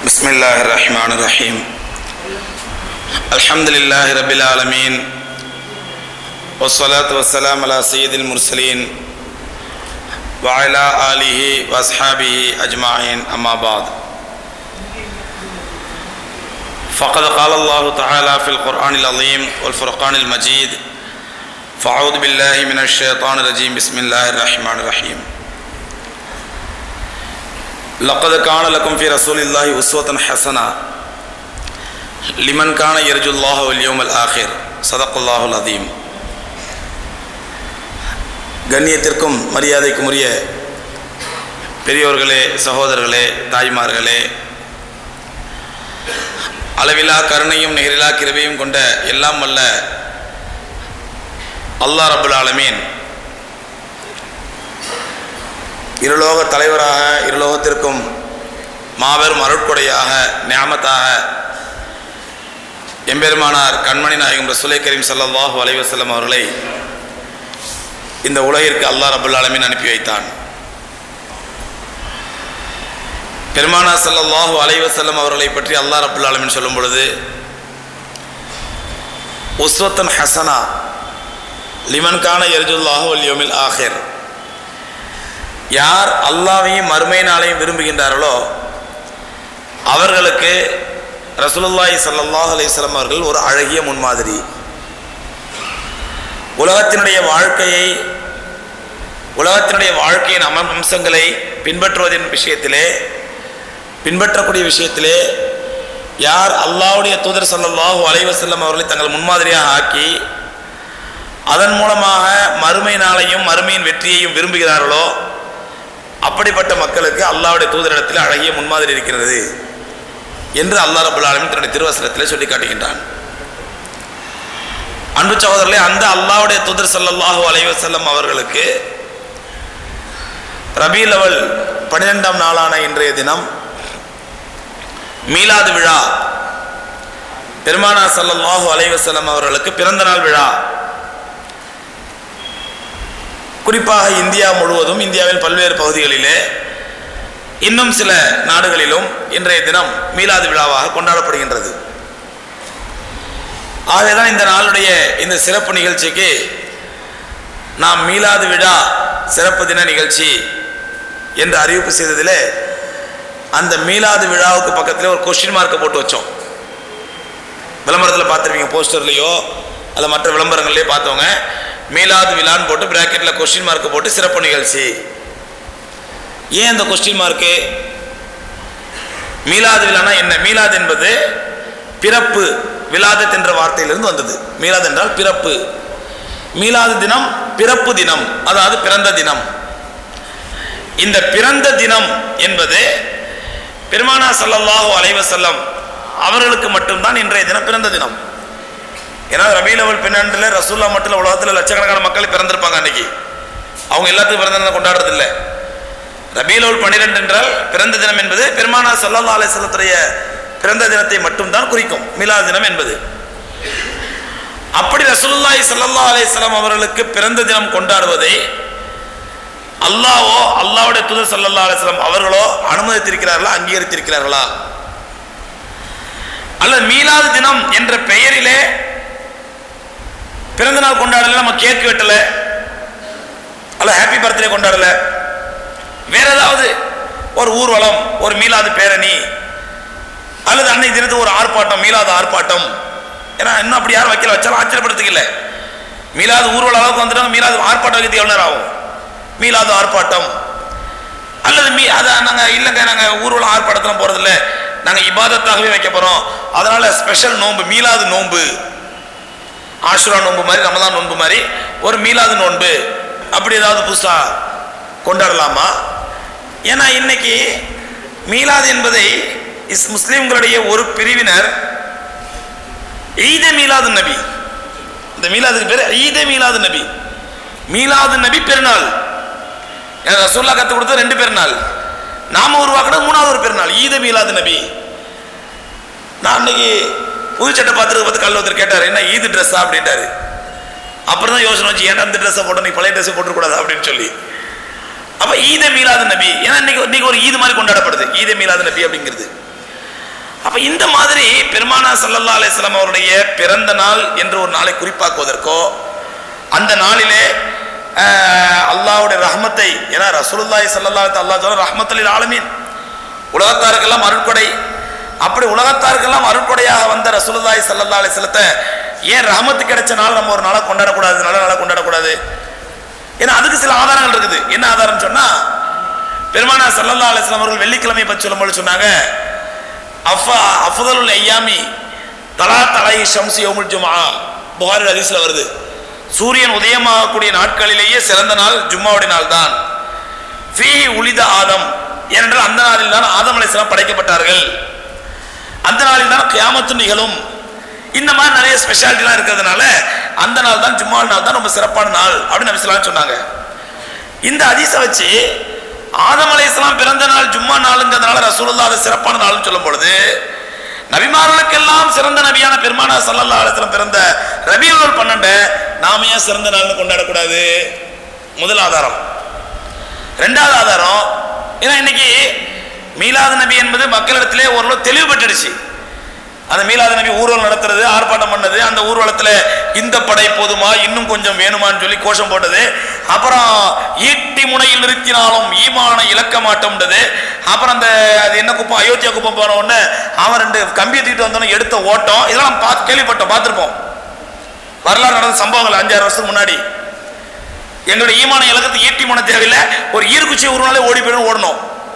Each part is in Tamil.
بسم الله الرحمن الرحيم الحمد لله رب العالمين والصلاة والسلام على سيد المرسلين وعلى آله وأصحابه أجمعين أما بعد فقد قال الله تعالى في القرآن العظيم والفرقان المجيد فأعوذ بالله من الشيطان الرجيم بسم الله الرحمن الرحيم لقد كان لكم في رسول الله أسوة حسنة لمن كان يرجو الله واليوم الآخر صدق الله العظيم கண்ணியத்திற்கும் மரியாதைக்கும் உரிய பெரியோர்களே சகோதரர்களே தாய்மார்களே அளவிலா கருணையும் நிகரிலா கிருபையும் கொண்ட எல்லாம் வல்ல அல்லாஹ் ரபுல் ஆலமீன் இருலோக தலைவராக இருலோகத்திற்கும் மாபெரும் அருட்கொடையாக நியாமத்தாக எம்பெருமானார் கண்மணி நாயகம் ரசூலை கரீம் சல்லாஹூ அலைவசல்லம் அவர்களை இந்த உலகிற்கு அல்லாஹ் ரபுல் ஆலமீன் அனுப்பி வைத்தான் பெருமானா சல்லாஹூ அலைவசல்லம் அவர்களை பற்றி அல்லாஹ் ரபுல் ஆலமின் சொல்லும் பொழுது உஸ்வத்தன் ஹசனா லிமன் கான எர்ஜுல்லாஹு வல்யோமில் ஆஹிர் யார் அல்லாவையும் மறுமை நாளையும் விரும்புகின்றார்களோ அவர்களுக்கு ரசூலுல்லாஹி ஸல்லல்லாஹு அலைஹி வஸல்லம் அவர்கள் ஒரு அழகிய முன்மாதிரி உலகத்தினுடைய வாழ்க்கையை உலகத்தினுடைய வாழ்க்கையின் அம அம்சங்களை பின்பற்றுவதின் விஷயத்திலே பின்பற்றக்கூடிய விஷயத்திலே யார் அல்லாஹ்வுடைய தூதர் ஸல்லல்லாஹு அலைஹி வஸல்லம் அவர்களை தங்கள் முன்மாதிரியாக ஆக்கி அதன் மூலமாக மறுமை நாளையும் மறுமையின் வெற்றியையும் விரும்புகிறார்களோ அப்படிப்பட்ட மக்களுக்கு அல்லாவுடைய தூதரிடத்தில் அழகிய முன்மாதிரி இருக்கிறது என்று அல்லாஹ் ரபுல் ஆலமின் தன்னுடைய திருவசனத்தில் சொல்லி காட்டுகின்றான் அன்பு சகோதரர்களே அந்த அல்லாவுடைய தூதர் சல்லல்லாஹூ அலைவசல்லம் அவர்களுக்கு ரபீல் அவல் பன்னிரெண்டாம் நாளான இன்றைய தினம் மீலாது விழா பெருமானா சல்லல்லாஹூ அலைவசல்லம் அவர்களுக்கு பிறந்த நாள் விழா குறிப்பாக இந்தியா முழுவதும் இந்தியாவின் பல்வேறு பகுதிகளிலே இன்னும் சில நாடுகளிலும் இன்றைய தினம் மீலாது விழாவாக கொண்டாடப்படுகின்றது ஆகவேதான் இந்த நாளுடைய இந்த சிறப்பு நிகழ்ச்சிக்கு நாம் மீலாது விழா சிறப்பு தின நிகழ்ச்சி என்று அறிவிப்பு செய்ததில் அந்த மீலாது விழாவுக்கு பக்கத்தில் ஒரு கொஸ்டின் மார்க்கை போட்டு வச்சோம் விளம்பரத்தில் பார்த்துருப்பீங்க போஸ்டர்லேயோ அல்ல மற்ற விளம்பரங்கள்லேயோ பார்த்தவங்க மீலாது விழான்னு போட்டு பிராக்கெட்டில் கொஸ்டின் மார்க் போட்டு சிறப்பு நிகழ்ச்சி ஏன் அந்த கொஸ்டின் மார்க்கு மீலாது விழானா என்ன மீலாது என்பது பிறப்பு விலாதத் என்ற வார்த்தையிலிருந்து வந்தது மீலாது என்றால் பிறப்பு மீலாது தினம் பிறப்பு தினம் அதாவது பிறந்த தினம் இந்த பிறந்த தினம் என்பது பெருமானா சல்லல்லாஹு அலைவசல்லம் அவர்களுக்கு மட்டும்தான் இன்றைய தினம் பிறந்த தினம் ஏன்னா ரபீல் அவல் பின்னாண்டுல ரசூல்லா மட்டும் உலகத்தில் லட்சக்கணக்கான மக்கள் பிறந்திருப்பாங்க அன்னைக்கு அவங்க எல்லாத்துக்கும் பிறந்த தினம் கொண்டாடுறது இல்லை ரபீல் அவல் பன்னிரெண்டு என்றால் பிறந்த தினம் என்பது பெருமானா சல்லல்லா அலிசல்லத்துடைய பிறந்த தினத்தை மட்டும்தான் குறிக்கும் மிலா தினம் என்பது அப்படி ரசூல்லாய் சல்லல்லா அலிஸ்லாம் அவர்களுக்கு பிறந்த தினம் கொண்டாடுவதை அல்லாவோ அல்லாவுடைய தூதர் சல்லல்லா அலிஸ்லாம் அவர்களோ அனுமதித்திருக்கிறார்களா அங்கீகரித்திருக்கிறார்களா அல்லது மீலாது தினம் என்ற பெயரிலே பிறந்த நாள் கொண்டாடல நம்ம கேக் வெட்டல அல்ல ஹாப்பி பர்த்டே கொண்டாடல வேற ஏதாவது ஒரு ஊர்வலம் ஒரு மீலாது பேரணி அல்லது அன்னை தினத்து ஒரு ஆர்ப்பாட்டம் மீலாது ஆர்ப்பாட்டம் ஏன்னா இன்னும் அப்படி யாரும் வைக்கல வச்சாலும் ஆச்சரியப்படுறதுக்கு இல்லை மீலாது ஊர்வல அளவுக்கு வந்துட்டாங்க மீலாது ஆர்ப்பாட்டம் வைக்கிறது எவ்வளோ நேரம் ஆகும் மீலாது ஆர்ப்பாட்டம் அல்லது மீ அதை நாங்கள் இல்லைங்க நாங்கள் ஊர்வலம் ஆர்ப்பாட்டத்தில் போகிறதில்ல நாங்கள் இபாதத்தாகவே வைக்க போகிறோம் அதனால ஸ்பெஷல் நோன்பு மீலாது நோன்பு ஆசுரா நோன்பு மாதிரி ரமதான் நோன்பு மாதிரி ஒரு மீலாது நோன்பு அப்படி ஏதாவது புதுசாக கொண்டாடலாமா ஏன்னா இன்னைக்கு மீலாது என்பதை இஸ் முஸ்லீம்களுடைய ஒரு பிரிவினர் ஈத மீலாது நபி இந்த மீலாதுக்கு பேர் ஈத மீலாது நபி மீலாது நபி பெருநாள் ரசூல்லா கற்றுக் கொடுத்த ரெண்டு பெருநாள் நாம உருவாக்கின மூணாவது ஒரு பெருநாள் ஈத மீலாது நபி நான் அன்னைக்கு புது சட்டை பார்த்துட்டு பார்த்து கல்ல ஒருத்தர் கேட்டார் என்ன ஈது ட்ரெஸ்ஸா அப்படின்ட்டாரு அப்புறம் தான் யோசனை வச்சு ஏன்டா இந்த ட்ரெஸ்ஸை போட்டு நீ பழைய ட்ரெஸ்ஸை போட்டுக்கூடாது அப்படின்னு சொல்லி அப்ப ஈத மீலாது நபி ஏன்னா இன்னைக்கு இன்னைக்கு ஒரு ஈது மாதிரி கொண்டாடப்படுது ஈத மீலாது நபி அப்படிங்கிறது அப்ப இந்த மாதிரி பெருமானா சல்லல்லா அலிஸ்லாம் அவருடைய பிறந்த நாள் என்று ஒரு நாளை குறிப்பாக்குவதற்கோ அந்த நாளிலே ஆஹ், அல்லாஹ்வுடைய ரஹ்மத்தை ஏன்னா ரசூலுல்லாஹி ஸல்லல்லாஹு அலைஹி அல்லாஹ் சொல்ற ரஹ்மத்துல் ஆலமீன் உலகத்தாருக்கெல்லாம் அருட்கொடை அப்படி உலகத்தாருக்கெல்லாம் அருட்கொடையாக வந்த ரசூலுல்லாஹி ஸல்லல்லாஹு அலைஹி வஸல்லத்தை ஏன் ரஹமத்து கிடைச்ச நாள் நம்ம ஒரு நாளை கொண்டாடக்கூடாது நல்ல நாளை கொண்டாடக்கூடாது ஏன்னா அதுக்கு சில ஆதாரங்கள் இருக்குது என்ன ஆதாரம் சொன்னா பெருமானா சல்லல்லா அலிஸ்லாம் அவர்கள் வெள்ளிக்கிழமை பற்றி சொல்லும்போது சொன்னாங்க அஃபா அஃபதலுல் ஐயாமி தலா தலை ஷம்சி யோமுல் ஜுமா புகாரி ஹதீஸ்ல வருது சூரியன் உதயமாகக்கூடிய நாட்களிலேயே சிறந்த நாள் ஜும்மாவுடைய நாள் தான் ஃபீஹி உலித ஆதம் ஏனென்றால் அந்த நாளில் தான் ஆதம் அலைஹிஸ்ஸலாம் படைக்கப்பட்டார்கள் அந்த நாளில் தான் கியாமத்து நிகழும் இந்த மாதிரி நிறைய ஸ்பெஷாலிட்டிலாம் இருக்கிறதுனால அந்த நாள் தான் ஜும்மா நாள் தான் ரொம்ப சிறப்பான நாள் அப்படின்னு நபி ஸல்லல்லாஹு அலைஹி வஸல்லம் சொன்னாங்க இந்த ஹதீஸை வச்சு ஆதம் அலைஹிஸ்ஸலாம் பிறந்த நாள் ஜும்மா நாளுங்கிறதுனால ரசூலுல்லாஹ் அது சிறப்பான நாள்னு சொல்லும் பொழுது நபிமார்களுக்கெல்லாம் சிறந்த நபியான பெருமானா சல்லல்லா அலிஸ்லாம் பிறந்த ரபியுல் பன்னெண்டு நாம ஏன் சிறந்த நாள்னு கொண்டாடக்கூடாது முதல் ஆதாரம் ரெண்டாவது ஆதாரம் ஏன்னா இன்னைக்கு மீலாது நபி என்பது மக்களிடத்திலே ஓரளவு தெளிவு பெற்றுடுச்சு அந்த மீலாது நபி ஊர்வலம் நடத்துறது ஆர்ப்பாட்டம் பண்ணது அந்த ஊர்வலத்துல இந்த படை போதுமா இன்னும் கொஞ்சம் வேணுமான்னு சொல்லி கோஷம் போட்டது அப்புறம் ஈட்டி முனையில் நிறுத்தினாலும் ஈமான இழக்க மாட்டோம்ன்றது அப்புறம் அந்த அது என்ன குப்பம் அயோத்தியா குப்பம் போன உடனே அவன் ரெண்டு கம்பி தூக்கிட்டு வந்தோன்னு எடுத்த ஓட்டம் இதெல்லாம் நம்ம பார்த்து கேள்விப்பட்டோம் பார்த்துருப்போம் வரலாறு நடந்த சம்பவங்கள் அஞ்சாறு வருஷத்துக்கு முன்னாடி எங்களுடைய ஈமான இலக்கத்துக்கு ஈட்டி முனை தேவையில்லை ஒரு ஈர்க்குச்சி உருவாலே ஓடி போயிடும் ஓடணும்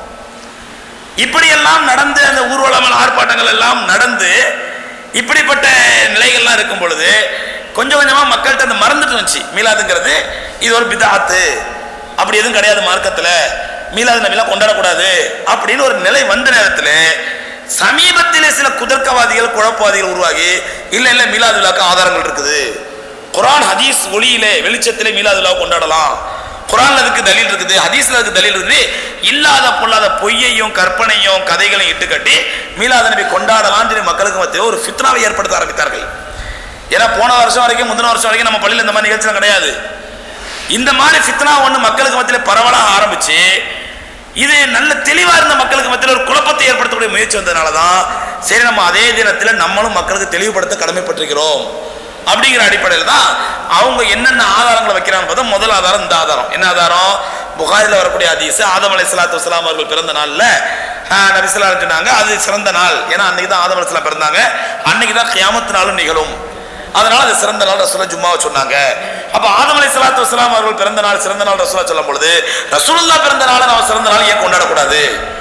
இப்படியெல்லாம் நடந்து அந்த ஊர்வலங்கள் ஆர்ப்பாட்டங்கள் எல்லாம் நடந்து இப்படிப்பட்ட நிலைகள்லாம் இருக்கும் பொழுது கொஞ்சம் கொஞ்சமா மக்கள்கிட்ட அந்த மறந்துட்டு வந்துச்சு மீலாதுங்கிறது இது ஒரு பிதாத்து அப்படி எதுவும் கிடையாது மார்க்கத்துல மீலாது நபிலாம் கொண்டாடக்கூடாது அப்படின்னு ஒரு நிலை வந்த நேரத்தில் சமீபத்திலே சில குதர்க்கவாதிகள் குழப்பவாதிகள் உருவாகி இல்ல இல்ல மீலாது விழாக்கு ஆதாரங்கள் இருக்குது குரான் ஹதீஸ் ஒளியிலே வெளிச்சத்திலே மீலாது விழாவை கொண்டாடலாம் குரான்ல அதுக்கு தலீல் இருக்குது ஹதீஸ்ல அதுக்கு தலீல் இருக்குது இல்லாத பொல்லாத பொய்யையும் கற்பனையும் கதைகளையும் இட்டு கட்டி மீலாத நபி கொண்டாடலாம்னு சொல்லி மக்களுக்கு மத்தியில் ஒரு ஃபித்னாவை ஏற்படுத்த ஆரம்பித்தார்கள் ஏன்னா போன வருஷம் வரைக்கும் முந்தின வருஷம் வரைக்கும் நம்ம பள்ளியில் இந்த மாதிரி நிகழ்ச்சிலாம் கிடையாது இந்த மாதிரி ஃபித்னா ஒன்று மக்களுக்கு மத்தியில் பரவலாக ஆரம்பிச்சு இது நல்ல தெளிவா இருந்த மக்களுக்கு மத்தியில் ஒரு குழப்பத்தை ஏற்படுத்தக்கூடிய முயற்சி வந்ததுனால தான் சரி நம்ம அதே தினத்தில் நம்மளும் மக்களுக்கு தெளிவுபடுத்த கடமைப்பட்டிருக்கிறோம் அப்படிங்கிற அடிப்படையில் தான் அவங்க என்னென்ன ஆதாரங்களை வைக்கிறாங்க பார்த்தா முதல் ஆதாரம் இந்த ஆதாரம் என்ன ஆதாரம் புகாரில் வரக்கூடிய ஹதீஸ் ஆதம் அலை சலாத்து வஸ்லாம் அவர்கள் பிறந்த நாளில் நபி ஸல்லல்லாஹு சொன்னாங்க அது சிறந்த நாள் ஏன்னா அன்னைக்கு தான் ஆதம் அலைஹிஸ்ஸலாம் பிறந்தாங்க அன்னைக்கு தான் கியாமத்து நாளும் நிகழும் அதனால அது சிறந்த நாள் ரசூலா ஜும்மாவை சொன்னாங்க அப்ப ஆதம் அலை சலாத்து வஸ்லாம் அவர்கள் பிறந்த நாள் சிறந்த நாள் ரசூலா சொல்லும் பொழுது ரசூலுல்லாஹ் பிறந்த நாளை நம்ம சிறந்த நாள் ஏன் கொண்டாடக்கூடாது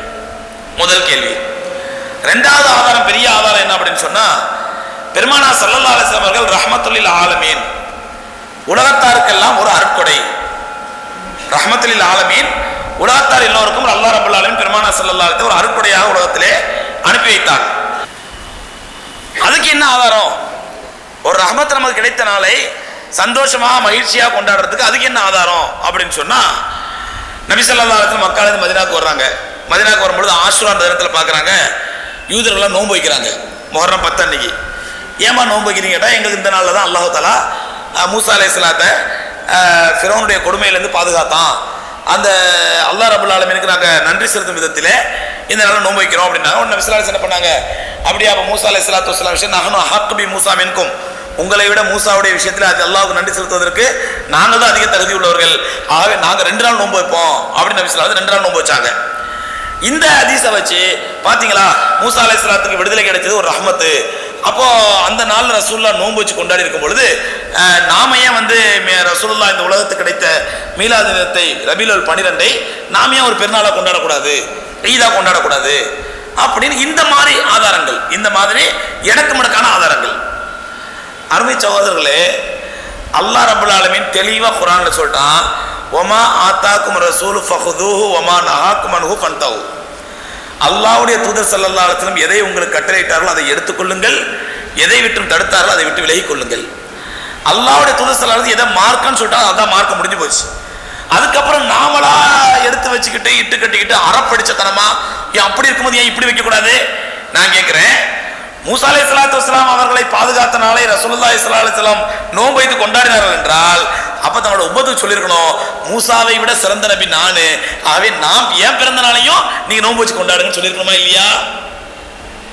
முதல் கேள்வி ரெண்டாவது ஆதாரம் பெரிய ஆதாரம் என்ன அப்படின்னு சொன்னா பெருமானா சல்லல்லா அலிஸ்லாம் அவர்கள் ரஹமத்துல்லில் ஆலமீன் உலகத்தாருக்கெல்லாம் ஒரு அருட்கொடை ரஹமத்துல்லில் ஆலமீன் உலகத்தார் எல்லோருக்கும் அல்லா ரபுல் ஆலமீன் பெருமானா சல்லல்லா அலிஸ்லாம் ஒரு அருட்கொடையாக உலகத்திலே அனுப்பி வைத்தார் அதுக்கு என்ன ஆதாரம் ஒரு ரஹமத் நமக்கு கிடைத்த நாளை சந்தோஷமாக மகிழ்ச்சியாக கொண்டாடுறதுக்கு அதுக்கு என்ன ஆதாரம் அப்படின்னு சொன்னா நபி ஸல்லல்லாஹு அலைஹி வஸல்லம் மக்கால இருந்து மதினாக்கு வர்றாங்க மதினாக்கு வரும்பொழுது ஆஷ்ரா அந்த இடத்துல பார்க்குறாங்க யூதர்கள்லாம் நோன்பு வைக்கிறாங்க முஹர்ரம் பத்து அன்னைக்கு ஏமா நோன்பு வைக்கிறீங்க கேட்டால் எங்களுக்கு இந்த நாளில் தான் அல்லாஹு தாலா அஹ், மூசா அலை இஸ்லாத்தை ஃபிரோனுடைய கொடுமையிலேருந்து பாதுகாத்தான் அந்த அல்லாஹ் ரபுல் ஆலமீனுக்கு நாங்கள் நன்றி செலுத்தும் விதத்திலே இந்த நாளில் நோன்பு வைக்கிறோம் அப்படின்னாங்க உடனே விஸ்லாஸ் என்ன பண்ணாங்க அப்படியே அப்போ மூசா அலை இஸ்லாத்து வஸ்லாம் விஷயம் நகனும் ஹக் மூசா மின்கும் உங்களை விட மூசாவுடைய விஷயத்தில் அது அல்லாஹ்வுக்கு நன்றி செலுத்துவதற்கு நாங்கள் தான் அதிக தகுதி உள்ளவர்கள் ஆகவே நாங்கள் ரெண்டு நாள் நோன்பு வைப்போம் அப்படின்னு நபி ஸல்லல்லாஹு அலைஹி வஸல்லம் ரெண்டு நாள் நோன்பு வச்சாங்க இந்த ஹதீஸை வச்சு பாத்தீங்களா மூசா அலைஹிஸ்ஸலாத்துக்கு விடுதலை கிடைச்சது ஒரு ரஹ்மத்து அப்போ அந்த நாள் ரசூல்லா நோன்பு வச்சு கொண்டாடி இருக்கும் பொழுது அஹ், நாம ஏன் வந்து மே- ரசூலுல்லாஹ் இந்த உலகத்துக்கு கிடைத்த மீலாது தினத்தை ரபியுல் பன்னிரெண்டை நாம ஏன் ஒரு பெருநாளா கொண்டாடக்கூடாது ஈதா கொண்டாடக்கூடாது அப்படின்னு இந்த மாதிரி ஆதாரங்கள் இந்த மாதிரி எனக்கு முடக்கான ஆதாரங்கள் அருமை சகோதரர்களே அல்லாஹ் ரபுல் ஆலமீன் தெளிவா குரான்ல சொல்லிட்டான் ஒமா ஆத்தாக்கும் ரசூல் ஃபஹுதூஹு ஒமா நஹாக்கும் அன்ஹு ஃபன்தஹு அல்லாஹ்வுடைய தூதர் ஸல்லல்லாஹு அலைஹி வஸல்லம் எதை உங்களுக்கு கட்டளையிட்டார்களோ அதை எடுத்துக்கொள்ளுங்கள் எதை விட்டும் தடுத்தார்களோ அதை விட்டு விலகிக் கொள்ளுங்கள் அல்லாஹ்வுடைய தூதர் ஸல்லல்லாஹு அலைஹி வஸல்லம் எதை மார்க்கம்னு சொல்லிட்டாங்க அதான் மார்க்கம் முடிஞ்சு போச்சு அதுக்கப்புறம் நாமளா எடுத்து வச்சுக்கிட்டு இட்டு கட்டிக்கிட்டு அறப்படிச்சத்தனமா ஏன் அப்படி இருக்கும்போது ஏன் இப்படி வைக்க கூடாது நான் கேட்கிறேன் மூசா அலை சலாத்து வஸ்லாம் அவர்களை பாதுகாத்த நாளை ரசூலுல்லாஹி ஸல்லல்லாஹு அலைஹி வஸல்லம் நோன்பு வைத்து கொண்டாடினார்கள் என்றால் அப்ப தன்னோட உம்மத்துக்கு சொல்லியிருக்கணும் மூசாவை விட சிறந்த நபி நானு ஆகவே நாம் ஏன் பிறந்த நாளையும் நீங்க நோன்பு வச்சு கொண்டாடுங்கன்னு சொல்லியிருக்கணுமா இல்லையா அப்ப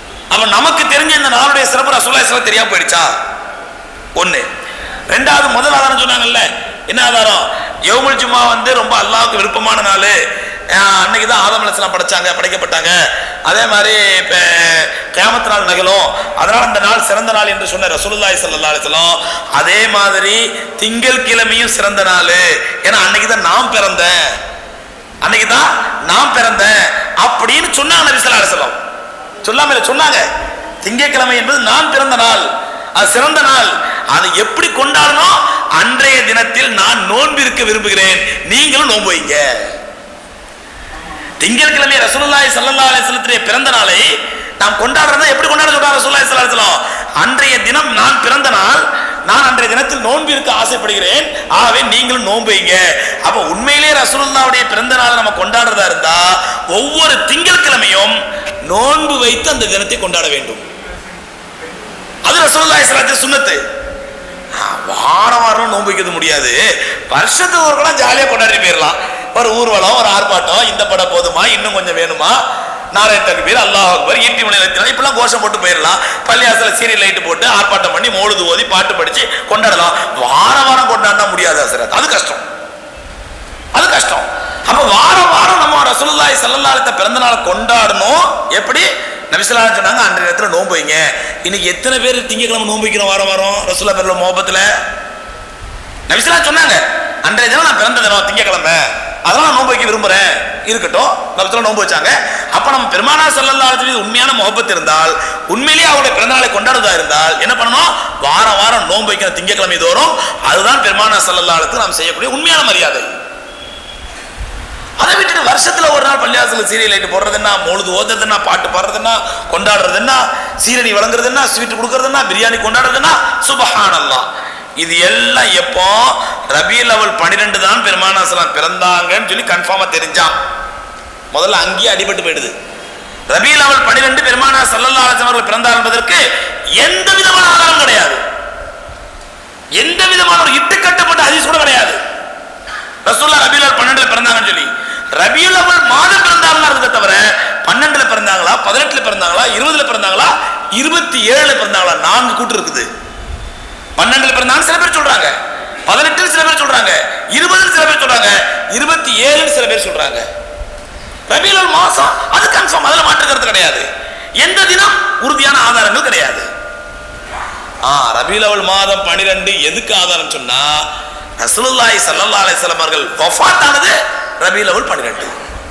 அப்ப நமக்கு தெரிஞ்ச இந்த நாளுடைய சிறப்பு ரசூலுல்லாஹி ஸல்லல்லாஹு தெரியாம போயிடுச்சா ஒண்ணு ரெண்டாவது முதல் ஆதாரம் சொன்னாங்கல்ல என்ன ஆதாரம் யௌமுல் ஜும்மா வந்து ரொம்ப அல்லாஹ்வுக்கு விருப்பமான நாள் அன்னைக்கு தான் ஆதம் அலைஹிஸ்ஸலாம் படைச்சாங்க படைக்கப்பட்டாங்க அதே மாதிரி இப்போ கியாமத் நாள் நகலும் அதனால் அந்த நாள் சிறந்த நாள் என்று சொன்ன ரசூலுல்லாஹி ஸல்லல்லாஹு அலைஹி வஸல்லம் அதே மாதிரி திங்கள் கிழமையும் சிறந்த நாள் ஏன்னா அன்னைக்கு தான் நான் பிறந்தேன் அன்னைக்கு தான் நான் பிறந்தேன் அப்படின்னு சொன்னாங்க நபி ஸல்லல்லாஹு அலைஹி வஸல்லம் சொல்லாம இல்ல, சொன்னாங்க திங்கட்கிழமை என்பது நான் பிறந்த நாள் அது சிறந்த நாள் அதை எப்படி கொண்டாடணும் அன்றைய தினத்தில் நான் நோன்பு இருக்க விரும்புகிறேன் நீங்களும் நோன்பு வைங்க திங்கட்கிழமை ரசூலுல்லாஹி ஸல்லல்லாஹு அலைஹி வஸல்லத்துடைய பிறந்த நாளை நாம் கொண்டாடுறதா எப்படி கொண்டாட சொல்றாங்க ரசூலுல்லாஹி ஸல்லல்லாஹு அலைஹி வஸல்லம் அன்றைய தினம் நான் பிறந்த நாள் நான் அன்றைய தினத்தில் நோன்பு இருக்க ஆசைப்படுகிறேன் ஆகவே நீங்களும் நோன்பு வைங்க அப்ப உண்மையிலேயே ரசூலுல்லாஹ்வுடைய பிறந்த நாளை நம்ம கொண்டாடுறதா இருந்தா ஒவ்வொரு திங்கட்கிழமையும் நோன்பு வைத்து அந்த தினத்தை கொண்டாட வேண்டும் அது ரசூலுல்லாஹி ஸல்லல்லாஹு சுன்னத்து ஆ, வாரம் வாரம் நோன்பு வைக்கிறது முடியாது வருஷத்துக்கு ஒரு கூட ஜாலியாக கொண்டாடி போயிடலாம் ஒரு ஊர்வலம் ஒரு ஆர்ப்பாட்டம் இந்த படம் போதுமா இன்னும் கொஞ்சம் வேணுமா நாராயண தக்பீர் அல்லாஹ் அக்பர் ஈட்டி மணி இப்பெல்லாம் கோஷம் போட்டு போயிடலாம் பள்ளியாசல சீரியல் லைட் போட்டு ஆர்ப்பாட்டம் பண்ணி மோழுது ஓதி பாட்டு படிச்சு கொண்டாடலாம் வாரம் வாரம் கொண்டாடினா முடியாது அசரத் அது கஷ்டம் அது கஷ்டம் அப்ப வாரம் வாரம் நம்ம ரசூலுல்லாஹி ஸல்லல்லாஹு அலைஹி பிறந்த நாளை கொண்டாடணும் எப்படி நபிசல்லா சொன்னாங்க அன்றைய நேரத்துல நோன்பு வைங்க இன்னைக்கு எத்தனை பேர் திங்கக்கிழமை நோன்பு வைக்கிறோம் வாரம் வாரம் ரசூல்லா பேர்ல மோபத்துல நபிசல்லா சொன்னாங்க அன்றைய தினம் நான் பிறந்த தினம் திங்கக்கிழமை அதெல்லாம் நான் நோன்பு வைக்க விரும்புறேன் இருக்கட்டும் நபிசல்லா நோன்பு வச்சாங்க அப்ப நம்ம பெருமானா ஸல்லல்லாஹு அலைஹி வஸல்லம் உண்மையான முகப்பத் இருந்தால் உண்மையிலேயே அவருடைய பிறந்த நாளை கொண்டாடுவதா இருந்தால் என்ன பண்ணணும் வாரம் வாரம் நோன்பு வைக்கிற திங்கக்கிழமை தோறும் அதுதான் பெருமானா ஸல்லல்லாஹு அலைஹி வஸல்லம் நாம் செய்யக்கூடிய உண்மையான மரியாதை அதை விட்டுட்டு வருஷத்துல ஒரு நாள் பள்ளியாசல சீரியல் லைட் போடுறதுன்னா மொழுது ஓதுறதுன்னா பாட்டு பாடுறதுன்னா கொண்டாடுறதுன்னா சீரணி வழங்குறதுன்னா ஸ்வீட் கொடுக்கறதுன்னா பிரியாணி கொண்டாடுறதுன்னா சுபஹானல்லாஹ் இது எல்லாம் எப்போ ரபியுல் அவல் பன்னிரெண்டு தான் பெருமானாசலாம் பிறந்தாங்கன்னு சொல்லி கன்ஃபார்மா தெரிஞ்சான் முதல்ல அங்கேயே அடிபட்டு போயிடுது ரபியுல் அவல் பன்னிரெண்டு பெருமானா சல்லல்லா அலிஸ்லாம் அவர்கள் பிறந்தார் என்பதற்கு எந்த விதமான ஆதாரம் கிடையாது எந்த விதமான ஒரு இட்டுக்கட்டப்பட்ட ஹதீஸ் கூட கிடையாது ரசூல்லா ரபியுல் அவல் பன்னெண்டுல பிறந்தாங்கன்னு சொல்லி ரபியுல் அவல் மாதம் பிறந்தாங்களா இருக்க தவிர பன்னெண்டுல பிறந்தாங்களா பதினெட்டுல பிறந்தாங்களா இருபதுல பிறந்தாங்களா இருபத்தி ஏழுல பிறந்தாங்களா நான்கு கூட்டு இருக்குது பன்னெண்டுல பிறந்தாங்க சில பேர் சொல்றாங்க பதினெட்டுல சில பேர் சொல்றாங்க இருபதுல சில பேர் சொல்றாங்க இருபத்தி ஏழுன்னு சில பேர் சொல்றாங்க ரபியுல் மாசம் அது கன்ஃபார்ம் அதுல மாற்று கருத்து கிடையாது எந்த தினம் உறுதியான ஆதாரங்கள் கிடையாது ஆ ரபியுல் அவல் மாதம் பனிரெண்டு எதுக்கு ஆதாரம் சொன்னா ரசூலுல்லாஹி ஸல்லல்லாஹு அலைஹி வஸல்லம் அவர்கள் வஃபாத் ஆனது ரபியுல் அவல் 12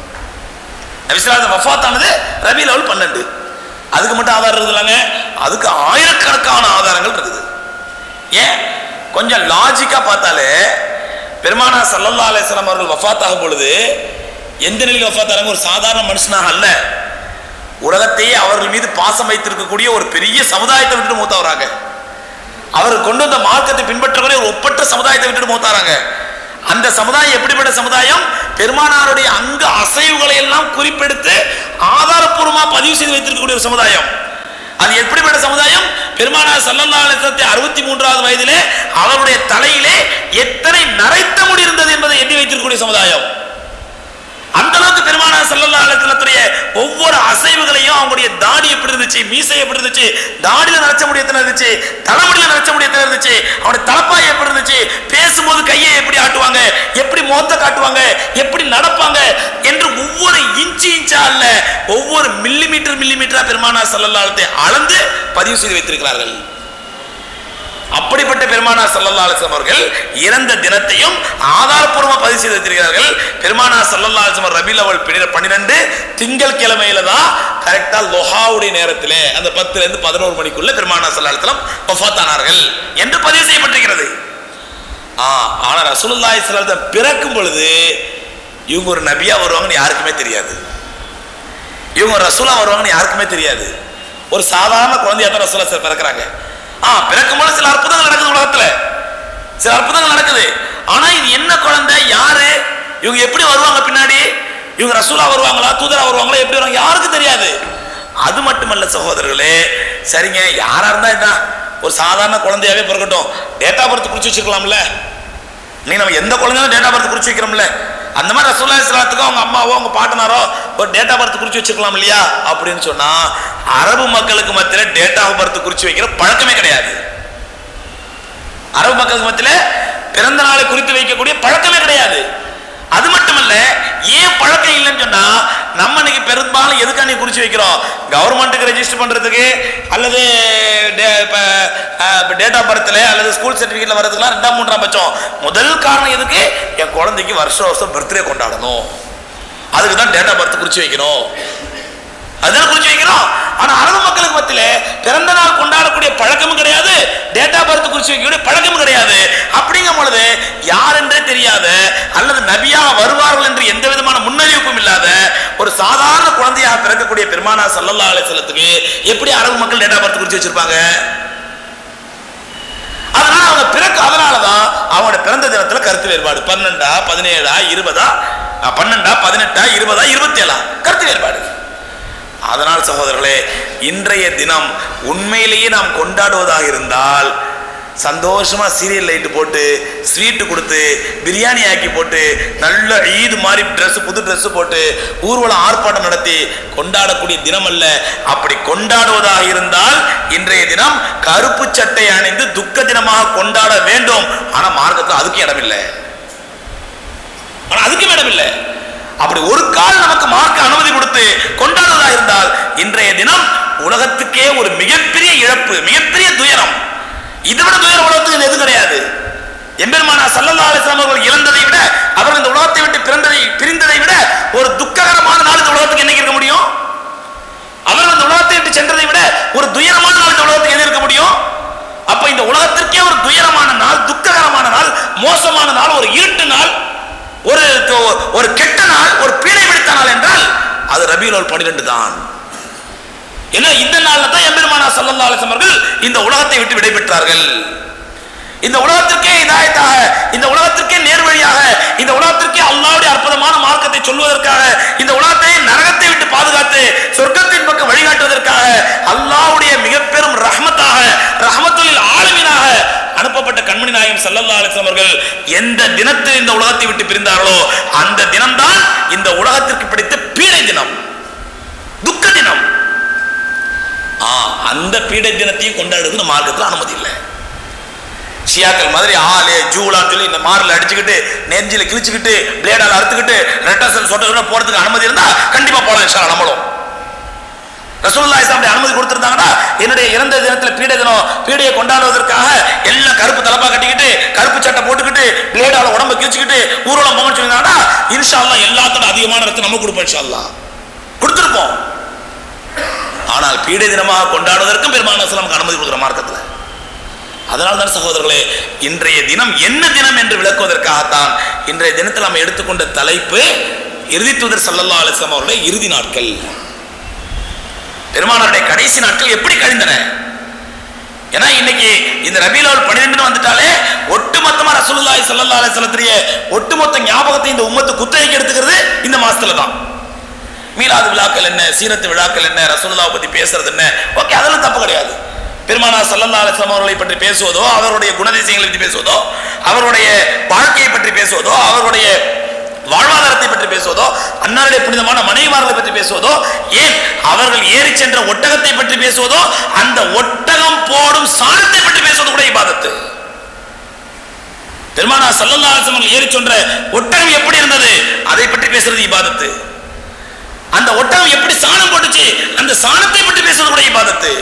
நபிஸ்லாத வஃபாத் ஆனது ரபியுல் அவல் 12 அதுக்கு மட்டும் ஆதாரம் இருக்குதுலாங்க அதுக்கு ஆயிரக்கணக்கான ஆதாரங்கள் இருக்குது ஏன் கொஞ்சம் லாஜிக்கா பார்த்தாலே பெருமானா ஸல்லல்லாஹு அலைஹி வஸல்லம் அவர்கள் வஃபாத் ஆகும் பொழுது எந்த நிலையில் வஃபாத் ஆறாங்க ஒரு சாதாரண மனுஷனாக அல்ல உலகத்தையே அவர்கள் மீது பாசம் வைத்திருக்கக்கூடிய ஒரு பெரிய சமுதாயத்தை விட்டுட்டு மூத்தவராங்க அவர் கொண்டு வந்த மார்க்கத்தை பின்பற்றக்கூடிய ஒரு ஒப்பற்ற சமுதாயத்தை விட்டுட்டு மூத்தாராங்க அந்த சமுதாயம் எப்படிப்பட்ட சமுதாயம் பெருமானாருடைய அங்க அசைவுகளை எல்லாம் குறிப்பெடுத்து ஆதாரப்பூர்வமா பதிவு செய்து வைத்திருக்கக்கூடிய ஒரு சமுதாயம் அது எப்படிப்பட்ட சமுதாயம் பெருமானார் சல்லல்லா அலிசத்தை அறுபத்தி மூன்றாவது வயதிலே அவருடைய தலையிலே எத்தனை நரைத்த முடி இருந்தது என்பதை எண்ணி வைத்திருக்கக்கூடிய சமுதாயம் அந்த அளவுக்கு பெருமானார் சல்லல்லா அலிசல்லத்துடைய ஒவ்வொரு அசைவுகளையும் அவங்களுடைய தாடி எப்படி இருந்துச்சு மீசை எப்படி இருந்துச்சு தாடியில நரைச்ச முடி எத்தனை இருந்துச்சு தலைமுடியில நரைச்ச முடி எத்தனை இருந்துச்சு அவனுடைய தலப்பாய் எப்படி இருந்துச்சு பேசும்போது கையை எப்படி ஆட்டுவாங்க எப்படி மோத்த காட்டுவாங்க எப்படி நடப்பாங்க என்று ஒவ்வொரு இன்ச்சு இன்ச்சா அல்ல ஒவ்வொரு மில்லி மீட்டர் மில்லி மீட்டரா பெருமானார் சல்லல்லா அலிசத்தை அளந்து பதிவு செய்து வைத்திருக்கிறார்கள் அப்படிப்பட்ட பெருமானார் சல்லல்லா அலிஸ்லாம் அவர்கள் இறந்த தினத்தையும் ஆதாரப்பூர்வமா பதிவு செய்து வைத்திருக்கிறார்கள் பெருமானார் சல்லல்லா அலிஸ்லாம் ரபில் அவள் பன்னிரெண்டு திங்கள் கிழமையில தான் கரெக்டா லொஹாவுடைய நேரத்திலே அந்த பத்துல இருந்து பதினோரு மணிக்குள்ள பெருமானார் சல்லா அலிஸ்லாம் வஃபாத்தானார்கள் என்று பதிவு செய்யப்பட்டிருக்கிறது ஆ ஆனா ரசூலுல்லாஹி ஸல்லல்லாஹு அலைஹி வஸல்லம் பிறக்கும் பொழுது இவங்க ஒரு நபியா வருவாங்கன்னு யாருக்குமே தெரியாது இவங்க ஒரு ரசூலா வருவாங்கன்னு யாருக்குமே தெரியாது ஒரு சாதாரண குழந்தையா தான் ரசூலா சார் பிறக்கிறாங்க ஆ பிறக்கும்போது சில அற்புதங்கள் நடக்குது உலகத்துல சில அற்புதங்கள் நடக்குது ஆனா இது என்ன குழந்தை யாரு இவங்க எப்படி வருவாங்க பின்னாடி இவங்க ரசூலா வருவாங்களா தூதரா வருவாங்களா எப்படி வருவாங்க யாருக்கும் தெரியாது அது மட்டுமல்ல சகோதரர்களே சரிங்க யாரா இருந்தா என்ன ஒரு சாதாரண குழந்தையாவே பிறக்கட்டும் டேட்டா பர்த் குறிச்சு வச்சிருக்கலாம்ல நீ நம்ம எந்த குழந்தையும் டேட்டா பர்த் குறிச்சு வைக்கிறோம்ல அந்த மாதிரி ரசூல்லா இஸ்லாத்துக்கும் அவங்க அம்மாவோ அவங்க பாட்டனாரோ ஒரு டேட் ஆஃப் பர்த் குறிச்சு வச்சிருக்கலாம் இல்லையா அப்படின்னு சொன்னா அரபு மக்களுக்கு மத்தியில டேட் ஆஃப் பர்த் குறிச்சு வைக்கிற பழக்கமே கிடையாது அரபு மக்களுக்கு மத்தியில பிறந்த நாளை குறித்து வைக்கக்கூடிய பழக்கமே கிடையாது அது மட்டுமல்ல ஏன் பழக்கம் இல்லைன்னு சொன்னா நம்ம இன்னைக்கு பெரும்பாலும் எதுக்காக நீ குறிச்சு வைக்கிறோம் கவர்மெண்ட்டுக்கு ரெஜிஸ்டர் பண்றதுக்கு அல்லது டேட் ஆஃப் பர்த்ல அல்லது ஸ்கூல் சர்டிஃபிகேட்ல வர்றதுக்குலாம் ரெண்டாம் மூன்றாம் பட்சம் முதல் காரணம் எதுக்கு என் குழந்தைக்கு வருஷம் வருஷம் பர்த்டே கொண்டாடணும் அதுக்கு தான் டேட் ஆஃப் பர்த் குறிச்சு வைக்கணும் அதுதான் குறிச்சு வைக்கிறோம் ஆனா அரபு மக்களுக்கு மத்தியில பிறந்த நாள் கொண்டாடக்கூடிய பழக்கமும் கிடையாது டேட் ஆஃப் பர்த் குறிச்சு வைக்கக்கூடிய பழக்கமும் கிடையாது அப்படிங்கும் பொழுது யார் என்றே தெரியாத அல்லது நபியா வருவார்கள் என்று எந்த விதமான முன்னறிவிப்பும் இல்லாத ஒரு சாதாரண குழந்தையாக பிறக்கக்கூடிய பெருமானா சல்லல்லா அலிசல்லத்துக்கு எப்படி அரபு மக்கள் டேட் ஆஃப் பர்த் குறிச்சு வச்சிருப்பாங்க அதனால அவங்க பிறக்க அதனாலதான் அவங்களோட பிறந்த தினத்துல கருத்து வேறுபாடு பன்னெண்டா பதினேழா இருபதா அஹ், பன்னெண்டா பதினெட்டா இருபதா இருபத்தி ஏழா கருத்து வேறுபாடு அதனால் சகோதரர்களே இன்றைய தினம் உண்மையிலேயே நாம் கொண்டாடுவதாக இருந்தால் சந்தோஷமா சீரியல் லைட் போட்டு ஸ்வீட்டு கொடுத்து பிரியாணி ஆக்கி போட்டு நல்ல ஈது மாதிரி Dress புது Dress போட்டு ஊர்வலம் ஆர்ப்பாட்டம் நடத்தி கொண்டாடக்கூடிய தினம் அல்ல அப்படி கொண்டாடுவதாக இருந்தால் இன்றைய தினம் கருப்பு சட்டை அணிந்து துக்க தினமாக கொண்டாட வேண்டும் ஆனா மார்க்கத்தில் அதுக்கு இடமில்லை ஆனா அதுக்கும் இடமில்லை அப்படி ஒரு கால் நமக்கு மார்க்க அனுமதி கொடுத்து கொண்டாடுவதா இருந்தால் இன்றைய தினம் உலகத்துக்கே ஒரு மிகப்பெரிய இழப்பு மிகப்பெரிய துயரம் இதை விட துயரம் உலகத்துக்கு எது கிடையாது எம்பெருமானா சல்லல்லா அலிஸ்லாம் அவர்கள் இழந்ததை விட அவர்கள் இந்த உலகத்தை விட்டு பிறந்ததை பிரிந்ததை விட ஒரு துக்ககரமான நாள் இந்த உலகத்துக்கு என்னைக்கு இருக்க முடியும் அவர்கள் இந்த உலகத்தை விட்டு சென்றதை விட ஒரு துயரமான நாள் இந்த உலகத்துக்கு எது இருக்க முடியும் அப்ப இந்த உலகத்திற்கே ஒரு துயரமான நாள் துக்ககரமான நாள் மோசமான நாள் ஒரு இருட்டு நாள் ஒரு ஒரு கெட்ட நாள் ஒரு பீடை பிடித்த நாள் என்றால் அது ரபியுல் பன்னிரெண்டு தான் ஏன்னா இந்த நாள்ல தான் எம்பெருமானா சல்லல்லா அலிஸ்லாம் அவர்கள் இந்த உலகத்தை விட்டு விடைபெற்றார்கள் இந்த உலகத்திற்கே இதாயத்தாக இந்த உலகத்திற்கே நேர்வழியாக இந்த உலகத்திற்கே அல்லாவுடைய அற்புதமான மார்க்கத்தை சொல்வதற்காக இந்த உலகத்தை நரகத்தை விட்டு பாதுகாத்து சொர்க்கத்தின் பக்கம் வழிகாட்டுவதற்காக அல்லாவுடைய மிக பெரும் ரஹமத்தாக ரஹமத்துலில் ஆளுமினாக அனுப்பப்பட்ட கண்மணி நாயகம் சல்லல்லா அலிஸ்லாம் அவர்கள் எந்த தினத்தில் இந்த உலகத்தை விட்டு பிரிந்தார்களோ அந்த தினம்தான் இந்த உலகத்திற்கு பிடித்த பீடை தினம் துக்க தினம் ஆ, அந்த பீடை தினத்தையும் கொண்டாடுறது நம்ம மார்க்கத்தில் அனுமதி இல்லை ஷியாக்கள் மாதிரி ஆளு ஜூலான்னு சொல்லி இந்த மாரில் அடிச்சுக்கிட்டு நெஞ்சில கிழிச்சுக்கிட்டு பிளேடால் அறுத்துக்கிட்டு ரெட்டசல் சொட்ட சொட்ட போறதுக்கு அனுமதி இருந்தா கண்டிப்பா போலாம் இன்ஷா அல்லாஹ் நம்மளும் ரசூலுல்லாஹி ஸல்லல்லாஹு அலைஹி அனுமதி கொடுத்திருந்தாங்கன்னா என்னுடைய இறந்த தினத்துல பீடை தினம் பீடையை கொண்டாடுவதற்காக எல்லாம் கருப்பு தலப்பா கட்டிக்கிட்டு கருப்பு சட்டை போட்டுக்கிட்டு பிளேடால உடம்ப கிழிச்சுக்கிட்டு ஊர்வலம் போங்கன்னு சொல்லியிருந்தாங்கன்னா இன்ஷா அல்லாஹ் எல்லாத்தோட அதிகமான இடத்தை நம்ம கொடுப்போம் இன்ஷா அல்லாஹ் கொடுத்திருப்போம் ஆனால் பீடை தினமாக கொண்டாடுவதற்கும் பெருமான நமக்கு அனுமதி கொடுக்குற மார்க்கத்துல அதனால் தான் சகோதரர்களே இன்றைய தினம் என்ன தினம் என்று விளக்குவதற்காகத்தான் இன்றைய தினத்தில் நாம் எடுத்துக்கொண்ட தலைப்பு இறுதி தூதர் சல்லல்லா அலிஸ்லாம் அவருடைய இறுதி நாட்கள் பெருமானாருடைய கடைசி நாட்கள் எப்படி கழிந்தன ஏன்னா இன்னைக்கு இந்த ரபிலால் பன்னிரெண்டு வந்துட்டாலே ஒட்டுமொத்தமா ரசூலுல்லாஹி ஸல்லல்லாஹு அலைஹி வஸல்லத்துடைய ஒட்டுமொத்த ஞாபகத்தை இந்த உம்மத்து குத்தகைக்கு எடுத்துக்கிறது இந்த மாசத்துல தான் மீலாது விழாக்கள் என்ன சீரத்து விழாக்கள் என்ன ரசூலுல்லாஹ் பத்தி பேசுறது என்ன ஓகே அதெல்லாம் தப்பு கிடையாது பெருமானா சல்லல்லா அலிஸ்லாம் அவர்களை பற்றி பேசுவதோ அவருடைய குணதிசயங்களை பற்றி பேசுவதோ அவருடைய வாழ்க்கையை பற்றி பேசுவதோ அவருடைய வாழ்வாதாரத்தை பற்றி பேசுவதோ அன்னாருடைய புனிதமான மனைவிமார்களை பற்றி பேசுவதோ ஏன் அவர்கள் ஏறி சென்ற ஒட்டகத்தை பற்றி பேசுவதோ அந்த ஒட்டகம் போடும் சாணத்தை பற்றி பேசுவது கூட இபாதத்து பெருமானா சல்லல்லா அலிஸ்லாம் அவர்கள் ஏறி சென்ற ஒட்டகம் எப்படி இருந்தது அதை பற்றி பேசுறது இபாதத்து அந்த ஒட்டகம் எப்படி சாணம் போட்டுச்சு அந்த சாணத்தை பற்றி பேசுவது கூட இபாதத்து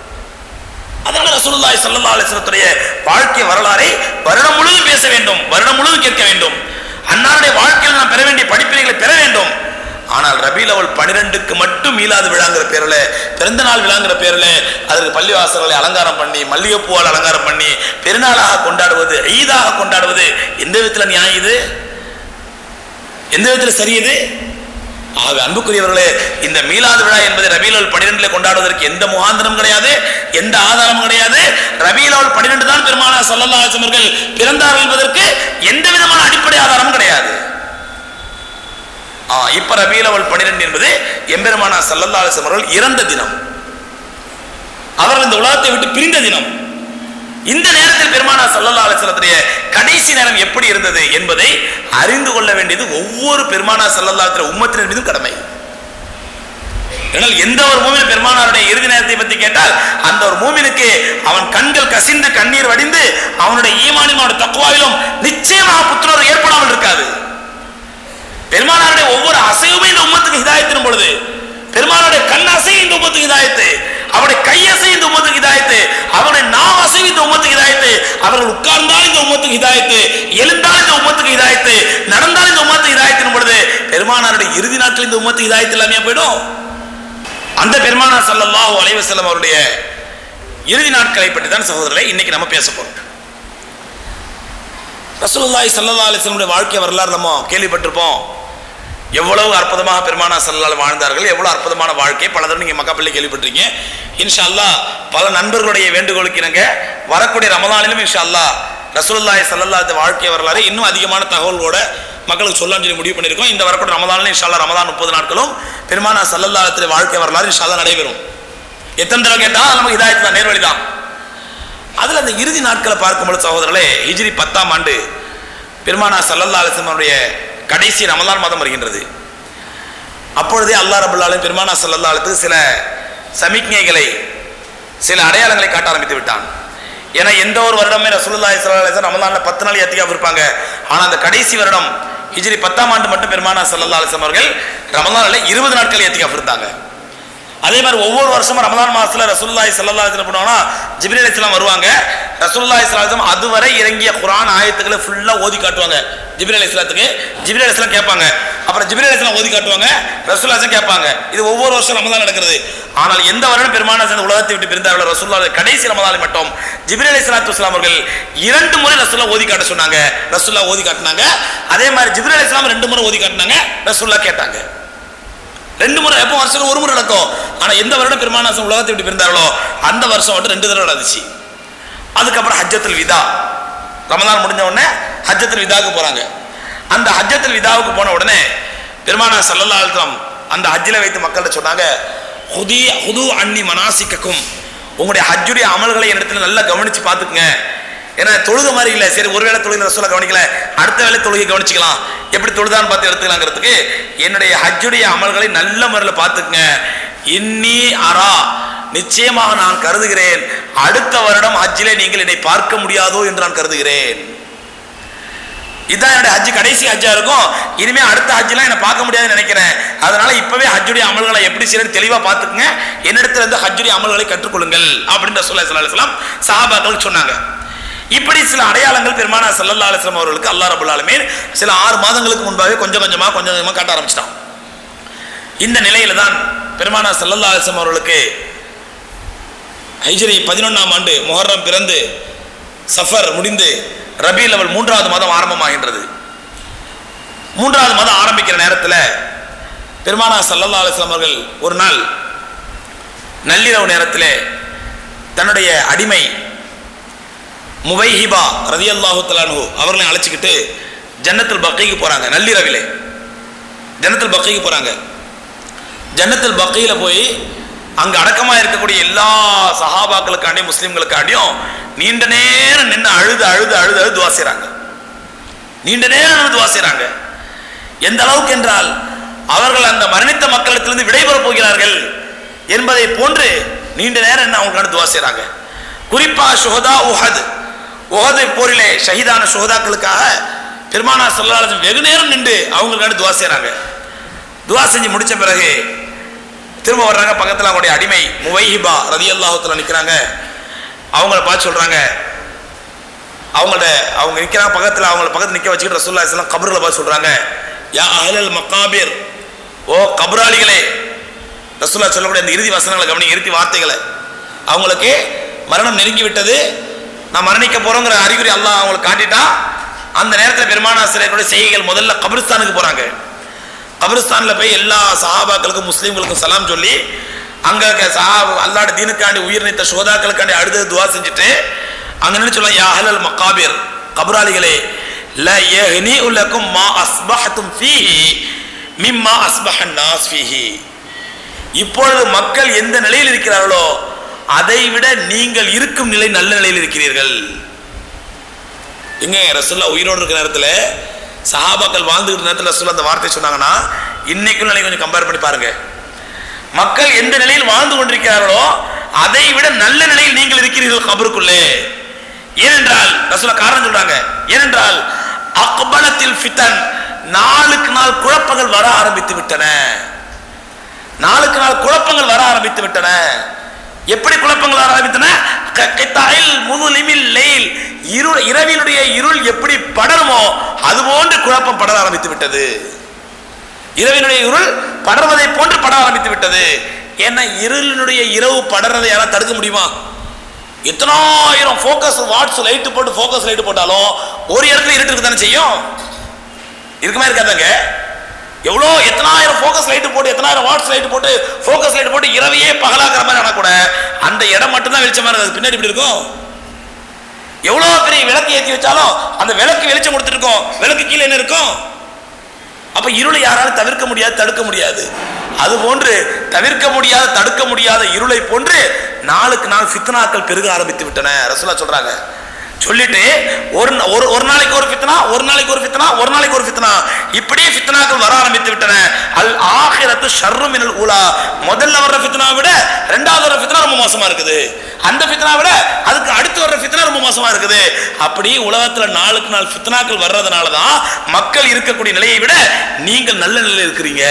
அதனால ரசூலுல்லாஹி ஸல்லல்லாஹு அலைஹி வஸல்லத்துடைய வாழ்க்கை வரலாறை வருடம் முழுவதும் பேச வேண்டும் வருடம் முழுவதும் கேட்க வேண்டும் அன்னாருடைய வாழ்க்கையில் நாம் பெற வேண்டிய படிப்பினைகளை பெற வேண்டும் ஆனால் ரபீல் அவள் பனிரெண்டுக்கு மட்டும் மீளாது விழாங்கிற பேரில் பிறந்த நாள் விழாங்கிற பேரில் அதற்கு பள்ளிவாசல்களை அலங்காரம் பண்ணி மல்லிகைப்பூவால் அலங்காரம் பண்ணி பெருநாளாக கொண்டாடுவது ஈதாக கொண்டாடுவது எந்த விதத்தில் நியாயம் இது எந்த விதத்தில் சரி இது ஆக அன்புக்குரியவர்களே இந்த மீலாது விழா என்பதை ரபியுல் பன்னிரெண்டுல கொண்டாடுவதற்கு எந்த முகாந்திரம் கிடையாது எந்த ஆதாரமும் கிடையாது ரபியுல் பன்னிரெண்டு தான் பெருமானா சல்லல்லா அவர்கள் பிறந்தார்கள் என்பதற்கு எந்த விதமான அடிப்படை ஆதாரமும் கிடையாது ஆ, இப்ப ரபியுல் அவள் பன்னிரெண்டு என்பது எம்பெருமானா சல்லல்லா அவர்கள் இறந்த தினம் அவர்கள் இந்த உலகத்தை விட்டு பிரிந்த தினம் இந்த நேரத்தில் பெருமானா சல்லல்லா அலிஸ்லத்துடைய கடைசி நேரம் எப்படி இருந்தது என்பதை அறிந்து கொள்ள வேண்டியது ஒவ்வொரு பெருமானா செல்லல்லாத்திர உம்மத்தினர் மீதும் கடமை ஆனால் எந்த ஒரு மூமின் பெருமானாருடைய இறுதி நேரத்தை பற்றி கேட்டால் அந்த ஒரு மூமினுக்கு அவன் கண்கள் கசிந்து கண்ணீர் வடிந்து அவனுடைய ஈமானிலும் அவனுடைய தக்குவாவிலும் நிச்சயமாக புத்துணர்வு ஏற்படாமல் இருக்காது பெருமானாருடைய ஒவ்வொரு அசைவுமே இந்த உம்மத்துக்கு ஹிதாயத்தின் பொழுது பெருமானாருடைய கண் அசை இந்த உம்மத்துக்கு ஹிதாயத்து அவருடைய கையசை இந்த உம்மத்துக்கு ஹிதாயத்து அவருடைய நாவ் அசை இந்த உம்மத்துக்கு ஹிதாயத்து அவர்கள் உட்கார்ந்தால் இந்த உம்மத்துக்கு ஹிதாயத்து எழுந்தால் இந்த உம்மத்துக்கு ஹிதாயத்து நடந்தால் இந்த உம்மத்துக்கு ஹிதாயத்தின் பொழுது பெருமானாருடைய இறுதி நாட்கள் இந்த உம்மத்துக்கு ஹிதாயத்து இல்லாமையா போயிடும் அந்த பெருமானார் ஸல்லல்லாஹு அலைஹி வஸல்லம் அவருடைய இறுதி நாட்களை பற்றி தான் சகோதரரை இன்னைக்கு நம்ம பேச போறோம் ரசூலுல்லாஹி ஸல்லல்லாஹு அலைஹி வஸல்லம் வாழ்க்கை வரலாறு நம்ம கேள்விப்பட்டிருப்போம் எவ்வளவு அற்புதமாக பெருமானா சல்லால் வாழ்ந்தார்கள் எவ்வளவு அற்புதமான வாழ்க்கை பல தடவை நீங்க மக்காப்பள்ளி கேள்விப்பட்டிருக்கீங்க இன்ஷா அல்லாஹ் பல நண்பர்களுடைய வேண்டுகோளுக்கு இணங்க வரக்கூடிய ரமலானிலும் இன்ஷா அல்லாஹ் ரசூலுல்லாஹி ஸல்லல்லாஹு வாழ்க்கை வரலாறு இன்னும் அதிகமான தகவல்களோட மக்களுக்கு சொல்லலாம்னு சொல்லி முடிவு பண்ணியிருக்கோம் இந்த வரக்கூடிய ரமலானில் இன்ஷா அல்லாஹ் ரமலான் முப்பது நாட்களும் பெருமானா சல்லல்லாஹு வாழ்க்கை வரலாறு இன்ஷா அல்லாஹ் நடைபெறும் எத்தனை தடவை கேட்டால் நமக்கு இதாயத்து தான் நேர்வழி தான் அதில் அந்த இறுதி நாட்களை பார்க்கும்போது சகோதரர்களே ஹிஜ்ரி பத்தாம் ஆண்டு பெருமானா சல்லல்லா அலிஸ்லமுடைய கடைசி ரமலான் மாதம் வருகின்றது அப்பொழுதே அல்லாஹ் ரபுல்லாலும் பெருமானா சல்லல்லா அலுக்கு சில சமிக்ஞைகளை சில அடையாளங்களை காட்ட ஆரம்பித்து விட்டான் ஏன்னா எந்த ஒரு வருடமே ரசூலுல்லாஹி ஸல்லல்லாஹு அலைஹி வஸல்லம் ரமலான்ல பத்து நாள் எத்திகாஃப் இருப்பாங்க ஆனா அந்த கடைசி வருடம் ஹிஜ்ரி பத்தாம் ஆண்டு மட்டும் பெருமானா சல்லல்லா அலிஸ்லாம் அவர்கள் ரமலான்ல இருபது நாட்கள் எத்திகாஃப் இருந்தாங்க அதே மாதிரி ஒவ்வொரு வருஷமும் ரமலான் மாசத்துல ரசூலுல்லாஹி ஸல்லல்லாஹு அலைஹி வஸல்லம் பண்ணுவாங்கன்னா ஜிப்ரீல் அலைஹிஸ்ஸலாம் வருவாங்க ரசூலுல்லாஹி ஸல்லல்லாஹு அலைஹி வஸல்லம் அதுவரை இறங்கிய குர்ஆன் ஆயத்துக்களை ஃபுல்லா ஓதி காட்டுவாங்க ஜிப்ரீல் அலைஹிஸ்ஸலாத்துக்கு ஜிப்ரீல் அலைஹிஸ்ஸலாம் கேட்பாங்க அப்புறம் ஜிப்ரீல் அலைஹிஸ்ஸலாம் ஓதி காட்டுவாங்க ரசூலுல்லாஹி ஸல்லல்லாஹு கேட்பாங்க இது ஒவ்வொரு வருஷம் ரமலான் நடக்கிறது ஆனால் எந்த வருடம் பெருமான சேர்ந்த உலகத்தை விட்டு பிரிந்தார்கள் ரசூலுல்லாஹி கடைசி ரமலானில் மட்டும் ஜிப்ரீல் அலைஹிஸ்ஸலாத்து வஸலாம் அவர்கள் இரண்டு முறை ரசூலுல்லாஹ் ஓதி காட்ட சொன்னாங்க ரசூலுல்லாஹ் ஓதி காட்டினாங்க அதே மாதிரி ஜிப்ரீல் அலைஹிஸ்ஸலாம் ரெண்டு முறை ஓதி காட்டினாங்க ரசூலுல்லாஹ் கேட்டாங்க ரெண்டு முறை எப்போ வருஷம் ஒரு முறை நடக்கும் ஆனா எந்த வருடம் பெருமானாசம் உலகத்தை விட்டு பிரிந்தார்களோ அந்த வருஷம் மட்டும் ரெண்டு தடவை நடந்துச்சு அதுக்கப்புறம் ஹஜ்ஜத்துல் விதா ரமலான் முடிஞ்ச உடனே ஹஜ்ஜத்துல் விதாவுக்கு போறாங்க அந்த ஹஜ்ஜத்துல் விதாவுக்கு போன உடனே பெருமானா சல்லல்லா அலுவலம் அந்த ஹஜ்ஜில் வைத்து மக்கள்கிட்ட சொன்னாங்க ஹுதி ஹுது அன்னி மனாசிக்கக்கும் உங்களுடைய ஹஜ்ஜுடைய அமல்களை என்னிடத்துல நல்லா கவனிச்சு பார்த்துக்குங்க ஏன்னா தொழுக மாதிரி இல்லை சரி ஒருவேளை தொழுகை ரசூலை கவனிக்கல அடுத்த வேளை தொழுகை கவனிச்சுக்கலாம் எப்படி தொழுதான்னு பார்த்து எடுத்துக்கலாங்கிறதுக்கு என்னுடைய ஹஜ்ஜுடைய அமல்களை நல்ல முறையில் பார்த்துக்குங்க இன்னி அரா நிச்சயமாக நான் கருதுகிறேன் அடுத்த வருடம் ஹஜ்ஜிலே நீங்கள் என்னை பார்க்க முடியாதோ என்று நான் கருதுகிறேன் இதான் என்னுடைய ஹஜ்ஜு கடைசி ஹஜ்ஜா இருக்கும் இனிமே அடுத்த ஹஜ்ஜெலாம் என்னை பார்க்க முடியாதுன்னு நினைக்கிறேன் அதனால இப்பவே ஹஜ்ஜுடைய அமல்களை எப்படி செய்யணும் தெளிவா பார்த்துக்குங்க என்னிடத்துல இருந்து ஹஜ்ஜுடைய அமல்களை கற்றுக்கொள்ளுங்கள் அப்படின்னு சொல்ல சொல்லலாம் சஹாபாக்களுக்கு சொன்னாங்க இப்படி சில அடையாளங்கள் பெருமானா சல்லல்லா அலிஸ்லாம் அவர்களுக்கு அல்லா ரபுல் ஆலமீன் சில ஆறு மாதங்களுக்கு முன்பாகவே கொஞ்சம் கொஞ்சமா கொஞ்சம் கொஞ்சமா காட்ட ஆரம்பிச்சிட்டான் இந்த நிலையில தான் பெருமானா சல்லல்லா அலிஸ்லாம் அவர்களுக்கு ஹைஜரி பதினொன்றாம் ஆண்டு முஹர்ரம் பிறந்து சஃபர் முடிந்து ரபி லெவல் மூன்றாவது மாதம் ஆரம்பமாகின்றது மூன்றாவது மாதம் ஆரம்பிக்கிற நேரத்தில் பெருமானா சல்லல்லா அலிஸ்லாம் அவர்கள் ஒரு நாள் நள்ளிரவு நேரத்தில் தன்னுடைய அடிமை முவைஹிபா ரதி அல்லாஹு தலானு அவர்களை அழைச்சிக்கிட்டு ஜன்னத்துல் பக்கைக்கு போறாங்க நள்ளிரவிலே ஜன்னத்துல் பக்கைக்கு போறாங்க ஜன்னத்துல் பக்கையில போய் அங்க அடக்கமா இருக்கக்கூடிய எல்லா சஹாபாக்களுக்காண்டியும் முஸ்லிம்களுக்காண்டியும் நீண்ட நேரம் நின்று அழுது அழுது அழுது அழுது துவா செய்றாங்க நீண்ட நேரம் நின்று துவா செய்றாங்க எந்த அளவுக்கு என்றால் அவர்கள் அந்த மரணித்த மக்களிடத்திலிருந்து விடைபெற போகிறார்கள் என்பதை போன்று நீண்ட நேரம் என்ன அவங்களுக்கான துவா செய்றாங்க குறிப்பா சுஹதா உஹத் உஹது போரிலே ஷஹீதான சுஹதாக்களுக்காக பெருமானா சல்லாலும் வெகு நேரம் நின்று அவங்களுக்கான துவா செய்றாங்க துவா செஞ்சு முடிச்ச பிறகு திரும்ப வர்றாங்க பக்கத்தில் அவங்களுடைய அடிமை முவைஹிபா ரதி அல்லாஹத்துல நிற்கிறாங்க அவங்கள பார்த்து சொல்றாங்க அவங்கள்ட்ட அவங்க நிற்கிறாங்க பக்கத்தில் அவங்கள பக்கத்தில் நிற்க வச்சுக்கிட்டு ரசூல்லா இஸ்லாம் கபர்களை பார்த்து சொல்றாங்க யா அஹ்லல் மக்காபிர் ஓ கபராளிகளே ரசூல்லா சொல்லக்கூடிய அந்த இறுதி வசனங்களை கவனி இறுதி வார்த்தைகளை அவங்களுக்கு மரணம் நெருங்கி விட்டது நான் மரணிக்க போறோங்கிற அறிகுறி அல்லாஹ் அவங்களுக்கு காட்டிட்டா அந்த நேரத்தில் பெருமானாசிரியர்களுடைய செய்கைகள் முதல்ல கபிரிஸ்தானுக்கு போறாங்க கபிரிஸ்தான்ல போய் எல்லா சஹாபாக்களுக்கும் முஸ்லீம்களுக்கும் சலாம் சொல்லி அங்க இருக்க சஹா அல்லாட தீனுக்காண்டி உயிர் நீத்த சோதாக்களுக்காண்டி அழுது துவா செஞ்சுட்டு அங்க என்ன சொல்ல யா அஹ்லல் மக்காபிர் கபராளிகளே ல யஹ்னி உலக்கும் மா அஸ்பஹத்தும் ஃபீஹி மிம்மா அஸ்பஹன் நாஸ் ஃபீஹி இப்பொழுது மக்கள் எந்த நிலையில் இருக்கிறார்களோ அதை விட நீங்கள் இருக்கும் நிலை நல்ல நிலையில் இருக்கிறீர்கள் எங்க ரசுல்லா உயிரோடு இருக்கிற நேரத்தில் சஹாபாக்கள் வாழ்ந்துகிட்ட நேரத்தில் ரசுல்லா அந்த வார்த்தை சொன்னாங்கன்னா இன்னைக்கும் நிலை கொஞ்சம் கம்பேர் பண்ணி பாருங்க மக்கள் எந்த நிலையில் வாழ்ந்து கொண்டிருக்கிறார்களோ அதை விட நல்ல நிலையில் நீங்கள் இருக்கிறீர்கள் கபருக்குள்ளே ஏனென்றால் ரசூலா காரணம் சொல்றாங்க ஏனென்றால் அக்பலத்தில் ஃபித்தன் நாளுக்கு நாள் குழப்பங்கள் வர ஆரம்பித்து விட்டன நாளுக்கு நாள் குழப்பங்கள் வர ஆரம்பித்து விட்டன எப்படி குழப்பங்கள் வர ஆரம்பித்தன க- கித்தாயில் முதுலிமில் லெயில் இருள் இரவினுடைய இருள் எப்படி படருமோ அதுபோன்று குழப்பம் படர ஆரம்பித்து விட்டது இரவினுடைய இருள் படர்வதை போன்று பட ஆரம்பித்து விட்டது ஏன்னா இருளினுடைய இரவு படறதை யாராவது தடுக்க முடியுமா எத்தனாயிரம் ஃபோக்கஸ் வாட்ஸ் லைட் போட்டு ஃபோக்கஸ் லைட் போட்டாலும் ஒரு இடத்துல இருட்டு இருக்க தானே செய்யும் இருக்குமா இருக்காதாங்க எவ்வளோ எத்தனாயிரம் ஃபோக்கஸ் லைட் போட்டு எத்தனாயிரம் வாட்ஸ் லைட் போட்டு ஃபோக்கஸ் லைட் போட்டு இரவையே பகலாக்குற மாதிரி ஆனா கூட அந்த இடம் மட்டும்தான் வெளிச்சமா இருக்குது பின்னாடி இப்படி இருக்கும் எவ்வளோ பெரிய விளக்கு ஏற்றி வச்சாலும் அந்த விளக்கு வெளிச்சம் கொடுத்துட்டு இருக்கும் விளக்கு கீழே என்ன இருக்கும் அப்ப இருளை யாராலும் தவிர்க்க முடியாது தடுக்க முடியாது அது போன்று தவிர்க்க முடியாத தடுக்க முடியாத இருளை போன்று நாளுக்கு நாள் ஃபித்னாக்கள் பெருக ஆரம்பித்து விட்டன ரசூலா சொல்றாங்க சொல்லிட்டு ஒரு நா- ஒரு ஒரு நாளைக்கு ஒரு ஃபித்னா ஒரு நாளைக்கு ஒரு ஃபித்னா ஒரு நாளைக்கு ஒரு ஃபித்னா இப்படியே ஃபித்னாக்கள் வர ஆரம்பித்து விட்டன அல் ஆஹிரத்து ஷர்ரு மினல் ஊலா முதல்ல வர்ற ஃபித்னா விட ரெண்டாவது வர்ற ஃபித்னா ரொம்ப மோசமா இருக்குது அந்த ஃபித்னா விட அதுக்கு அடுத்து வர்ற ஃபித்னா ரொம்ப மோசமா இருக்குது அப்படி உலகத்துல நாளுக்கு நாள் ஃபித்னாக்கள் வர்றதுனால தான் மக்கள் இருக்கக்கூடிய நிலையை விட நீங்கள் நல்ல நிலையில் இருக்கிறீங்க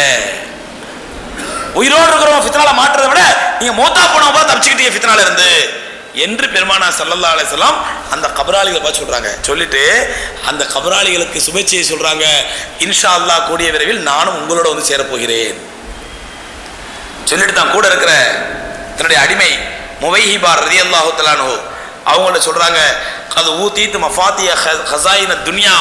உயிரோடு இருக்கிறவங்க ஃபித்னால மாற்றுறதை விட நீங்க மோத்தா போனவங்க போல தப்பிச்சுக்கிட்டீங்க ஃபித்னால இருந்து என்று பெருமானா சல்லல்லா அலைஹிஸ்ஸலாம் அந்த கபராளிகளை பார்த்து சொல்றாங்க சொல்லிட்டு அந்த கபராளிகளுக்கு சுபேட்சையை சொல்றாங்க இன்ஷா அல்லாஹ் கூடிய விரைவில் நானும் உங்களோட வந்து சேரப் போகிறேன் சொல்லிட்டு தான் கூட இருக்கிற தன்னுடைய அடிமை முவைஹிபார் ரதி அல்லாஹு தலானு அவங்கள்ட்ட சொல்றாங்க அது ஊத்தீத்து மஃபாத்திய ஹசாயின துன்யா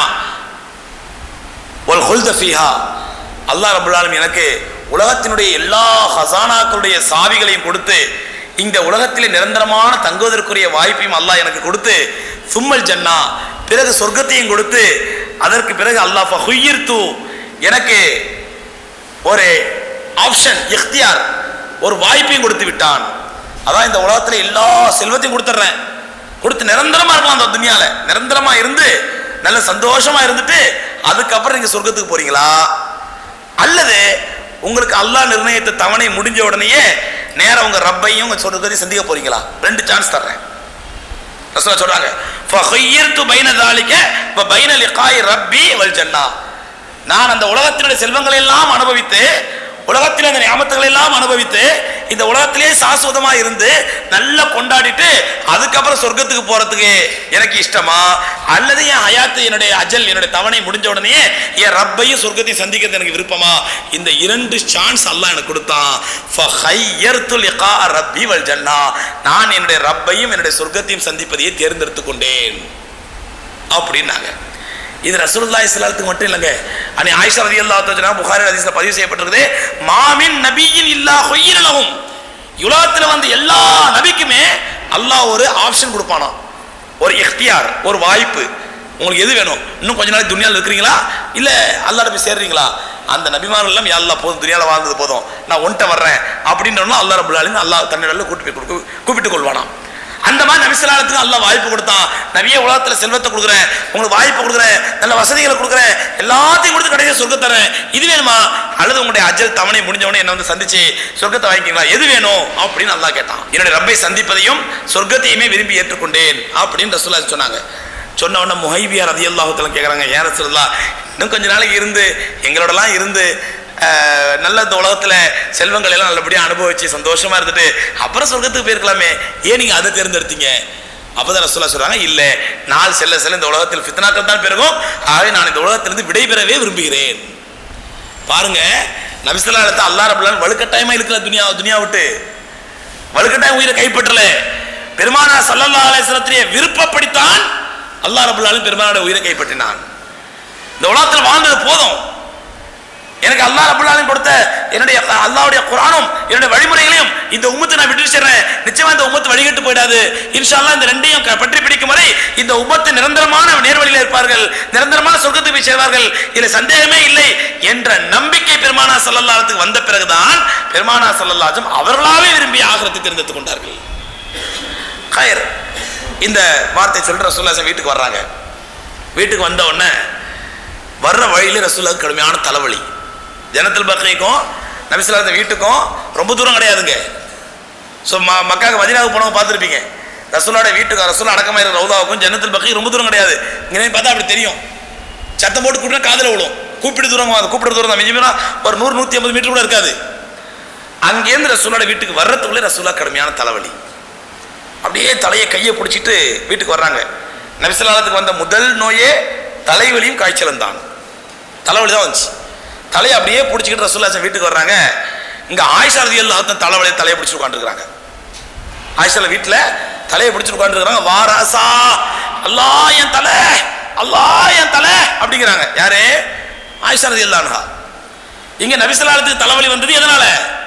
ஒல் ஹுல்த ஃபீஹா அல்லாஹ் ரபுல் ஆலமீன் எனக்கு உலகத்தினுடைய எல்லா ஹசானாக்களுடைய சாவிகளையும் கொடுத்து இந்த உலகத்திலே நிரந்தரமான தங்குவதற்குரிய வாய்ப்பையும் அல்லாஹ் எனக்கு கொடுத்து சும்மல் ஜன்னா பிறகு சொர்க்கத்தையும் கொடுத்து அதற்கு பிறகு அல்லாஹ் ஃபஹுய்யிர்து எனக்கு ஒரு ஆப்ஷன் இஃப்தியார் ஒரு வாய்ப்பையும் கொடுத்து விட்டான் அதான் இந்த உலகத்துல எல்லா செல்வத்தையும் கொடுத்துட்றேன் கொடுத்து நிரந்தரமா இருக்கலாம் அந்த துனியால நிரந்தரமா இருந்து நல்ல சந்தோஷமா இருந்துட்டு அதுக்கப்புறம் நீங்க சொர்க்கத்துக்கு போறீங்களா அல்லது உங்களுக்கு அல்லாஹ் நிர்ணயித்த தவணை முடிஞ்ச உடனேயே நேரா உங்க ரப்பையும் உங்க சொர்க்கத்தையும் சந்திக்க போறீங்களா ரெண்டு சான்ஸ் தர்றேன் ரசூலா சொல்றாங்க ஃபஹய்யிர்து பைன தாலிக வ பைன லிகாய் ரப்பி வல் ஜன்னா நான் அந்த உலகத்தினுடைய செல்வங்களை எல்லாம் அனுபவித்து உலகத்தில் அந்த ஞாபகங்களை எல்லாம் அனுபவித்து இந்த உலகத்திலே சாஸ்வதமா இருந்து நல்லா கொண்டாடிட்டு அதுக்கப்புறம் சொர்க்கத்துக்கு போறதுக்கு எனக்கு இஷ்டமா அல்லது என் ஹயாத்து என்னுடைய அஜல் என்னுடைய தவணை முடிஞ்ச உடனே என் ரப்பையும் சொர்க்கத்தையும் சந்திக்கிறது எனக்கு விருப்பமா இந்த இரண்டு சான்ஸ் அல்லாஹ் எனக்கு கொடுத்தான் ஃபஹய்யர்து லிகா ரப்பி வல் ஜன்னா நான் என்னுடைய ரப்பையும் என்னுடைய சொர்க்கத்தையும் சந்திப்பதையே தேர்ந்தெடுத்து கொண்டேன் அப்படின்னாங்க இது ரசூலுல்லாஹி ஸல்லல்லாஹு மட்டும் இல்லைங்க அனி ஆயிஷா ரலியல்லாஹு தஆலா புகாரி ஹதீஸ்ல பதிவு செய்யப்பட்டிருக்குது மாமின் நபியின் இல்லா ஹுய்யிர லஹும் உலகத்துல வந்து எல்லா நபிக்குமே அல்லாஹ் ஒரு ஆப்ஷன் கொடுப்பானாம் ஒரு இஃப்தியார் ஒரு வாய்ப்பு உங்களுக்கு எது வேணும் இன்னும் கொஞ்ச நாளைக்கு துனியாவில் இருக்கிறீங்களா இல்ல அல்லாஹ் போய் சேர்றீங்களா அந்த நபிமார்கள் எல்லாம் யா அல்லாஹ் போதும் துனியாவில் வாழ்ந்தது போதும் நான் ஒன்ட்ட வர்றேன் அப்படின்றோம்னா அல்லாஹ் ரபுல் ஆலமீன் அல்லாஹ் தன்னிடல கூட்டு போய் கொடுக்க கூப்பிட்டு கொள்வானாம் அந்த மாதிரி நபிசலாலத்துக்கு அல்லாஹ் வாய்ப்பு கொடுத்தான் நபிய உலகத்துல செல்வத்தை கொடுக்குறேன் உங்களுக்கு வாய்ப்பு கொடுக்குறேன் நல்ல வசதிகளை கொடுக்குறேன் எல்லாத்தையும் கொடுத்து கடைசியாக சொர்க்கம் தரேன் இது வேணுமா அல்லது உங்களுடைய அஜல் தவணை முடிஞ்ச உடனே என்ன வந்து சந்திச்சு சொர்க்கத்தை வாங்கிக்கலாம் எது வேணும் அப்படின்னு அல்லாஹ் கேட்டான் என்னுடைய ரப்பை சந்திப்பதையும் சொர்க்கத்தையுமே விரும்பி ஏற்றுக்கொண்டேன் அப்படின்னு ரசூலா சொன்னாங்க சொன்ன உடனே முஹைபியார் ரதி அல்லாஹத்தில் கேட்குறாங்க ஏன் ரசூலுல்லா இன்னும் கொஞ்ச நாளைக்கு இருந்து எங்களோடலாம் இருந்து அஹ், நல்ல இந்த உலகத்துல செல்வங்கள் எல்லாம் நல்லபடியா அனுபவிச்சு சந்தோஷமா இருந்துட்டு அப்புறம் சொர்க்கத்துக்கு போயிருக்கலாமே ஏன் நீங்க அதை தேர்ந்தெடுத்தீங்க அப்பதான் ரசூலா சொல்றாங்க இல்ல நாள் செல்ல செல்ல இந்த உலகத்தில் ஃபித்னாக்கள் தான் பெருகும் ஆகவே நான் இந்த உலகத்திலிருந்து விடைபெறவே விரும்புகிறேன் பாருங்க நபிசல்லா இடத்த அல்லா ரபுல்லான் வலுக்கட்டாயமா இருக்கல துனியா துனியா விட்டு வலுக்கட்டாயம் உயிரை கைப்பற்றல பெருமானா சல்லல்லா அலைஹிஸ்ஸலத்திலே விருப்பப்படித்தான் அல்லாஹ் ரபுல்லாலும் பெருமானோட உயிரை கைப்பற்றினான் இந்த உலகத்தில் வாழ்ந்தது போதும் எனக்கு அல்லாஹ் ரபுல் ஆலமீன் கொடுத்த என்னுடைய அல்லாஹ்வுடைய குர்ஆனும் என்னுடைய வழிமுறைகளையும் இந்த உம்மத்தை நான் விட்டு சேர்றேன் நிச்சயமா இந்த உம்மத்து வழிகட்டு போயிடாது இன்ஷா அல்லாஹ் இந்த ரெண்டையும் க- பற்றி பிடிக்கும் வரை இந்த உம்மத்து நிரந்தரமான நேர்வழியில் இருப்பார்கள் நிரந்தரமான சொர்க்கத்துக்கு போய் சேர்வார்கள் இதுல சந்தேகமே இல்லை என்ற நம்பிக்கை பெருமானா சல்லல்லாஹுக்கு வந்த பிறகுதான் பெருமானா சல்லல்லாஹும் அவர்களாவே விரும்பி ஆகிரத்தை தேர்ந்தெடுத்துக் கொண்டார்கள் கயர் இந்த வார்த்தை சொல்ற ரசூலுல்லாஹி வீட்டுக்கு வர்றாங்க வீட்டுக்கு வந்த உடனே வர்ற வழியில ரசூலுக்கு கடுமையான தலைவலி ஜனத்தில் பக்கைக்கும் நபிசுல்லாத வீட்டுக்கும் ரொம்ப தூரம் கிடையாதுங்க ஸோ ம மக்காவுக்கு மதினாவுக்கு போனவங்க பார்த்துருப்பீங்க ரசூலோட வீட்டுக்கு ரசூலா அடக்கமாக ரவுதாவுக்கும் ஜன்னத்தில் பக்கி ரொம்ப தூரம் கிடையாது இங்கே பார்த்தா அப்படி தெரியும் சத்தம் போட்டு கூப்பிட்டா காதில் விழும் கூப்பிட்டு தூரம் அது கூப்பிட்டு தூரம் தான் மிஞ்சினா ஒரு நூறு நூற்றி ஐம்பது மீட்டர் கூட இருக்காது அங்கேருந்து ரசூலோட வீட்டுக்கு வர்றதுக்குள்ளே ரசூலா கடுமையான தலைவலி அப்படியே தலையை கையை பிடிச்சிட்டு வீட்டுக்கு வர்றாங்க நபிசல்லாத்துக்கு வந்த முதல் நோயே தலைவலியும் காய்ச்சலும் தான் தலைவலி தான் வந்துச்சு தலையை அப்படியே பிடிச்சிக்கிட்டு ரசூல்லாசன் வீட்டுக்கு வர்றாங்க இங்கே ஆயிஷா ரதி எல்லாத்தையும் தலைவலியை தலையை பிடிச்சி உட்காந்துருக்காங்க ஆயிஷால வீட்டில் தலையை பிடிச்சி உட்காந்துருக்காங்க வாராசா அல்லா என் தலை அல்லா என் தலை அப்படிங்கிறாங்க யாரு ஆயிஷா ரதி அல்லான்ஹா இங்க நபிசல்லாத்துக்கு தலைவலி வந்தது எதனால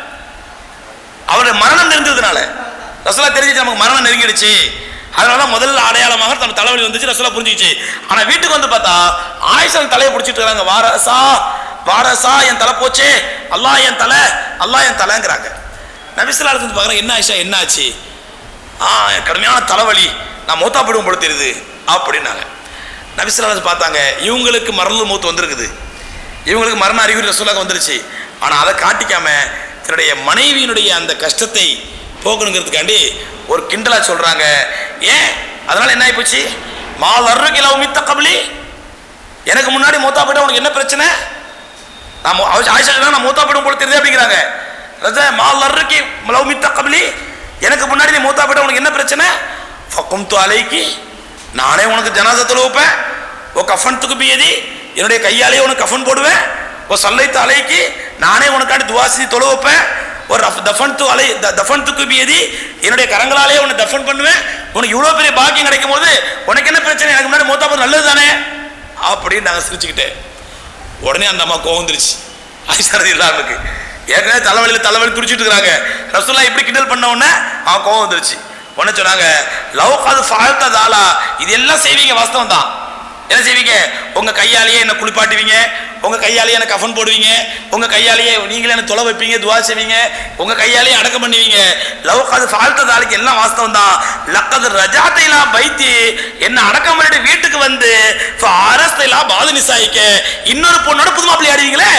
அவருடைய மரணம் நெருங்கிறதுனால ரசோலா தெரிஞ்சிச்சு நமக்கு மரணம் நெருங்கிடுச்சு அதனால தான் முதல்ல அடையாளமாக நம்ம தலைவலி வந்துச்சு ரசோலா புரிஞ்சிச்சு ஆனா வீட்டுக்கு வந்து பார்த்தா ஆயிஷன் தலையை பிடிச்சிட்டு இருக்காங்க வாரசா வாரசா என் தலை போச்சே அல்லாஹ் என் தலை அல்லாஹ் என் தலைங்கிறாங்க நபிசுல்லா வந்து பார்க்குறேன் என்ன ஆயிஷா என்ன ஆச்சு ஆ கடுமையான தலைவலி நான் மூத்தா போடுவோம் போல தெரியுது அப்படின்னாங்க நபிசுல்லா பார்த்தாங்க இவங்களுக்கு மரண மூத்து வந்திருக்குது இவங்களுக்கு மரண அறிகுறி ரசூலாக வந்துருச்சு ஆனால் அதை காட்டிக்காம தன்னுடைய மனைவியினுடைய அந்த கஷ்டத்தை போக்கணுங்கிறதுக்காண்டி ஒரு கிண்டலா சொல்றாங்க ஏன் அதனால என்ன ஆயிப்போச்சு மால் அருகில மித்த கபலி எனக்கு முன்னாடி மூத்தா போயிட்டா உனக்கு என்ன பிரச்சனை நான் மு- அவ- ஆயிஷா சொன்னா, நான் மூத்தா போயிடும் போல தெரியுது அப்படிங்கிறாங்க ரஜா மால் அருகி லவ் மித்த கபலி எனக்கு முன்னாடி நீ மூத்தா போயிட்டா உனக்கு என்ன பிரச்சனை ஃபக்கும் து அலைக்கு நானே உனக்கு ஜனாதா தொழுவைப்பேன் ஓ கஃபன் துக்கு பியதி என்னுடைய கையாலேயே உனக்கு கஃபன் போடுவேன் ஓ சல்லைத்து அலைக்கு நானே உனக்காண்டி துவாசி தொழு வைப்பேன் ஒரு ரஃப்- தஃபன் து அலை த- தஃபன் துக்கு பியதி என்னுடைய கரங்களாலே உன்னை தஃபன் பண்ணுவேன் உனக்கு இவ்வளோ பெரிய பாக்கியம் கிடைக்கும் போது உனக்கு என்ன பிரச்சனை எனக்கு முன்னாடி மூத்தா போது நல்லது தானே அப்படின்னு நாங்கள் சிரிச்சுக்கிட்டு உடனே அந்த அம்மா கோவம் வந்துருச்சு ஐசாரதி இல்லாமக்கு ஏற்கனவே தலைவலியில் தலைவலி துடிச்சிட்டு இருக்கிறாங்க ரசூல்லா இப்படி கிண்டல் பண்ண உடனே அவன் கோவம் வந்துருச்சு உடனே சொன்னாங்க லவ் அது ஃபால்த்ததாலா இது எல்லாம் செய்வீங்க வாஸ்தவம் தான் என்ன செய்வீங்க உங்க கையாலேயே என்ன குளிப்பாட்டுவீங்க உங்க கையாலேயே என்ன கஃன் போடுவீங்க உங்க கையாலேயே நீங்களே என்ன தொலை வைப்பீங்க துவா செய்வீங்க உங்க கையாலேயே அடக்கம் பண்ணுவீங்க லவ் அது ஃபால்த்ததாலுக்கு எல்லாம் வாஸ்தவம் தான் லக்கது ரஜாத்தைலாம் பைத்தி என்ன அடக்கம் பண்ணிட்டு வீட்டுக்கு வந்து அரஸ்தைலாம் பாதனிசாய்க்க இன்னொரு பொண்ணோட புது மாப்பிள்ளை ஆடுவீங்களே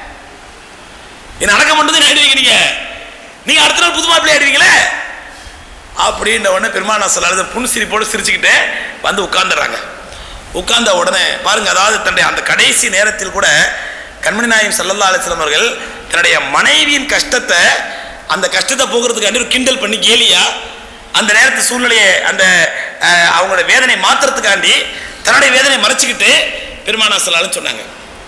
என்ன அடக்கம் பண்ணது என்ன ஆடுவீங்க நீங்க நீங்க அடுத்த நாள் புது மாப்பிள்ளை ஆடுவீங்களே அப்படின்ற உடனே பெருமானா சொல்லாத புன்சிரிப்போடு சிரிச்சுக்கிட்டு வந்து உட்கார்ந்துடுறாங்க உட்கார்ந்த உடனே பாருங்க அதாவது தன்னுடைய அந்த கடைசி நேரத்தில் கூட கண்மணி நாயம் சல்லல்லா அலிஸ்லாம் அவர்கள் தன்னுடைய மனைவியின் கஷ்டத்தை அந்த கஷ்டத்தை போகிறதுக்காண்டி ஒரு கிண்டல் பண்ணி கேலியா அந்த நேரத்து சூழ்நிலையை அந்த அஹ், அவங்களோட வேதனை மாத்துறதுக்காண்டி தன்னுடைய வேதனை மறைச்சிக்கிட்டு பெருமானா சொல்லாலும் சொன்னாங்க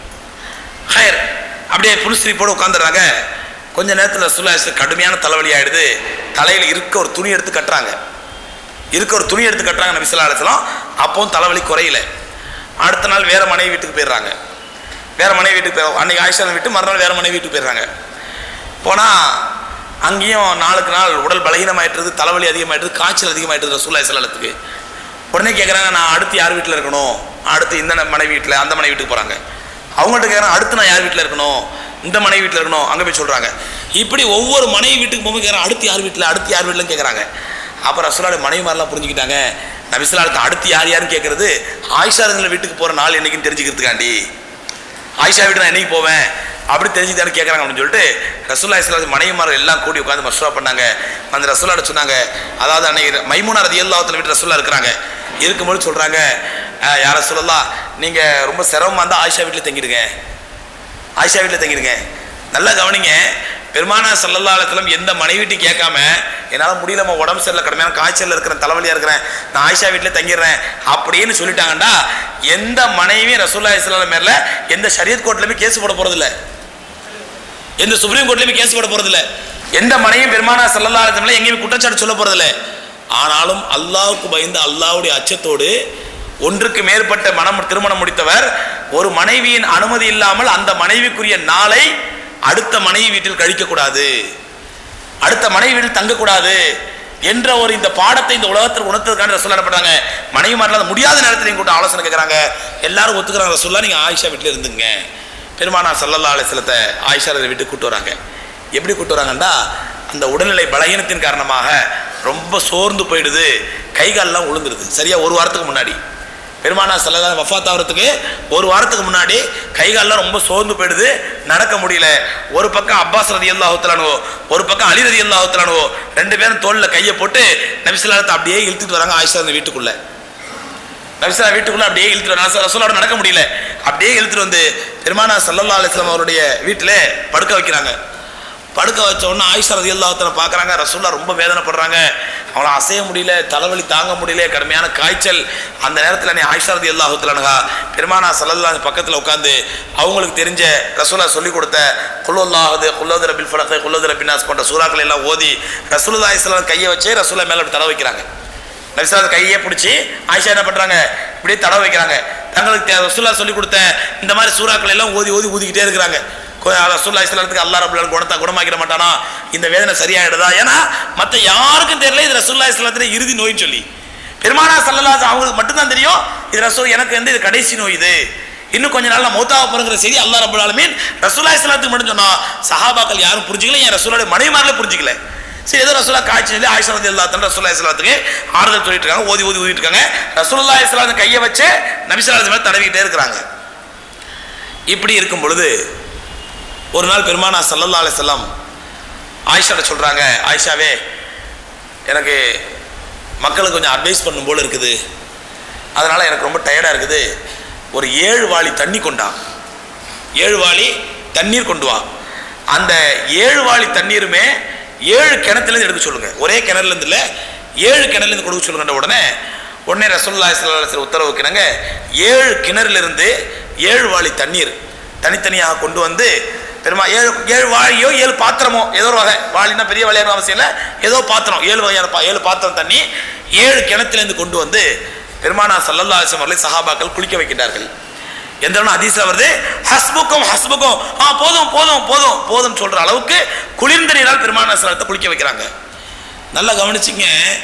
ஹயர் அப்படியே புனிஸ்திரிப்போடு உட்காந்துடுறாங்க கொஞ்ச நேரத்தில் சுல்லாசு கடுமையான தலைவலி ஆயிடுது தலையில் இருக்க ஒரு துணி எடுத்து கட்டுறாங்க இருக்க ஒரு துணி எடுத்து கட்டுறாங்க நபிசல்லா அலிஸ்லாம் அப்பவும் தலைவலி குறையல அடுத்த நாள் வேற மனைவி வீட்டுக்கு போயிடுறாங்க வேற மனைவி வீட்டுக்கு போய் அன்னைக்கு ஆயிஷா விட்டு மறுநாள் வேற மனைவி வீட்டுக்கு போயிடுறாங்க போனால் அங்கேயும் நாளுக்கு நாள் உடல் பலகீனமாயிட்டுருது தலைவலி அதிகமாயிட்டுது காய்ச்சல் அதிகமாயிட்டுது ரசூல்லா சலாத்துக்கு உடனே கேட்குறாங்க நான் அடுத்து யார் வீட்டில் இருக்கணும் அடுத்து இந்த மனைவி வீட்டில் அந்த மனைவி வீட்டுக்கு போகிறாங்க அவங்கள்ட்ட கேட்குறாங்க அடுத்து நான் யார் வீட்டில் இருக்கணும் இந்த மனைவி வீட்டில் இருக்கணும் அங்கே போய் சொல்கிறாங்க இப்படி ஒவ்வொரு மனைவி வீட்டுக்கு போகும்போது கேட்குறாங்க அடுத்து யார் வீட்டில் அடுத்து யார் வீட்டில்னு கேட்குறாங்க அப்போ ரசூலோட மனைவி மாதிரிலாம் புரிஞ்சுக்கிட்டாங்க நபிசுல்லாளுக்கு அடுத்து யார் யாருன்னு கேட்குறது ஆயிஷா இருந்த வீட்டுக்கு போகிற நாள் என்னைக்குன்னு தெரிஞ்சுக்கிறதுக்காண்டி ஆயிஷா வீட்டு நான் என்னைக்கு போவேன் அப்படி தெரிஞ்சுதானு கேட்குறாங்க அப்படின்னு சொல்லிட்டு ரசூல்லா இஸ்லாம் மனைவிமார்கள் எல்லாம் கூடி உட்காந்து மசூரா பண்ணாங்க அந்த ரசூலாட சொன்னாங்க அதாவது அன்னைக்கு மைமூனா ரதி எல்லாத்துல வீட்டு ரசூல்லா இருக்கிறாங்க இருக்கும்போது சொல்கிறாங்க யார சொல்லலாம் நீங்கள் ரொம்ப சிரமமாக இருந்தால் ஆயிஷா வீட்டில் தங்கிடுங்க ஆயிஷா வீட்டில் தங்கிடுங்க நல்லா கவனிங்க பெருமானா சல்லல்லா அலுவலம் எந்த மனைவிட்டு கேட்காம என்னால் முடியலம்மா உடம்பு சரியில்லை கடுமையான காய்ச்சலில் இருக்கிறேன் தலைவலியாக இருக்கிறேன் நான் ஆயிஷா வீட்டில் தங்கிடுறேன் அப்படின்னு சொல்லிட்டாங்கடா எந்த மனைவியும் ரசூல்லா இஸ்லாம் மேல எந்த ஷரியத் கோர்ட்லையுமே கேஸ் போட போகிறதில்ல எந்த சுப்ரீம் கோர்ட்லையுமே கேஸ் போட போகிறதில்ல எந்த மனைவியும் பெருமானா சல்லல்லா அலுவலம் எங்கேயுமே குற்றச்சாட்டு சொல்ல போகிறதில்ல ஆனாலும் அல்லாவுக்கு பயந்து அல்லாவுடைய அச்சத்தோடு ஒன்றுக்கு மேற்பட்ட மனம் திருமணம் முடித்தவர் ஒரு மனைவியின் அனுமதி இல்லாமல் அந்த மனைவிக்குரிய நாளை அடுத்த மனைவி வீட்டில் கழிக்கக்கூடாது அடுத்த மனைவி வீட்டில் தங்கக்கூடாது என்ற ஒரு இந்த பாடத்தை இந்த உலகத்தில் உணர்த்ததுக்கான சொல்லப்பட்டாங்க மனைவி மாரில் முடியாத நேரத்தில் கூட ஆலோசனை கேட்குறாங்க எல்லாரும் ஒத்துக்கிறாங்க சொல்ல நீங்கள் ஆயிஷா வீட்டில் இருந்துங்க பெருமானார் சல்லல்லா அலிஸ்லத்தை ஆயிஷா வீட்டுக்கு கூட்டு வராங்க எப்படி கூட்டு வராங்கன்னா அந்த உடல்நிலை பலகீனத்தின் காரணமாக ரொம்ப சோர்ந்து போயிடுது கை கால்லாம் உளுந்துருது சரியா ஒரு வாரத்துக்கு முன்னாடி பெருமானா சல்லல்லா வஃபாத் ஆகிறதுக்கு ஒரு வாரத்துக்கு முன்னாடி கை கால்லாம் ரொம்ப சோர்ந்து போயிடுது நடக்க முடியல ஒரு பக்கம் அப்பாஸ் ரதி அல்லாஹுத்தலானுவோ ஒரு பக்கம் அலி ரதி அல்லாஹுத்தலானுவோ ரெண்டு பேரும் தோல்ல கையை போட்டு நபிசுல்லாத்தை அப்படியே இழுத்துட்டு வராங்க ஆயிஷா அந்த வீட்டுக்குள்ள நபிசுல்லா வீட்டுக்குள்ள அப்படியே இழுத்துட்டு வராங்க ரசூலோட நடக்க முடியல அப்படியே இழுத்துட்டு வந்து பெருமானா சல்லல்லா அலிஸ்லாம் அவருடைய வீட்டில் படுக்க வைக்கிறாங்க படுக்க வச்ச உடனே ஆயிஷா ரதி அல்லாஹத்தனை பார்க்குறாங்க ரசூல்லா ரொம்ப வேதனைப்படுறாங்க அவளை அசைய முடியல தலைவலி தாங்க முடியல கடுமையான காய்ச்சல் அந்த நேரத்தில் நீ ஆயிஷா ரதி அல்லாஹத்துலனுகா பெருமானா சல்லல்லா பக்கத்தில் உட்காந்து அவங்களுக்கு தெரிஞ்ச ரசூலா சொல்லி கொடுத்த குல்லல்லாஹது குல்லது ரபில் ஃபலக் குல்லது ரபினாஸ் போன்ற சூறாக்கள் எல்லாம் ஓதி ரசூலுல்லா இஸ்லாம் கையை வச்சே ரசூலா மேலே அப்படி தடவை வைக்கிறாங்க நபிசாத கையே பிடிச்சி ஆயிஷா என்ன பண்றாங்க இப்படியே தடவை வைக்கிறாங்க தங்களுக்கு தே- ரசூல்லா சொல்லி கொடுத்த இந்த மாதிரி சூறாக்கள் எல்லாம் ஓதி ஓதி ஊதிக்கிட்டே இருக்கிறாங்க கொ- ரசூல்லா இஸ்லாத்துக்கு அல்லா ரபுல்லான் குணத்தை குணமாக்கிட மாட்டானா இந்த வேதனை சரியாயிடுதா ஏன்னா மற்ற யாருக்கும் தெரியல இது ரசூல்லா இஸ்லாத்துல இறுதி நோயின்னு சொல்லி பெருமானா சல்லல்லா அவங்களுக்கு மட்டும்தான் தெரியும் இது ரசூல் எனக்கு வந்து இது கடைசி நோய் இது இன்னும் கொஞ்ச நாள்ல மௌத்தாக போறங்கிற செய்தி அல்லாஹ் ரபுல் ஆலமீன் ரசூல்லா இஸ்லாத்துக்கு மட்டும் சொன்னா சஹாபாக்கள் யாரும் புரிஞ்சுக்கல என் ரசூலோட மனைவிமார்களே புரிஞ்சுக்கல சரி ஏதோ ரசூலா காய்ச்சி சொல்லி ஆயிஷா ரதி அல்லா ரசூல்லா இஸ்லாத்துக்கு ஆறுதல் சொல்லிட்டு இருக்காங்க ஓதி ஓதி ஊதிட்டு இருக்காங்க ரசூலுல்லா இஸ்லாம் கையை வச்சு நபிசல்லா மேல தடவிக்கிட்டே இருக்கிறாங்க இப்படி இருக்கும் பொழுது ஒரு நாள் பெருமானா சல்லல்லா அலிஸ்லாம் ஆயிஷாட்ட சொல்றாங்க ஆயிஷாவே எனக்கு மக்களுக்கு கொஞ்சம் அட்வைஸ் பண்ணும் போல இருக்குது அதனால எனக்கு ரொம்ப டயர்டா இருக்குது ஒரு ஏழு வாளி தண்ணி கொண்டா ஏழு வாளி தண்ணீர் கொண்டு வா அந்த ஏழு வாளி தண்ணீருமே ஏழு கிணத்துலேருந்து எடுக்க சொல்லுங்க ஒரே கிணறுல இருந்து இல்லை ஏழு கிணறுலேருந்து கொடுக்க சொல்லுங்கன்ற உடனே உடனே ரசூல்லா இஸ்லாத்தில் உத்தரவு வைக்கிறாங்க ஏழு கிணறுல இருந்து ஏழு வாளி தண்ணீர் தனித்தனியாக கொண்டு வந்து பெருமா ஏழு ஏழு வாளியோ ஏழு பாத்திரமோ ஏதோ ஒரு வகை வாளினா பெரிய வழியான அவசியம் இல்லை ஏதோ பாத்திரம் ஏழு வகையான பா ஏழு பாத்திரம் தண்ணி ஏழு கிணத்துலேருந்து கொண்டு வந்து பெருமானா சல்லல்லா அலிஸ்லாம் அவர்களை சஹாபாக்கள் குளிக்க வைக்கின்றார்கள் எந்த இடம் ஹதீஸ்ல வருது ஹஸ்புக்கும் ஹஸ்புக்கும் ஆ போதும் போதும் போதும் போதும் சொல்ற அளவுக்கு குளிர்ந்த நீரால் பெருமான சலத்தை குளிக்க வைக்கிறாங்க நல்லா கவனிச்சிங்க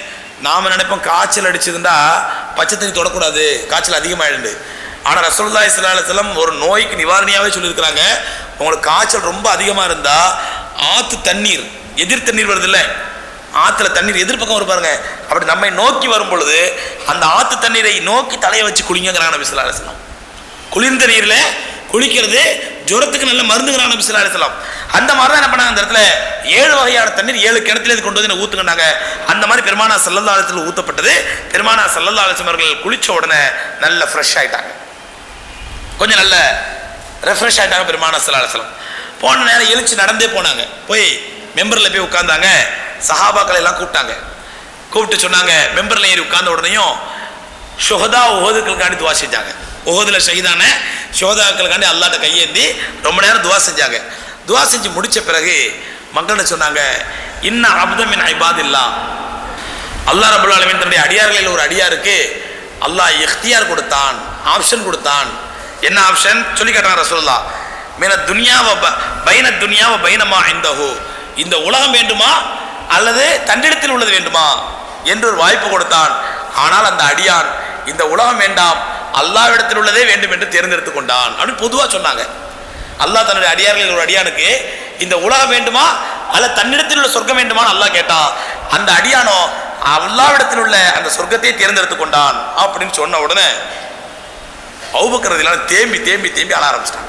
நாம நினைப்போம் காய்ச்சல் அடிச்சதுண்டா பச்சை தண்ணி தொடக்கூடாது காய்ச்சல் அதிகமாயிடுது ஆனா ரசூலுல்லா இஸ்லாம் ஒரு நோய்க்கு நிவாரணியாவே சொல்லியிருக்கிறாங்க உங்களுக்கு காய்ச்சல் ரொம்ப அதிகமா இருந்தா ஆத்து தண்ணீர் எதிர் தண்ணீர் வருது இல்ல ஆத்துல தண்ணீர் எதிர்பக்கம் வரும் பாருங்க அப்படி நம்மை நோக்கி வரும் பொழுது அந்த ஆத்து தண்ணீரை நோக்கி தலையை வச்சு குளிங்கிறாங்க நபி ஸல்லல்லாஹு அலைஹி வஸல்லம் குளிர்ந்த நீர்ல குளிக்கிறது ஜுரத்துக்கு நல்ல மருந்துங்கிறான் நபி ஸல்லல்லாஹு அலைஹி வஸல்லம் அந்த மாதிரி தான் என்ன பண்ணாங்க அந்த இடத்துல ஏழு வகையான தண்ணீர் ஏழு கிணத்துல இருந்து கொண்டு வந்து என்ன ஊத்துங்கன்னாங்க அந்த மாதிரி பெருமானா சல்லல்லா அலிஸ்ல ஊத்தப்பட்டது பெருமானா சல்லல்லா அலிஸ்லம் அவர்கள் குளிச்ச உடனே நல்ல ஃப்ரெஷ் ஆயிட்டாங்க கொஞ்சம் நல்ல ரெஃப்ரெஷ் ஆயிட்டாங்க பெருமானா சல்லா அலிஸ்லம் போன நேரம் எழுச்சி நடந்தே போனாங்க போய் மெம்பர்ல போய் உட்கார்ந்தாங்க சஹாபாக்களை எல்லாம் கூப்பிட்டாங்க கூப்பிட்டு சொன்னாங்க மெம்பர்ல ஏறி உட்கார்ந்த உடனேயும் ஷுஹதா உஹதுக்களுக்காண்டி துவா செஞ்சாங்க உஹதுல ஷஹீதான ஷுஹதாக்களுக்காண்டி அல்லாட்ட கையேந்தி ரொம்ப நேரம் துவா செஞ்சாங்க துவா செஞ்சு முடிச்ச பிறகு மக்கள்கிட்ட சொன்னாங்க இன்ன அப்தமின் ஐபாதில்லா அல்லாஹ் ரபுல் ஆலமீன் தன்னுடைய அடியார்களில் ஒரு அடியாருக்கு அல்லாஹ் இஃப்தியார் கொடுத்தான் ஆப்ஷன் கொடுத்தான் என்ன ஆப்ஷன் சொல்லி காட்டுறாங்க ரசூலுல்லாஹ் மீன துனியாவ ப- பைன துனியாவ பைனமா இந்தஹு இந்த உலகம் வேண்டுமா அல்லது தன்னிடத்தில் உள்ளது வேண்டுமா என்று ஒரு வாய்ப்பு கொடுத்தான் ஆனால் அந்த அடியான் இந்த உலகம் வேண்டாம் அல்லாஹ்விடத்தில் உள்ளதே வேண்டும் என்று தேர்ந்தெடுத்து கொண்டான் அப்படின்னு பொதுவா சொன்னாங்க அல்லாஹ் தன்னுடைய அடியார்களில் ஒரு அடியானுக்கு இந்த உலகம் வேண்டுமா அல்ல தன்னிடத்தில் உள்ள சொர்க்கம் வேண்டுமான்னு அல்லாஹ் கேட்டான் அந்த அடியானோ அல்லாவிடத்தில் உள்ள அந்த சொர்க்கத்தை தேர்ந்தெடுத்து கொண்டான் அப்படின்னு சொன்ன உடனே அவுபக்கரதிலாம் தேம்பி தேம்பி தேம்பி அழ ஆரம்பிச்சிட்டாங்க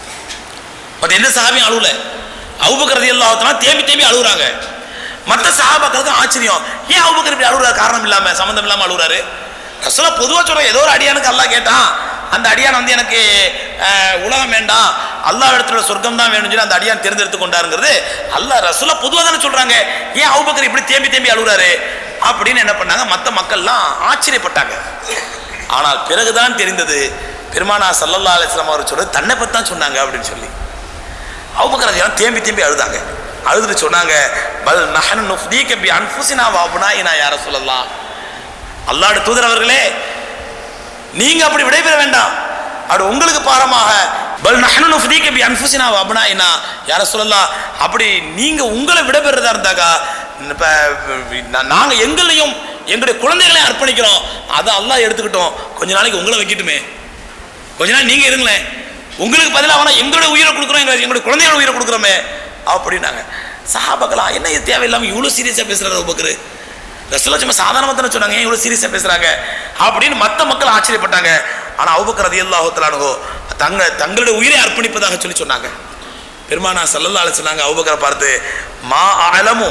பட் எந்த சஹாபியும் அழுவல அவுபக்கரதி எல்லாத்தெல்லாம் தேம்பி தேம்பி அழுகுறாங்க மற்ற சஹாபாக்களுக்கு ஆச்சரியம் ஏன் அவுபக்கர் இப்படி அழுகுறாரு காரணம் இல்லாம சம்மந்தம் இல்லாம அழுகுறாரு ரசூலா பொதுவா சொல்ற ஏதோ ஒரு அடியானுக்கு அல்லாஹ் கேட்டான் அந்த அடியான் வந்து எனக்கு அஹ், உலகம் வேண்டாம் அல்லாஹ் இடத்துல சொர்க்கம் தான் வேணும்னு சொல்லி அந்த அடியான் தேர்ந்தெடுத்து கொண்டாருங்கிறது அல்லாஹ் ரசூலா பொதுவாக தானே சொல்றாங்க ஏன் அவுபக்கர் இப்படி தேம்பி தேம்பி அழுகுறாரு அப்படின்னு என்ன பண்ணாங்க மற்ற மக்கள்லாம் ஆச்சரியப்பட்டாங்க ஆனால் பிறகுதான் தெரிந்தது பெருமானா சல்லல்லா அலிஸ்லாம் அவர் சொல்றது தன்னை பத்தி தான் சொன்னாங்க அப்படின்னு சொல்லி அவுபக்கரதியெல்லாம் தேம்பி தேம்பி அழுதாங்க அழுதுட்டு சொன்னாங்க பல் நஹன் நுஃப்தீக பி அன்ஃபுசினா வ அப்னாயினா யா ரசூலல்லாஹ் அல்லாஹ்வுடைய தூதர் அவர்களே நீங்க அப்படி விடைபெற வேண்டாம் அப்படி உங்களுக்கு பாரமாக பல் நஹனு நுஃப்தீக பி அன்ஃபுசினா வ அப்னாயினா யா ரசூலல்லாஹ் அப்படி நீங்க உங்களை விடைபெறதா இருந்தாக்கா இப்ப நா- நாங்க எங்களையும் எங்களுடைய குழந்தைகளையும் அர்ப்பணிக்கிறோம் அதை அல்லாஹ் எடுத்துக்கிட்டோம் கொஞ்ச நாளைக்கு உங்களை வைக்கட்டுமே கொஞ்ச நாள் நீங்க இருங்களேன் உங்களுக்கு பதிலாக வேணா எங்களுடைய உயிரை கொடுக்குறோம் எங்க எங்களுடைய குழந்தைகளோட உயிரை கொடுக்குறோமே அப்படின்னாங்க சஹாபாக்களா என்ன இது தேவையில்லாம இவ்வளவு சீரியஸா பேசுறாரு அபூபக்கர் ரசூலா சும்மா சாதாரணமாக தானே சொன்னாங்க ஏன் இவ்வளோ சீரியஸாக பேசுகிறாங்க அப்படின்னு மற்ற மக்கள் ஆச்சரியப்பட்டாங்க ஆனால் அவுபக்கர் ரதி அல்லாஹுத்தலானுகோ தங்க தங்களுடைய உயிரை அர்ப்பணிப்பதாக சொல்லி சொன்னாங்க பெருமானா சல்லல்லா அலைஹி சொன்னாங்க அவுபக்கரை பார்த்து மா அலமு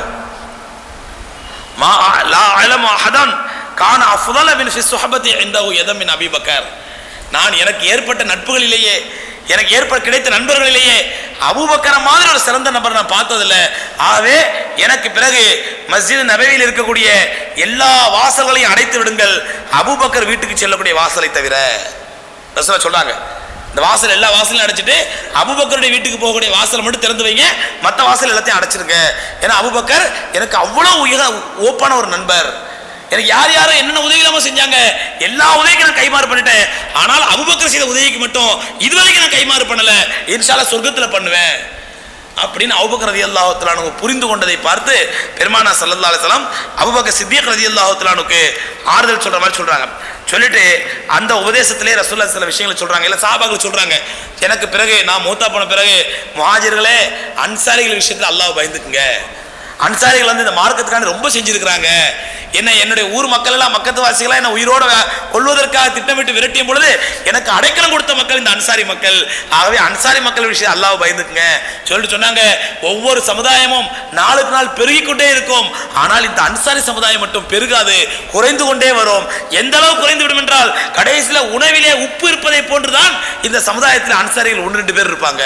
மா அ- லா அலமு அஹதன் கான அஃதல மின் ஃபி சுஹபத்தி இந்தஹு யதம் மின் அபீபக்கர் நான் எனக்கு ஏற்பட்ட நட்புகளிலேயே எனக்கு ஏற்பட்ட கிடைத்த நண்பர்களிலேயே அபூபக்கர மாதிரி ஒரு சிறந்த நபர் நான் பார்த்ததில்ல ஆகவே எனக்கு பிறகு மஸ்ஜித் நபவியில் இருக்கக்கூடிய எல்லா வாசல்களையும் அடைத்து விடுங்கள் அபூபக்கர் வீட்டுக்கு செல்லக்கூடிய வாசலை தவிர ரசூலா சொல்றாங்க இந்த வாசல் எல்லா வாசலையும் அடைச்சிட்டு அபுபக்கருடைய வீட்டுக்கு போகக்கூடிய வாசலை மட்டும் திறந்து வைங்க மற்ற வாசல் எல்லாத்தையும் அடைச்சிருங்க ஏன்னா அபுபக்கர் எனக்கு அவ்வளோ உயர ஓப்பான ஒரு நண்பர் எனக்கு யார் யாரும் என்னென்ன உதவி இல்லாம செஞ்சாங்க எல்லா உதவிக்கும் நான் கைமாறு பண்ணிட்டேன் ஆனால் அபுபக்கர் செய்த உதவிக்கு மட்டும் இதுவரைக்கும் நான் கைமாறு பண்ணல இன்ஷால்லா சொர்க்கத்துல பண்ணுவேன் அப்படின்னு அபுபக்கர் ரதி அல்லாஹுத்தலானு புரிந்து கொண்டதை பார்த்து பெருமானா சல்லல்லா அலிஸ்லாம் அபுபக்கர் சித்தியக் ரதி அல்லாஹுத்தலானுக்கு ஆறுதல் சொல்ற மாதிரி சொல்றாங்க சொல்லிட்டு அந்த உபதேசத்திலே ரசூல்லா சில விஷயங்களை சொல்றாங்க இல்ல சாபாக்கள் சொல்றாங்க எனக்கு பிறகு நான் மூத்தா போன பிறகு முஹாஜிர்களே அன்சாரிகள் விஷயத்துல அல்லாஹ் பயந்துக்குங்க அன்சாரிகள் வந்து இந்த மார்க்கத்துக்காண்டி ரொம்ப செஞ்சிருக்கிறாங்க என்ன என்னுடைய ஊர் மக்கள் எல்லாம் மக்கத்து வாசிகளா என்ன உயிரோட கொள்வதற்காக திட்டமிட்டு விரட்டியும் பொழுது எனக்கு அடைக்கலம் கொடுத்த மக்கள் இந்த அன்சாரி மக்கள் ஆகவே அன்சாரி மக்கள் விஷயம் அல்லாஹ் பயந்துக்குங்க சொல்லிட்டு சொன்னாங்க ஒவ்வொரு சமுதாயமும் நாளுக்கு நாள் பெருகிக் கொண்டே இருக்கும் ஆனால் இந்த அன்சாரி சமுதாயம் மட்டும் பெருகாது குறைந்து கொண்டே வரும் எந்த அளவு குறைந்து விடும் என்றால் கடைசியில உணவிலே உப்பு இருப்பதை போன்றுதான் இந்த சமுதாயத்தில் அன்சாரிகள் ஒன்று ரெண்டு பேர் இருப்பாங்க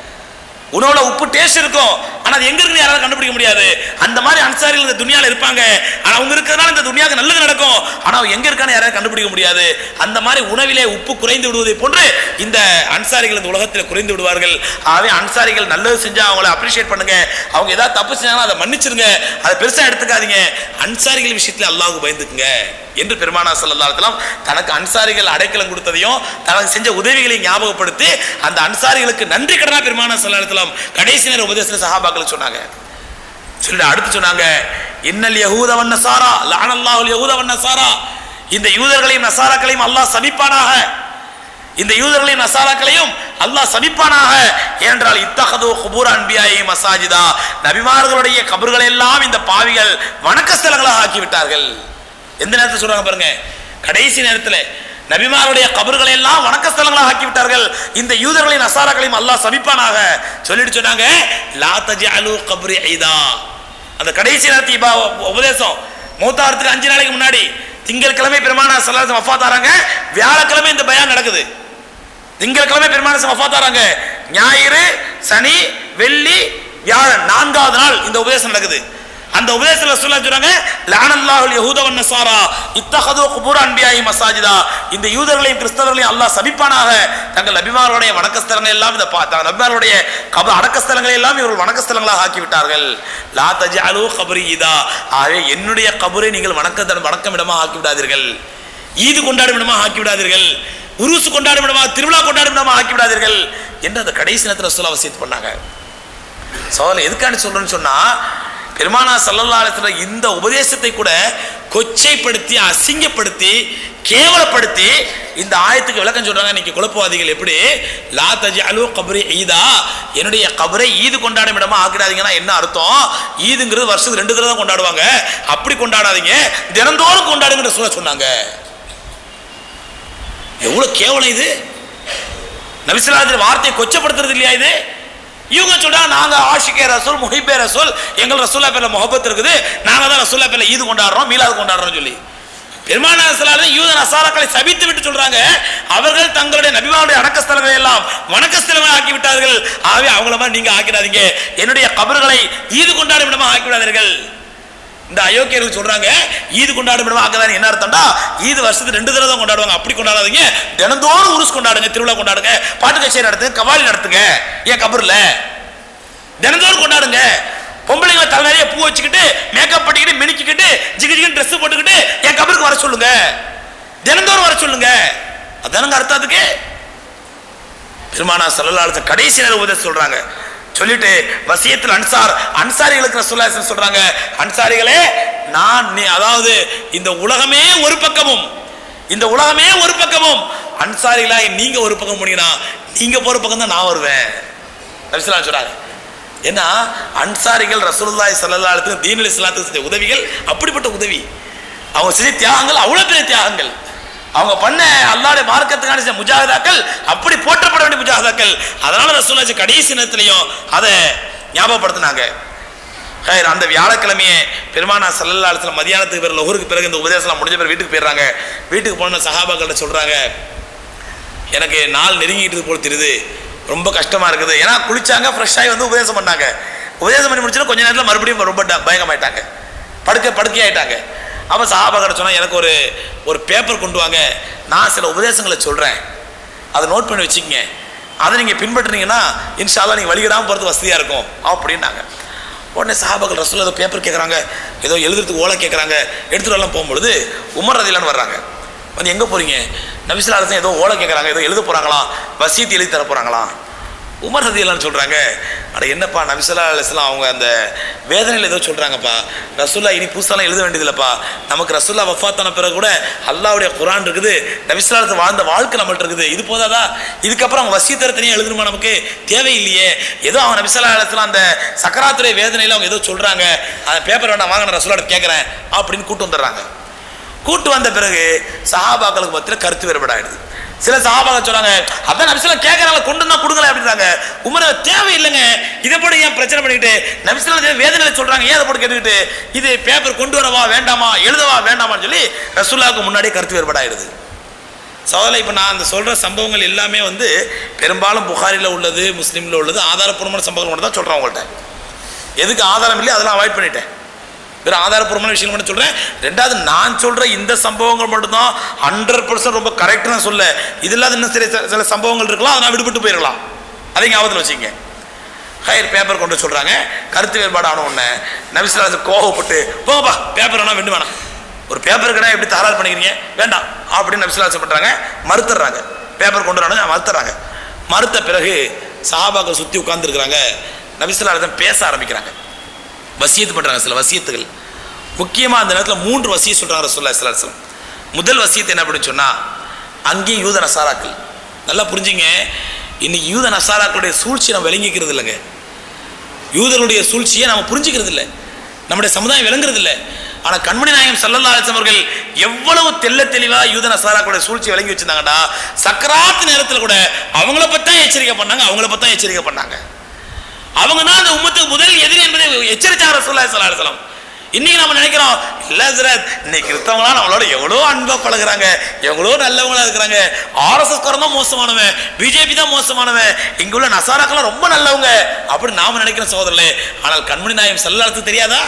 உணவுல உப்பு டேஸ்ட் இருக்கும் ஆனா அது எங்க இருக்கு யாராலும் கண்டுபிடிக்க முடியாது அந்த மாதிரி அன்சாரிகள் இந்த துனியால இருப்பாங்க ஆனா அவங்க இருக்கிறதுனால இந்த துனியாவுக்கு நல்லது நடக்கும் ஆனா அவங்க எங்க இருக்கான்னு யாராலும் கண்டுபிடிக்க முடியாது அந்த மாதிரி உணவிலே உப்பு குறைந்து விடுவதை போன்று இந்த அன்சாரிகள் இந்த உலகத்தில் குறைந்து விடுவார்கள் ஆகவே அன்சாரிகள் நல்லது செஞ்சா அவங்கள அப்ரிஷியேட் பண்ணுங்க அவங்க ஏதாவது தப்பு செஞ்சாங்கன்னா அதை மன்னிச்சிருங்க அதை பெருசா எடுத்துக்காதீங்க அன்சாரிகள் விஷயத்துல அல்லாஹ்வுக்கு பயந்துக்குங்க என்று பெருமானா சல்லல்லாஹு தனக்கு அன்சாரிகள் அடைக்கலம் கொடுத்ததையும் தனக்கு செஞ்ச உதவிகளையும் ஞாபகப்படுத்தி அந்த அன்சாரிகளுக்கு நன்றி கடனா பெருமானா சல்லல்லாஹு கடைசி நேர உபதேசத்துல சஹாபாக்களுக்கு சொன்னாங்க சொல்லிட்டு அடுத்து சொன்னாங்க இன்னல் யஹூத வன் நசாரா லஅனல்லாஹுல் யஹூத வன் நசாரா இந்த யூதர்களையும் நசாராக்களையும் அல்லாஹ் சபிப்பானாக இந்த யூதர்களையும் நசாராக்களையும் அல்லாஹ் சபிப்பானாக ஏனென்றால் இத்தகது குபூர் அன்பியாயி மசாஜிதா நபிமார்களுடைய கபர்களை எல்லாம் இந்த பாவிகள் வணக்க ஸ்தலங்களாக ஆக்கி விட்டார்கள் எந்த நேரத்தில் சொல்றாங்க பாருங்க கடைசி நேரத்தில் நபிமாருடைய கபர்களை எல்லாம் வணக்க ஸ்தலங்களாக ஆக்கி விட்டார்கள் இந்த யூதர்களையும் நசாராக்களையும் அல்லாஹ் சபிப்பானாக சொல்லிட்டு சொன்னாங்க லா தஜஅலு கப்ரி ஐதா அந்த கடைசி நேரத்து இபா உபதேசம் மூத்தாரத்துக்கு அஞ்சு நாளைக்கு முன்னாடி திங்கட்கிழமை பெருமானா சல்லாசம் வஃபாத்தாராங்க வியாழக்கிழமை இந்த பயான் நடக்குது திங்கட்கிழமை பெருமானா வஃபாத்தாராங்க ஞாயிறு சனி வெள்ளி வியாழன் நான்காவது நாள் இந்த உபதேசம் நடக்குது அந்த உபதேசத்துல சொல்ல சொல்றாங்க லானல்லாஹுல் யஹூத வன் நஸாரா இத்தகது குபூர் அன்பியாஹி மசாஜிதா இந்த யூதர்களையும் கிறிஸ்தவர்களையும் அல்லாஹ் சபிப்பானாக தங்கள் நபிமார்களுடைய வணக்கஸ்தலங்கள் எல்லாம் இந்த பா- தங்கள் நபிமார்களுடைய கப அடக்கஸ்தலங்களை எல்லாம் இவர்கள் வணக்கஸ்தலங்களாக ஆக்கி விட்டார்கள் லா தஜஅலு கபரி இதா ஆகவே என்னுடைய கபரை நீங்கள் வணக்க வணக்கம் இடமா ஆக்கி விடாதீர்கள் ஈது கொண்டாடும் இடமா ஆக்கி விடாதீர்கள் உருசு கொண்டாடும் இடமா திருவிழா கொண்டாடும் இடமா ஆக்கி விடாதீர்கள் என்று அந்த கடைசி நேரத்தில் சொல்ல அவசியத்து பண்ணாங்க சோதனை எதுக்காண்டி சொல்றேன்னு சொன்னா பெருமானா சல்லல்லா அலிஸ்லாம் இந்த உபதேசத்தை கூட கொச்சைப்படுத்தி அசிங்கப்படுத்தி கேவலப்படுத்தி இந்த ஆயத்துக்கு விளக்கம் சொல்றாங்க இன்னைக்கு குழப்பவாதிகள் எப்படி லா தஜி அலு கபரி ஈதா என்னுடைய கபரை ஈது கொண்டாடும் இடமா ஆக்கிடாதீங்கன்னா என்ன அர்த்தம் ஈதுங்கிறது வருஷத்துக்கு ரெண்டு தடவை தான் கொண்டாடுவாங்க அப்படி கொண்டாடாதீங்க தினந்தோறும் கொண்டாடுங்கிற சொல்ல சொன்னாங்க எவ்வளவு கேவலம் இது நபிசுல்லாத்தின் வார்த்தையை கொச்சப்படுத்துறது இல்லையா இது இவங்க சொல்றா நாங்க ஆஷிகே ரசூல் முஹிபே ரசூல் எங்கள் ரசூல்லா பேர்ல முகப்பத் இருக்குது நாங்க தான் ரசூல்லா பேர்ல ஈது கொண்டாடுறோம் மீலாது கொண்டாடுறோம் சொல்லி பெருமானா சலாலும் யூத நசாராக்களை சபித்து விட்டு சொல்றாங்க அவர்கள் தங்களுடைய நபிமாவுடைய அடக்கஸ்தலங்களை எல்லாம் வணக்கஸ்தலங்களை ஆக்கி விட்டார்கள் ஆகவே அவங்கள மாதிரி நீங்க ஆக்கிடாதீங்க என்னுடைய கபர்களை ஈது கொண்டாடும் இடமா ஆக்கி விடாதீர்கள் இந்த அயோக்கியர்கள் சொல்றாங்க ஈது கொண்டாடும் இடமா ஆக்கதான் என்ன அர்த்தம்டா ஈது வருஷத்துக்கு ரெண்டு தடவை தான் கொண்டாடுவாங்க அப்படி கொண்டாடாதீங்க தினந்தோறும் உருஸ் கொண்டாடுங்க திருவிழா கொண்டாடுங்க பாட்டு கச்சேரி நடத்துங்க கவாலி நடத்துங்க ஏன் கபர்ல தினந்தோறும் கொண்டாடுங்க பொம்பளைங்க தலை நிறைய பூ வச்சுக்கிட்டு மேக்கப் பண்ணிக்கிட்டு மினிக்கிட்டு ஜிகு ஜிகு ட்ரெஸ் போட்டுக்கிட்டு என் கபருக்கு வர சொல்லுங்க தினந்தோறும் வர சொல்லுங்க அதானங்க அர்த்தம் அதுக்கு பெருமானா சல்லல்லாஹு கடைசி நேரம் உதவி சொல்றாங்க சொல்லிட்டு வசியத்தில் அன்சார் அன்சாரிகளுக்கு ரசூலுல்லாஹி சொல்றாங்க அன்சாரிகளே நான் நீ அதாவது இந்த உலகமே ஒரு பக்கமும் இந்த உலகமே ஒரு பக்கமும் அன்சாரிகளாய் நீங்க ஒரு பக்கம் போனீங்கன்னா நீங்க போற பக்கம் தான் நான் வருவேன் நபிசுல்லா சொல்றாங்க ஏன்னா அன்சாரிகள் ரசூலுல்லாஹி ஸல்லல்லாஹு அலைஹி வஸல்லம் தீனுல் இஸ்லாத்துக்கு செஞ்ச உதவிகள் அப்படிப்பட்ட உதவி அவங்க செஞ்ச தியாகங்கள் அவ்வளவு பெரிய தியாகங்கள் அவங்க பண்ண அல்லாஹ்வுடைய மார்க்கத்துக்கான செஞ்ச முஜாஹிதாக்கள் அப்படி போற்றப்பட வேண்டிய முஜாஹிதாக்கள் அதனால ரசூலுல்லாஹி கடைசி நேரத்திலையும் அதை ஞாபகப்படுத்தினாங்க ஹைர் அந்த வியாழக்கிழமையே பெருமானா சல்லல்லா அலிஸ்லாம் மதியானத்துக்கு பிறகு லொஹருக்கு பிறகு இந்த உபதேசம் முடிஞ்ச பிறகு வீட்டுக்கு போயிடுறாங்க வீட்டுக்கு போன சஹாபாக்கள்ட்ட சொல்றாங்க எனக்கு நாள் நெருங்கிட்டு போல தெரியுது ரொம்ப கஷ்டமா இருக்குது ஏன்னா குளிச்சாங்க ஃப்ரெஷ் ஆகி வந்து உபதேசம் பண்ணாங்க உபதேசம் பண்ணி முடிச்சுட்டு கொஞ்ச நேரத்தில் மறுபடியும் ரொம்ப ட- பயங்கமாயிட்டாங்க படுக்க படுக்கை ஆயிட்டாங்க அப்போ சஹாபாக்கிட்ட சொன்னா எனக்கு ஒரு ஒரு பேப்பர் கொண்டு வாங்க நான் சில உபதேசங்களை சொல்றேன் அதை நோட் பண்ணி வச்சுக்கங்க அதை நீங்கள் பின்பற்றுனீங்கன்னா இன்ஷால்லா நீங்கள் வழிகிடாமல் போகிறது வசதியாக இருக்கும் அப்படின்னாங்க உடனே சஹாபாக்கள் ரசூல் ஏதோ பேப்பர் கேட்குறாங்க ஏதோ எழுதுறதுக்கு ஓலை கேட்குறாங்க எடுத்துகிட்டு வரலாம் போகும்பொழுது உமர் ரதிலான்னு வர்றாங்க வந்து எங்கே போகிறீங்க நபிசுல்லா அரசன் ஏதோ ஓலை கேட்குறாங்க ஏதோ எழுத போகிறாங்களா வசீத்து எழுதி தர போகிறாங்களா உமர் ரதிலான்னு சொல்கிறாங்க அட என்னப்பா நபிசுல்லா அலிஸ்லாம் அவங்க அந்த வேதனையில் ஏதோ சொல்கிறாங்கப்பா ரசூல்லா இனி புதுசாலாம் எழுத வேண்டியதில்லப்பா நமக்கு ரசூல்லா வஃபாத்தான பிறகு கூட அல்லாவுடைய குரான் இருக்குது நபிசுல்லா அலிஸ்லாம் வாழ்ந்த வாழ்க்கை நம்மள்ட்ட இருக்குது இது போதாதா இதுக்கப்புறம் அவங்க வசீத்தர தனியாக எழுதணுமா நமக்கு தேவையில்லையே ஏதோ அவங்க நபிசுல்லா அலிஸ்லாம் அந்த சக்கராத்துறை வேதனையில் அவங்க ஏதோ சொல்கிறாங்க அந்த பேப்பர் வேண்டாம் வாங்க நான் ரசூலா கேட்குறேன் அப்படின்னு கூட்டு வந்துடுறாங்க கூட்டு வந்த பிறகு சஹாபாக்களுக்கு மத்தியில் கருத்து வேறுபாடாயிடுது சில சஹாபாக்கள் சொல்றாங்க அதான் நபிசலம் கேட்கறாங்க கொண்டு தான் கொடுக்கல அப்படின்றாங்க உமர தேவையில்லைங்க இதை போட ஏன் பிரச்சனை பண்ணிக்கிட்டு நபிசலம் வேதனையில சொல்றாங்க ஏன் அதை போட்டு கேட்டுக்கிட்டு இது பேப்பர் கொண்டு வரவா வேண்டாமா எழுதவா வேண்டாமான்னு சொல்லி ரசூல்லாவுக்கு முன்னாடியே கருத்து வேறுபாடாயிடுது சோதலை இப்போ நான் அந்த சொல்கிற சம்பவங்கள் எல்லாமே வந்து பெரும்பாலும் புகாரில் உள்ளது முஸ்லீமில் உள்ளது ஆதாரப்பூர்வமான சம்பவங்கள் மட்டும் தான் சொல்கிறேன் உங்கள்கிட்ட எதுக்கு ஆதாரம் இல்லை அதெல்லாம் அவாய்ட் பண்ணிட்டேன் வெறும் ஆதாரப்பூர்வமான விஷயங்கள் மட்டும் சொல்கிறேன் ரெண்டாவது நான் சொல்கிற இந்த சம்பவங்கள் மட்டும்தான் ஹண்ட்ரட் பர்சன்ட் ரொம்ப கரெக்ட் நான் சொல்ல இது இல்லாத இன்னும் சில சில சம்பவங்கள் இருக்கலாம் அதை நான் விடுபட்டு போயிடலாம் அதை ஞாபகத்தில் வச்சுங்க ஹையர் பேப்பர் கொண்டு சொல்கிறாங்க கருத்து வேறுபாடு ஆன உடனே நபிசுலாசு கோவப்பட்டு போங்கப்பா பேப்பர் வேணா வெண்டு வேணாம் ஒரு பேப்பர் கடை எப்படி தகராறு பண்ணிக்கிறீங்க வேண்டாம் அப்படின்னு நபிசுலாசு பண்ணுறாங்க மறுத்துறாங்க பேப்பர் கொண்டு வராங்க மறுத்துறாங்க மறுத்த பிறகு சஹாபாக்கள் சுற்றி உட்கார்ந்துருக்குறாங்க நபிசுலாசன் பேச ஆரம்பிக்கிறாங்க வசியத்து பண்ணுறாங்க சில வசியத்துகள் முக்கியமாக அந்த நேரத்தில் மூன்று வசிய சொல்கிறாங்க ரசூல்லா இஸ்லாம் முதல் வசியத்து என்ன அப்படின்னு சொன்னால் அங்கேயும் யூத நசாராக்கள் நல்லா புரிஞ்சுங்க இன்னைக்கு யூத நசாராக்களுடைய சூழ்ச்சி நம்ம விளங்கிக்கிறது இல்லைங்க யூதருடைய சூழ்ச்சியை நம்ம புரிஞ்சுக்கிறது இல்லை நம்முடைய சமுதாயம் விளங்குறது இல்லை ஆனால் கண்மணி நாயகம் சல்லல்லா அலிஸ்லாம் அவர்கள் எவ்வளவு தெள்ள தெளிவா யூத நசாராக்களுடைய சூழ்ச்சி விளங்கி வச்சிருந்தாங்கடா சக்கராத்து நேரத்தில் கூட அவங்கள பத்தி தான் எச்சரிக்கை பண்ணாங்க அவங்கள பத்தி தான் எச்சரிக்கை பண்ணாங்க அவங்க தான் அந்த உம்மத்துக்கு முதல் எதிரி என்பதை எச்சரித்தாங்க ரசூல்லா ஸல்லல்லாஹு அலைஹி வஸல்லம் இன்னைக்கு நம்ம நினைக்கிறோம் இல்ல ஹஸ்ரத் இன்னைக்கு இருத்தவங்களாம் நம்மளோட எவ்வளோ அன்பா பழகுறாங்க எவ்வளோ நல்லவங்களா இருக்கிறாங்க ஆர்எஸ்எஸ் தான் மோசமானவன் பிஜேபி தான் மோசமானவன் இங்க உள்ள நசாராக்கெல்லாம் ரொம்ப நல்லவங்க அப்படி நாம நினைக்கிற சகோதரர்களே ஆனால் கண்மணி நாயம் செல்லாத்துக்கு தெரியாதா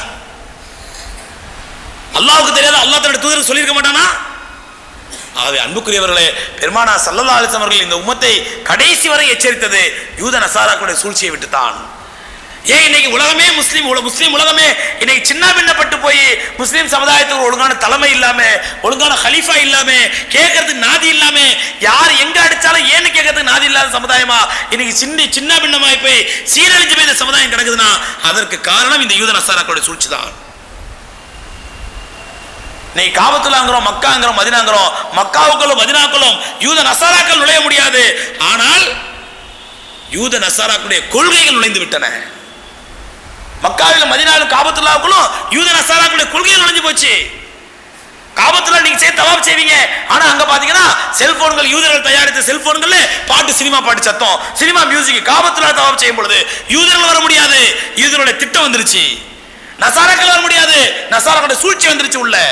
அல்லாவுக்கு தெரியாதா அல்லாஹ் தன்னுடைய தூதருக்கு சொல்லியிருக்க மாட்டானா ஆகவே அன்புக்குரியவர்களே பெருமானா சல்லல்லா அலிஸ்லாம் அவர்கள் இந்த உம்மத்தை கடைசி வரை எச்சரித்தது யூத நசாராக்களுடைய சூழ்ச்சியை விட்டுத்தான் ஏன் இன்னைக்கு உலகமே முஸ்லீம் உல- முஸ்லீம் உலகமே இன்னைக்கு சின்ன பின்னப்பட்டு போய் முஸ்லீம் சமுதாயத்துக்கு ஒரு ஒழுங்கான தலைமை இல்லாம ஒழுங்கான ஹலீஃபா இல்லாம கேட்கறதுக்கு நாதி இல்லாம யார் எங்க அடிச்சாலும் ஏன்னு கேட்கறதுக்கு நாதி இல்லாத சமுதாயமா இன்னைக்கு சின்ன சின்ன பின்னமாய் போய் சீரழிஞ்சு போய் இந்த சமுதாயம் கிடக்குதுன்னா அதற்கு காரணம் இந்த யூத நசாராக்களுடைய சூழ்ச்சி தான் நீ காபத்துலாங்கிறோம் மக்காங்கிறோம் மதினாங்கிறோம் மக்காவுக்குள்ளும் மதினாக்களும் யூத நசாராக்கள் நுழைய முடியாது ஆனால் யூத நசாராக்களுடைய கொள்கைகள் நுழைந்து விட்டன மக்காவில் மதினாவில் காபத்துல்லாவுக்குள்ளும் யூத நசாராக்களுடைய கொள்கைகள் நுழைஞ்சு போச்சு காபத்துல நீங்க சேர்த்து தவாப் செய்வீங்க ஆனா அங்க பாத்தீங்கன்னா செல்போன்கள் யூதர்கள் தயாரித்த செல்போன்கள்ல பாட்டு சினிமா பாட்டு சத்தம் சினிமா மியூசிக் காபத்துல தவாப் செய்யும் பொழுது யூதர்கள் வர முடியாது யூதர்களுடைய திட்டம் வந்துருச்சு நசாராக்கள் வர முடியாது நசாராக்களுடைய சூழ்ச்சி வந்துருச்சு உள்ள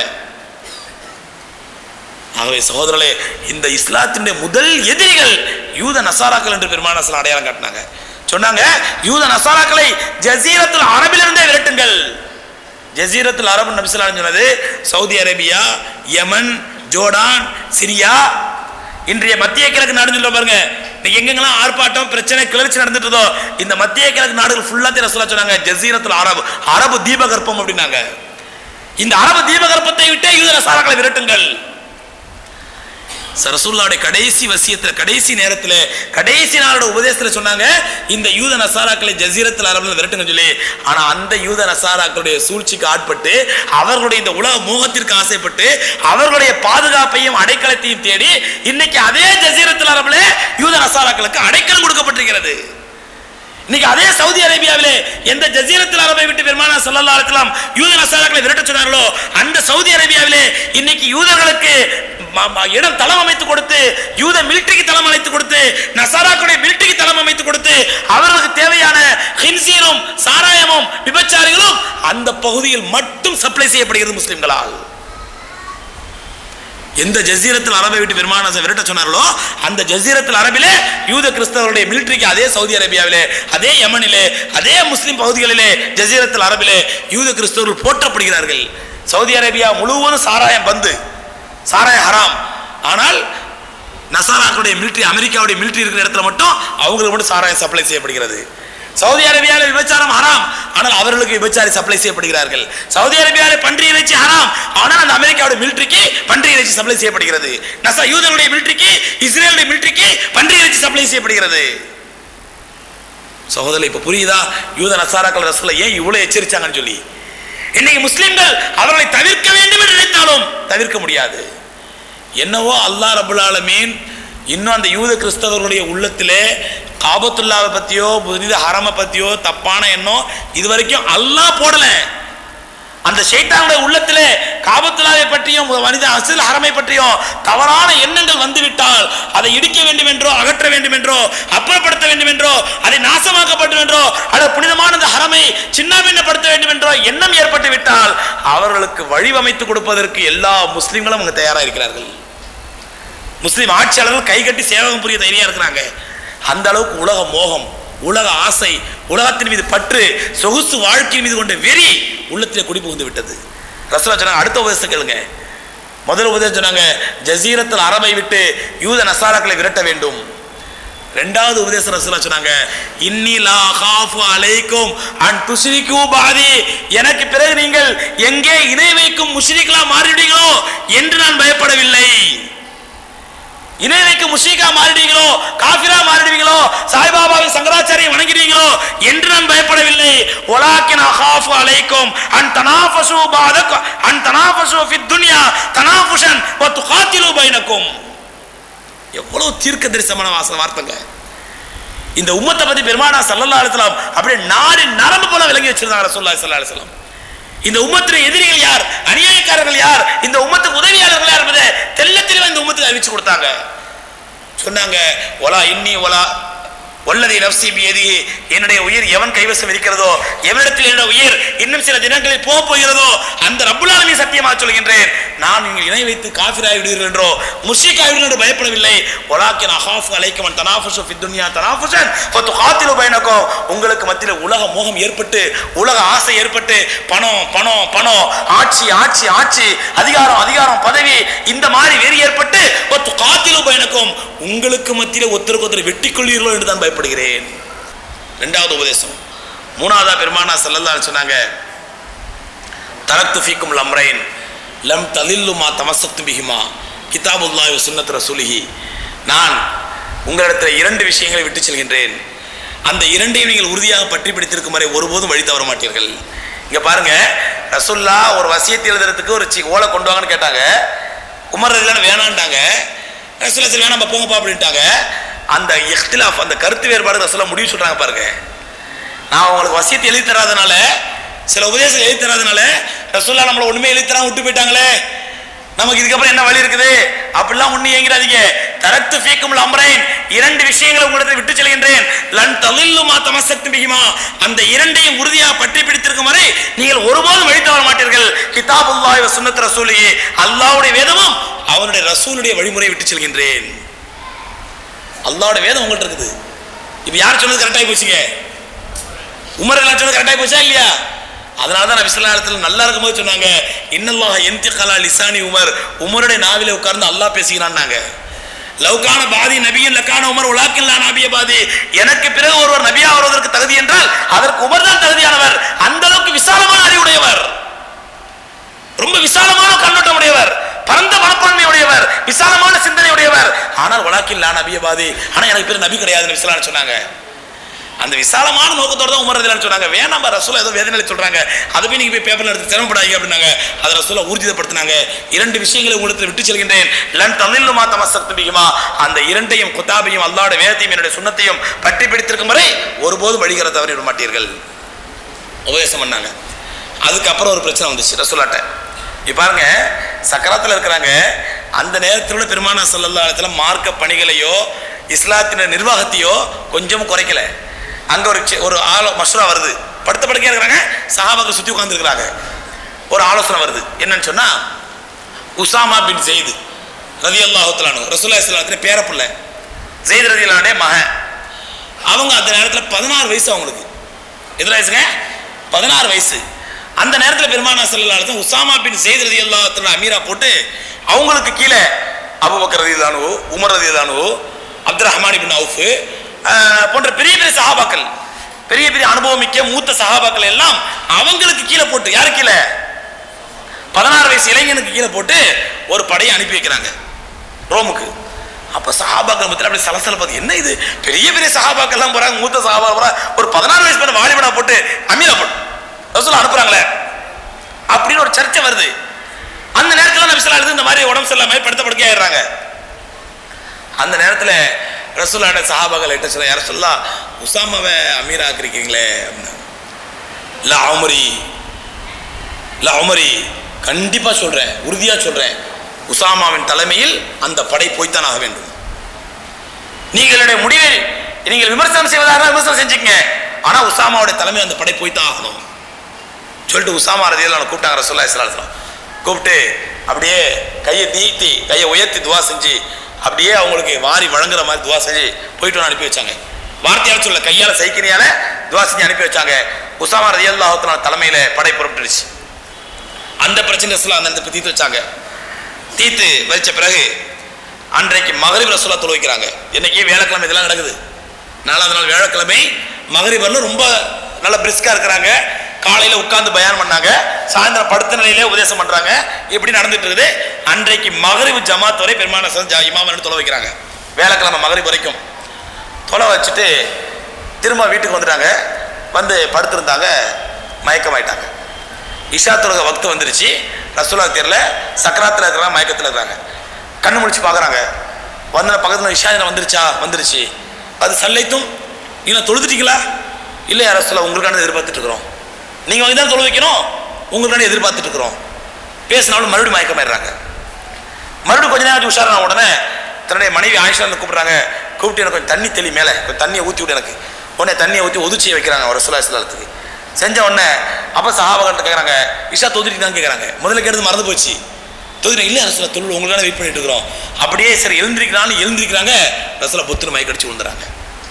ஆகவே சகோதரர்களே இந்த இஸ்லாத்தினுடைய முதல் எதிரிகள் யூத நசாராக்கள் என்று பெருமான அடையாளம் காட்டினாங்க சொன்னாங்க யூத நசாராக்களை ஜசீரத்துல் அரபிலிருந்தே விரட்டுங்கள் ஜசீரத்துல் அரபு நபிசலாம் சொன்னது Saudi Arabia Yemen Jordan Syria இன்றைய மத்திய கிழக்கு நாடுன்னு சொல்ல பாருங்க இன்னைக்கு எங்கெங்கெல்லாம் ஆர்ப்பாட்டம் பிரச்சனை கிளர்ச்சி நடந்துட்டதோ இந்த மத்திய கிழக்கு நாடுகள் ஃபுல்லாத்தையும் ரசூலா சொன்னாங்க ஜசீரத்துல் அரபு அரபு தீபகற்பம் அப்படின்னாங்க இந்த அரபு தீபகற்பத்தை விட்டே யூத நசாராக்களை விரட்டுங்கள் ரசூல்லாவுடைய கடைசி வசியத்துல கடைசி நேரத்துல கடைசி நாளோட உபதேசத்துல சொன்னாங்க இந்த யூத நசாராக்களை ஜசீரத்தில் அரபில் விரட்டுங்க சொல்லி ஆனா அந்த யூத நசாராக்களுடைய சூழ்ச்சிக்கு ஆட்பட்டு அவர்களுடைய இந்த உலக மோகத்திற்கு ஆசைப்பட்டு அவர்களுடைய பாதுகாப்பையும் அடைக்கலத்தையும் தேடி இன்னைக்கு அதே ஜசீரத்தில் அரபில் யூத நசாராக்களுக்கு அடைக்கலம் கொடுக்கப்பட்டிருக்கிறது இன்னைக்கு அதே சவுதி அரேபியாவிலே எந்த ஜசீரத்தில் அரபை விட்டு பெருமானா ஸல்லல்லாஹு அலைஹி வஸல்லம் யூத நசாராக்களை விரட்ட சொன்னார்களோ அந்த சவுதி அரேபியாவிலே இன்னைக்கு யூதர்களுக்கு ம- ம- இடம் தளம் அமைத்து கொடுத்து யூத மிலிட்டரிக்கு தளம் அமைத்து கொடுத்து நசாராக்களுடைய மிலிட்டரிக்கு தளம் அமைத்து கொடுத்து அவர்களுக்கு தேவையான ஹின்சீரும் சாராயமும் விபச்சாரிகளும் அந்த பகுதியில் மட்டும் சப்ளை செய்யப்படுகிறது முஸ்லிம்களால் எந்த ஜசீரத்தில் அரபை விட்டு பெருமானாசை விரட்ட சொன்னார்களோ அந்த ஜசீரத்தில் அரபிலே யூத கிறிஸ்தவருடைய மிலிட்டரிக்கு அதே சவுதி அரேபியாவிலே அதே யமனிலே அதே முஸ்லிம் பகுதிகளிலே ஜசீரத்தில் அரபிலே யூத கிறிஸ்தவர்கள் போற்றப்படுகிறார்கள் சவுதி அரேபியா முழுவதும் சாராயம் பந்து சாராயம் ஹராம் ஆனால் நசாராக்களுடைய மிலிட்டரி அமெரிக்காவுடைய மிலிட்டரி இருக்கிற இடத்துல மட்டும் அவங்களுக்கு மட்டும் சாராயம் சப்ளை செய்யப்படுகிறது சவுதி அரேபியாவில் விபச்சாரம் ஹராம் ஆனால் அவர்களுக்கு விபச்சாரி சப்ளை செய்யப்படுகிறார்கள் சவுதி அரேபியாவில் பன்றி இறைச்சி ஹராம் ஆனால் அந்த அமெரிக்காவுடைய மிலிட்டரிக்கு பன்றி இறைச்சி சப்ளை செய்யப்படுகிறது நசா யூதனுடைய மிலிட்டரிக்கு இஸ்ரேலுடைய மிலிட்டரிக்கு பன்றி இறைச்சி சப்ளை செய்யப்படுகிறது சகோதரர் இப்ப புரியுதா யூத நசாராக்கள் ரசூலை ஏன் இவ்வளவு எச்சரிச்சாங்கன்னு சொல்லி இன்னைக்கு முஸ்லிம்கள் அவர்களை தவிர்க்க வேண்டும் என்று நினைத்தாலும் தவிர்க்க முடியாது என்னவோ அல்லாஹ் ரபுல் ஆலமீன் இன்னும் அந்த யூத கிறிஸ்தவர்களுடைய உள்ளத்திலே காபத்துல்லாவை பத்தியோ புனித ஹரமை பத்தியோ தப்பான எண்ணம் இது வரைக்கும் அல்லாஹ் போடல அந்த ஷைத்தானுடைய உள்ளத்திலே காபத்துல்லாவை பற்றியும் மனித அசில் ஹரமை பற்றியும் தவறான எண்ணங்கள் வந்துவிட்டால் அதை இடிக்க வேண்டும் என்றோ அகற்ற வேண்டும் என்றோ அப்புறப்படுத்த வேண்டும் என்றோ அதை நாசமாக்கப்படும் என்றோ அல்லது புனிதமான அந்த ஹரமை சின்னாபின்னப்படுத்த வேண்டும் என்றோ எண்ணம் ஏற்பட்டு விட்டால் அவர்களுக்கு வழிவமைத்து கொடுப்பதற்கு எல்லா முஸ்லிம்களும் அங்கு தயாராக இருக்கிறார்கள் முஸ்லிம் ஆட்சியாளர்கள் கை கட்டி சேவகம் புரிய தைரியா இருக்கிறாங்க அந்த அளவுக்கு உலக மோகம் உலக ஆசை உலகத்தின் மீது பற்று சொகுசு வாழ்க்கையின் மீது கொண்ட வெறி உள்ளத்திலே குடி புகுந்து விட்டது ரசூலா சொன்னாங்க அடுத்த உபதேசம் கேளுங்க முதல் உபதேசம் சொன்னாங்க ஜசீரத்தில் அரபை விட்டு யூத நசாராக்களை விரட்ட வேண்டும் ரெண்டாவது உபதேசம் ரசூலா சொன்னாங்க இன்னி லா காஃபு அலைக்கும் அன் துஷ்ரிகு பாதி எனக்கு பிறகு நீங்கள் எங்கே இணை வைக்கும் முஷ்ரிக்களா மாறிவிடுவீங்களோ என்று நான் பயப்படவில்லை இணை வைக்கும் முஷீகா மாறிடுவீங்களோ காஃபிரா மாறிடுவீங்களோ சாய்பாபாவின் சங்கராச்சாரியை வணங்கிடுவீங்களோ என்று நான் பயப்படவில்லை ஒலாக்கின் அகாஃபு அலைக்கும் அன் தனாஃபசு பாதக் அன் தனாஃபசு ஃபித் துன்யா தனாஃபுஷன் வ துகாத்திலு பைனக்கும் எவ்வளவு தீர்க்க தரிசனமான வாச வார்த்தைங்க இந்த உம்மத்தை பத்தி பெருமானா சல்லல்லா அலிஸ்லாம் அப்படியே நாடி நரம்பு போல விளங்கி வச்சிருந்தாங்க ரசூல்லா ஸல்லல்லாஹு அலைஹி வஸல்லம் இந்த உம்மத்தின் எதிரிகள் யார் அநியாயக்காரர்கள் யார் இந்த உம்மத்துக்கு உதவியாளர்கள் யார் என்பதை தெள்ள தெளிவா இந்த உம்மத்துக்கு அறிவிச்சு கொடுத்தாங்க சொன்னாங்க ஒலா இன்னி ஒலா வல்லதி நப்சி பியதி என்னுடைய உயிர் எவன் கைவசம் இருக்கிறதோ எவனிடத்தில் என்னுடைய உயிர் இன்னும் சில தினங்களில் போக போகிறதோ அந்த ரப்புல் ஆலமீன் சத்தியமாக சொல்கின்றேன் நான் நீங்கள் இணை வைத்து காஃபிராய் விடுவீர்கள் என்றோ முஷிக் ஆகிவிடுங்கள் என்று பயப்படவில்லை ஒலாக்கின் அஹாஃபு அலைக்கமன் தனாஃபுஷு ஃபித் துன்யா தனாஃபுஷன் ஃபத்து காத்திலு பைனக்கும் உங்களுக்கு மத்தியில் உலக மோகம் ஏற்பட்டு உலக ஆசை ஏற்பட்டு பணம் பணம் பணம் ஆட்சி ஆட்சி ஆட்சி அதிகாரம் அதிகாரம் பதவி இந்த மாதிரி வெறி ஏற்பட்டு ஒத்து காத்திலு பயணக்கும் உங்களுக்கு மத்தியில் ஒருத்தருக்கு ஒருத்தர் வெட்டி கொள்வீர்களோ என்று தான் பயப்படுகிறேன் ரெண்டாவது உபதேசம் மூணாவதா பெருமானா ஸல்லல்லாஹு அலைஹி சொன்னாங்க தரத்து ஃபீக்கும் லம்ரைன் லம் தலில்லு மா தமசத்து பிஹிமா கிதாபுல்லாஹி வ சுன்னத் ரசூலிஹி நான் உங்களிடத்தில் இரண்டு விஷயங்களை விட்டு செல்கின்றேன் அந்த இரண்டையும் நீங்கள் உறுதியாக பற்றி பிடித்திருக்கும் வரை ஒருபோதும் வழி தவற மாட்டீர்கள் இங்க பாருங்க ரசுல்லா ஒரு வசியத்தை எழுதுறதுக்கு ஒரு சி ஓலை கொண்டு வாங்கன்னு கேட்டாங்க உமர் ரலியல்லாஹு வேணான்ட்டாங்க ரசுல்லா சரி வேணாம் நம்ம போங்கப்பா அப்படின்ட்டாங்க அந்த இஃப்திலாஃப் அந்த கருத்து வேறுபாடு ரசுல்லா முடிவு சொல்றாங்க பாருங்க நான் உங்களுக்கு வசியத்தை எழுதி தராதனால சில உபதேசம் எழுதி தராதனால ரசூல்லா நம்மள ஒண்ணுமே எழுதி தராம விட்டு போயிட்டாங்களே நமக்கு இதுக்கப்புறம் என்ன வழி இருக்குது அப்படிலாம் ஒண்ணு ஏங்கிறாதீங்க தரத்து ஃபீக்கும் அம்ரைன் இரண்டு விஷயங்களை உங்களுக்கு விட்டு செல்கின்றேன் லன் தலில்லு மா தமசக்து பிஹிமா அந்த இரண்டையும் உறுதியாக பற்றி பிடித்திருக்கும் வரை நீங்கள் ஒருபோதும் வழி தவற மாட்டீர்கள் கிதாபுல்லாஹி வ சுன்னத் ரசூலிஹி அல்லாஹ்வுடைய வேதமும் அவனுடைய ரசூலுடைய வழிமுறையை விட்டு செல்கின்றேன் அல்லாஹ்வுடைய வேதம் உங்கள்ட்ட இருக்குது இப்போ யார் சொன்னது கரெக்டாகி போச்சுங்க உமர் எல்லாம் சொன்னது கரெக்டாகி போச்சா இல்லையா அதனால தான் நபி ஸல்லல்லாஹு அலைஹி வஸல்லம் நல்லா இருக்கும்போது சொன்னாங்க இன்னல்லாஹ யன்திகலா லிசானி உமர் உமருடைய நாவிலே உட்கார்ந்து அல்லாஹ் பேசுகிறான்னாங்க லவ்கான பாதி நபியின் லக்கான உமர் உலாக்கில்லா நபிய பாதி எனக்கு பிறகு ஒருவர் நபியா வருவதற்கு தகுதி என்றால் அதற்கு உமர் தான் தகுதியானவர் அந்த அளவுக்கு விசாலமான அறிவுடையவர் ரொம்ப விசாலமான கண்ணோட்டம் உடையவர் பரந்த மனப்பான்மை உடையவர் விசாலமான சிந்தனை உடையவர் ஆனால் வழக்கில் நபிய பாதி ஆனா எனக்கு பேர் நபி கிடையாது விசாலான்னு சொன்னாங்க அந்த விசாலமான நோக்கத்தோட தான் உமர் ரதியல்லாஹு சொன்னாங்க வேணாம் ரசூலா ஏதோ வேதனையில சொல்றாங்க அதை போய் நீங்க போய் பேப்பர்ல எடுத்து சிரமப்படாதீங்க அப்படின்னாங்க அதை ரசூலா ஊர்ஜிதப்படுத்தினாங்க இரண்டு விஷயங்களை உங்களுக்கு விட்டு செல்கின்றேன் லன் தலில்லு மா தமசக்து பிஹிமா அந்த இரண்டையும் குத்தாபையும் அல்லாஹ்வுடைய வேதத்தையும் என்னுடைய சுன்னத்தையும் பற்றி பிடித்திருக்கும் வரை ஒருபோதும் வழிகிற தவறி விட மாட்டீர்கள் உபதேசம் பண்ணாங்க அதுக்கப்புறம் ஒரு பிரச்சனை வந்துச்சு ரசூலாட்ட இப்போ பாருங்க சக்கராத்தில் இருக்கிறாங்க அந்த நேரத்தில் பெருமான சல்லல்லா இடத்துல மார்க்க பணிகளையோ இஸ்லாத்தின நிர்வாகத்தையோ கொஞ்சம் குறைக்கல அங்கே ஒரு சி- ஒரு ஆலோ மஷ்ரா வருது படுத்த படுக்கையாக இருக்கிறாங்க சஹாபாக்கள் சுற்றி உட்காந்துருக்கிறாங்க ஒரு ஆலோசனை வருது என்னன்னு சொன்னால் உசாமா பின் ஜெயிது ரதி அல்லாஹுத்தலானு ரசூல்லா இஸ்லாத்தின பேரப்புள்ள ஜெயித் ரதி அல்லாவுடைய மகன் அவங்க அந்த நேரத்தில் பதினாறு வயசு அவங்களுக்கு எத்தனை வயசுங்க பதினாறு வயசு அந்த நேரத்தில் பெருமானா செல்லாலும் உசாமா பின் செய்து ரதி அல்லாஹ் அமீரா போட்டு அவங்களுக்கு கீழே அபுபக்கர் ரதிதானு உமர் ரதிதானு அப்துல் ரஹ்மான் பின் அவுஃப் ஆஹ், போன்ற பெரிய பெரிய சஹாபாக்கள் பெரிய பெரிய அனுபவமிக்க மூத்த சஹாபாக்கள் எல்லாம் அவங்களுக்கு கீழே போட்டு யாரு கீழே பதினாறு வயசு இளைஞனுக்கு கீழே போட்டு ஒரு படையை அனுப்பி வைக்கிறாங்க ரோமுக்கு அப்ப சஹாபாக்கள் மத்தியில் அப்படி சலசலப்பது என்ன இது பெரிய பெரிய சஹாபாக்கள் எல்லாம் போறாங்க மூத்த சஹாபா போறா ஒரு பதினாறு வயசு பண்ண வாலிபனா போட்டு அமீரா போட்டு ரசூல் அனுப்புறாங்களே அப்படின்னு ஒரு சர்ச்சை வருது அந்த நேரத்தில் நபிசல்லா எழுது இந்த மாதிரி உடம்பு சரியில்லாம படுத்த படுக்கை ஆயிடுறாங்க அந்த நேரத்தில் ரசூலான சஹாபாக்கள் கிட்ட சொல்ல யார சொல்லா உசாமாவை அமீரா ஆக்கிருக்கீங்களே அப்படின்னு இல்ல அமரி இல்ல அமரி கண்டிப்பா சொல்றேன் உறுதியா சொல்றேன் உசாமாவின் தலைமையில் அந்த படை போய்த்தான் ஆக வேண்டும் நீங்களுடைய முடிவை நீங்கள் விமர்சனம் செய்வதாக இருந்தால் விமர்சனம் செஞ்சுக்கங்க ஆனா உசாமாவுடைய தலைமை அந்த படை போய்த்தான் ஆகணும் சொல்லிட்டு உசாமா ரதியில் கூப்பிட்டாங்க ரசூல்லா இஸ்லாம் கூப்பிட்டு அப்படியே கையை நீட்டி கையை உயர்த்தி துவா செஞ்சு அப்படியே அவங்களுக்கு வாரி வழங்குற மாதிரி துவா செஞ்சு போயிட்டு வந்து அனுப்பி வச்சாங்க வார்த்தையால சொல்ல கையால சைக்கினியால துவா செஞ்சு அனுப்பி வச்சாங்க உசாமா ரதியல்லாஹத்தின தலைமையில படை புறப்பட்டுருச்சு அந்த பிரச்சனை ரசூலா அந்த இடத்துல தீர்த்து வச்சாங்க தீர்த்து வச்ச பிறகு அன்றைக்கு மகரிப் ரசூலா தொழு வைக்கிறாங்க இன்னைக்கு வேலைக்கிழமை இதெல்லாம் நடக்குது நாலாவது நாள் வேலைக்கிழமை மகரிபர்னு ரொம்ப நல்ல பிரிஸ்கா இருக்கிறாங்க காலையில உட்கார்ந்து பயான் பண்ணாங்க சாயந்தரம் படுத்த நிலையிலே உபதேசம் பண்றாங்க இப்படி நடந்துட்டு இருக்குது அன்றைக்கு மகரிப் ஜமாத் வரை பெருமான இமாமன் தொலை வைக்கிறாங்க வேலைக்கிழமை மகரிப் வரைக்கும் தொலை வச்சுட்டு திரும்ப வீட்டுக்கு வந்துட்டாங்க வந்து படுத்திருந்தாங்க மயக்கமாயிட்டாங்க இஷா தொழுக வக்து வந்துருச்சு ரசூலா தெரியல சக்கராத்தில் இருக்கிறாங்க மயக்கத்தில் இருக்கிறாங்க கண்ணு முடிச்சு பார்க்குறாங்க வந்த பக்கத்தில் இஷா நேரம் வந்துருச்சா வந்துருச்சு அது சல்லைத்தும் நீங்கள் தொழுதுட்டீங்களா இல்லையா ரசூலா உங்களுக்கான எதிர்பார்த்துட்டு இருக்கிறோம் நீங்கள் வந்து தான் தொழு வைக்கணும் உங்களுக்கான எதிர்பார்த்துட்டு இருக்கிறோம் பேசினாலும் மறுபடியும் மயக்கமாயிடுறாங்க மறுபடியும் கொஞ்ச நேரம் உஷாரான உடனே தன்னுடைய மனைவி ஆயிஷா கூப்பிடுறாங்க கூப்பிட்டு எனக்கு கொஞ்சம் தண்ணி தெளி மேலே கொஞ்சம் தண்ணியை ஊற்றி விடு எனக்கு உடனே தண்ணியை ஊற்றி ஒதுச்சி வைக்கிறாங்க ஒரு சுலா சுலாத்துக்கு செஞ்ச உடனே அப்போ சஹாபகர்கிட்ட கேட்குறாங்க இஷா தொதுட்டி தான் கேட்குறாங்க முதல்ல கேட்டது மறந்து போச்சு தொகுதி இல்லை ரசூலா தொழில் உங்களுக்கான வெயிட் பண்ணிட்டு இருக்கிறோம் அப்படியே சரி எழுந்திருக்கிறான்னு எழுந்திருக்கிறாங்க ரசூலா பொத்துன்னு மயக்கடிச்சு விழுந்துறாங்க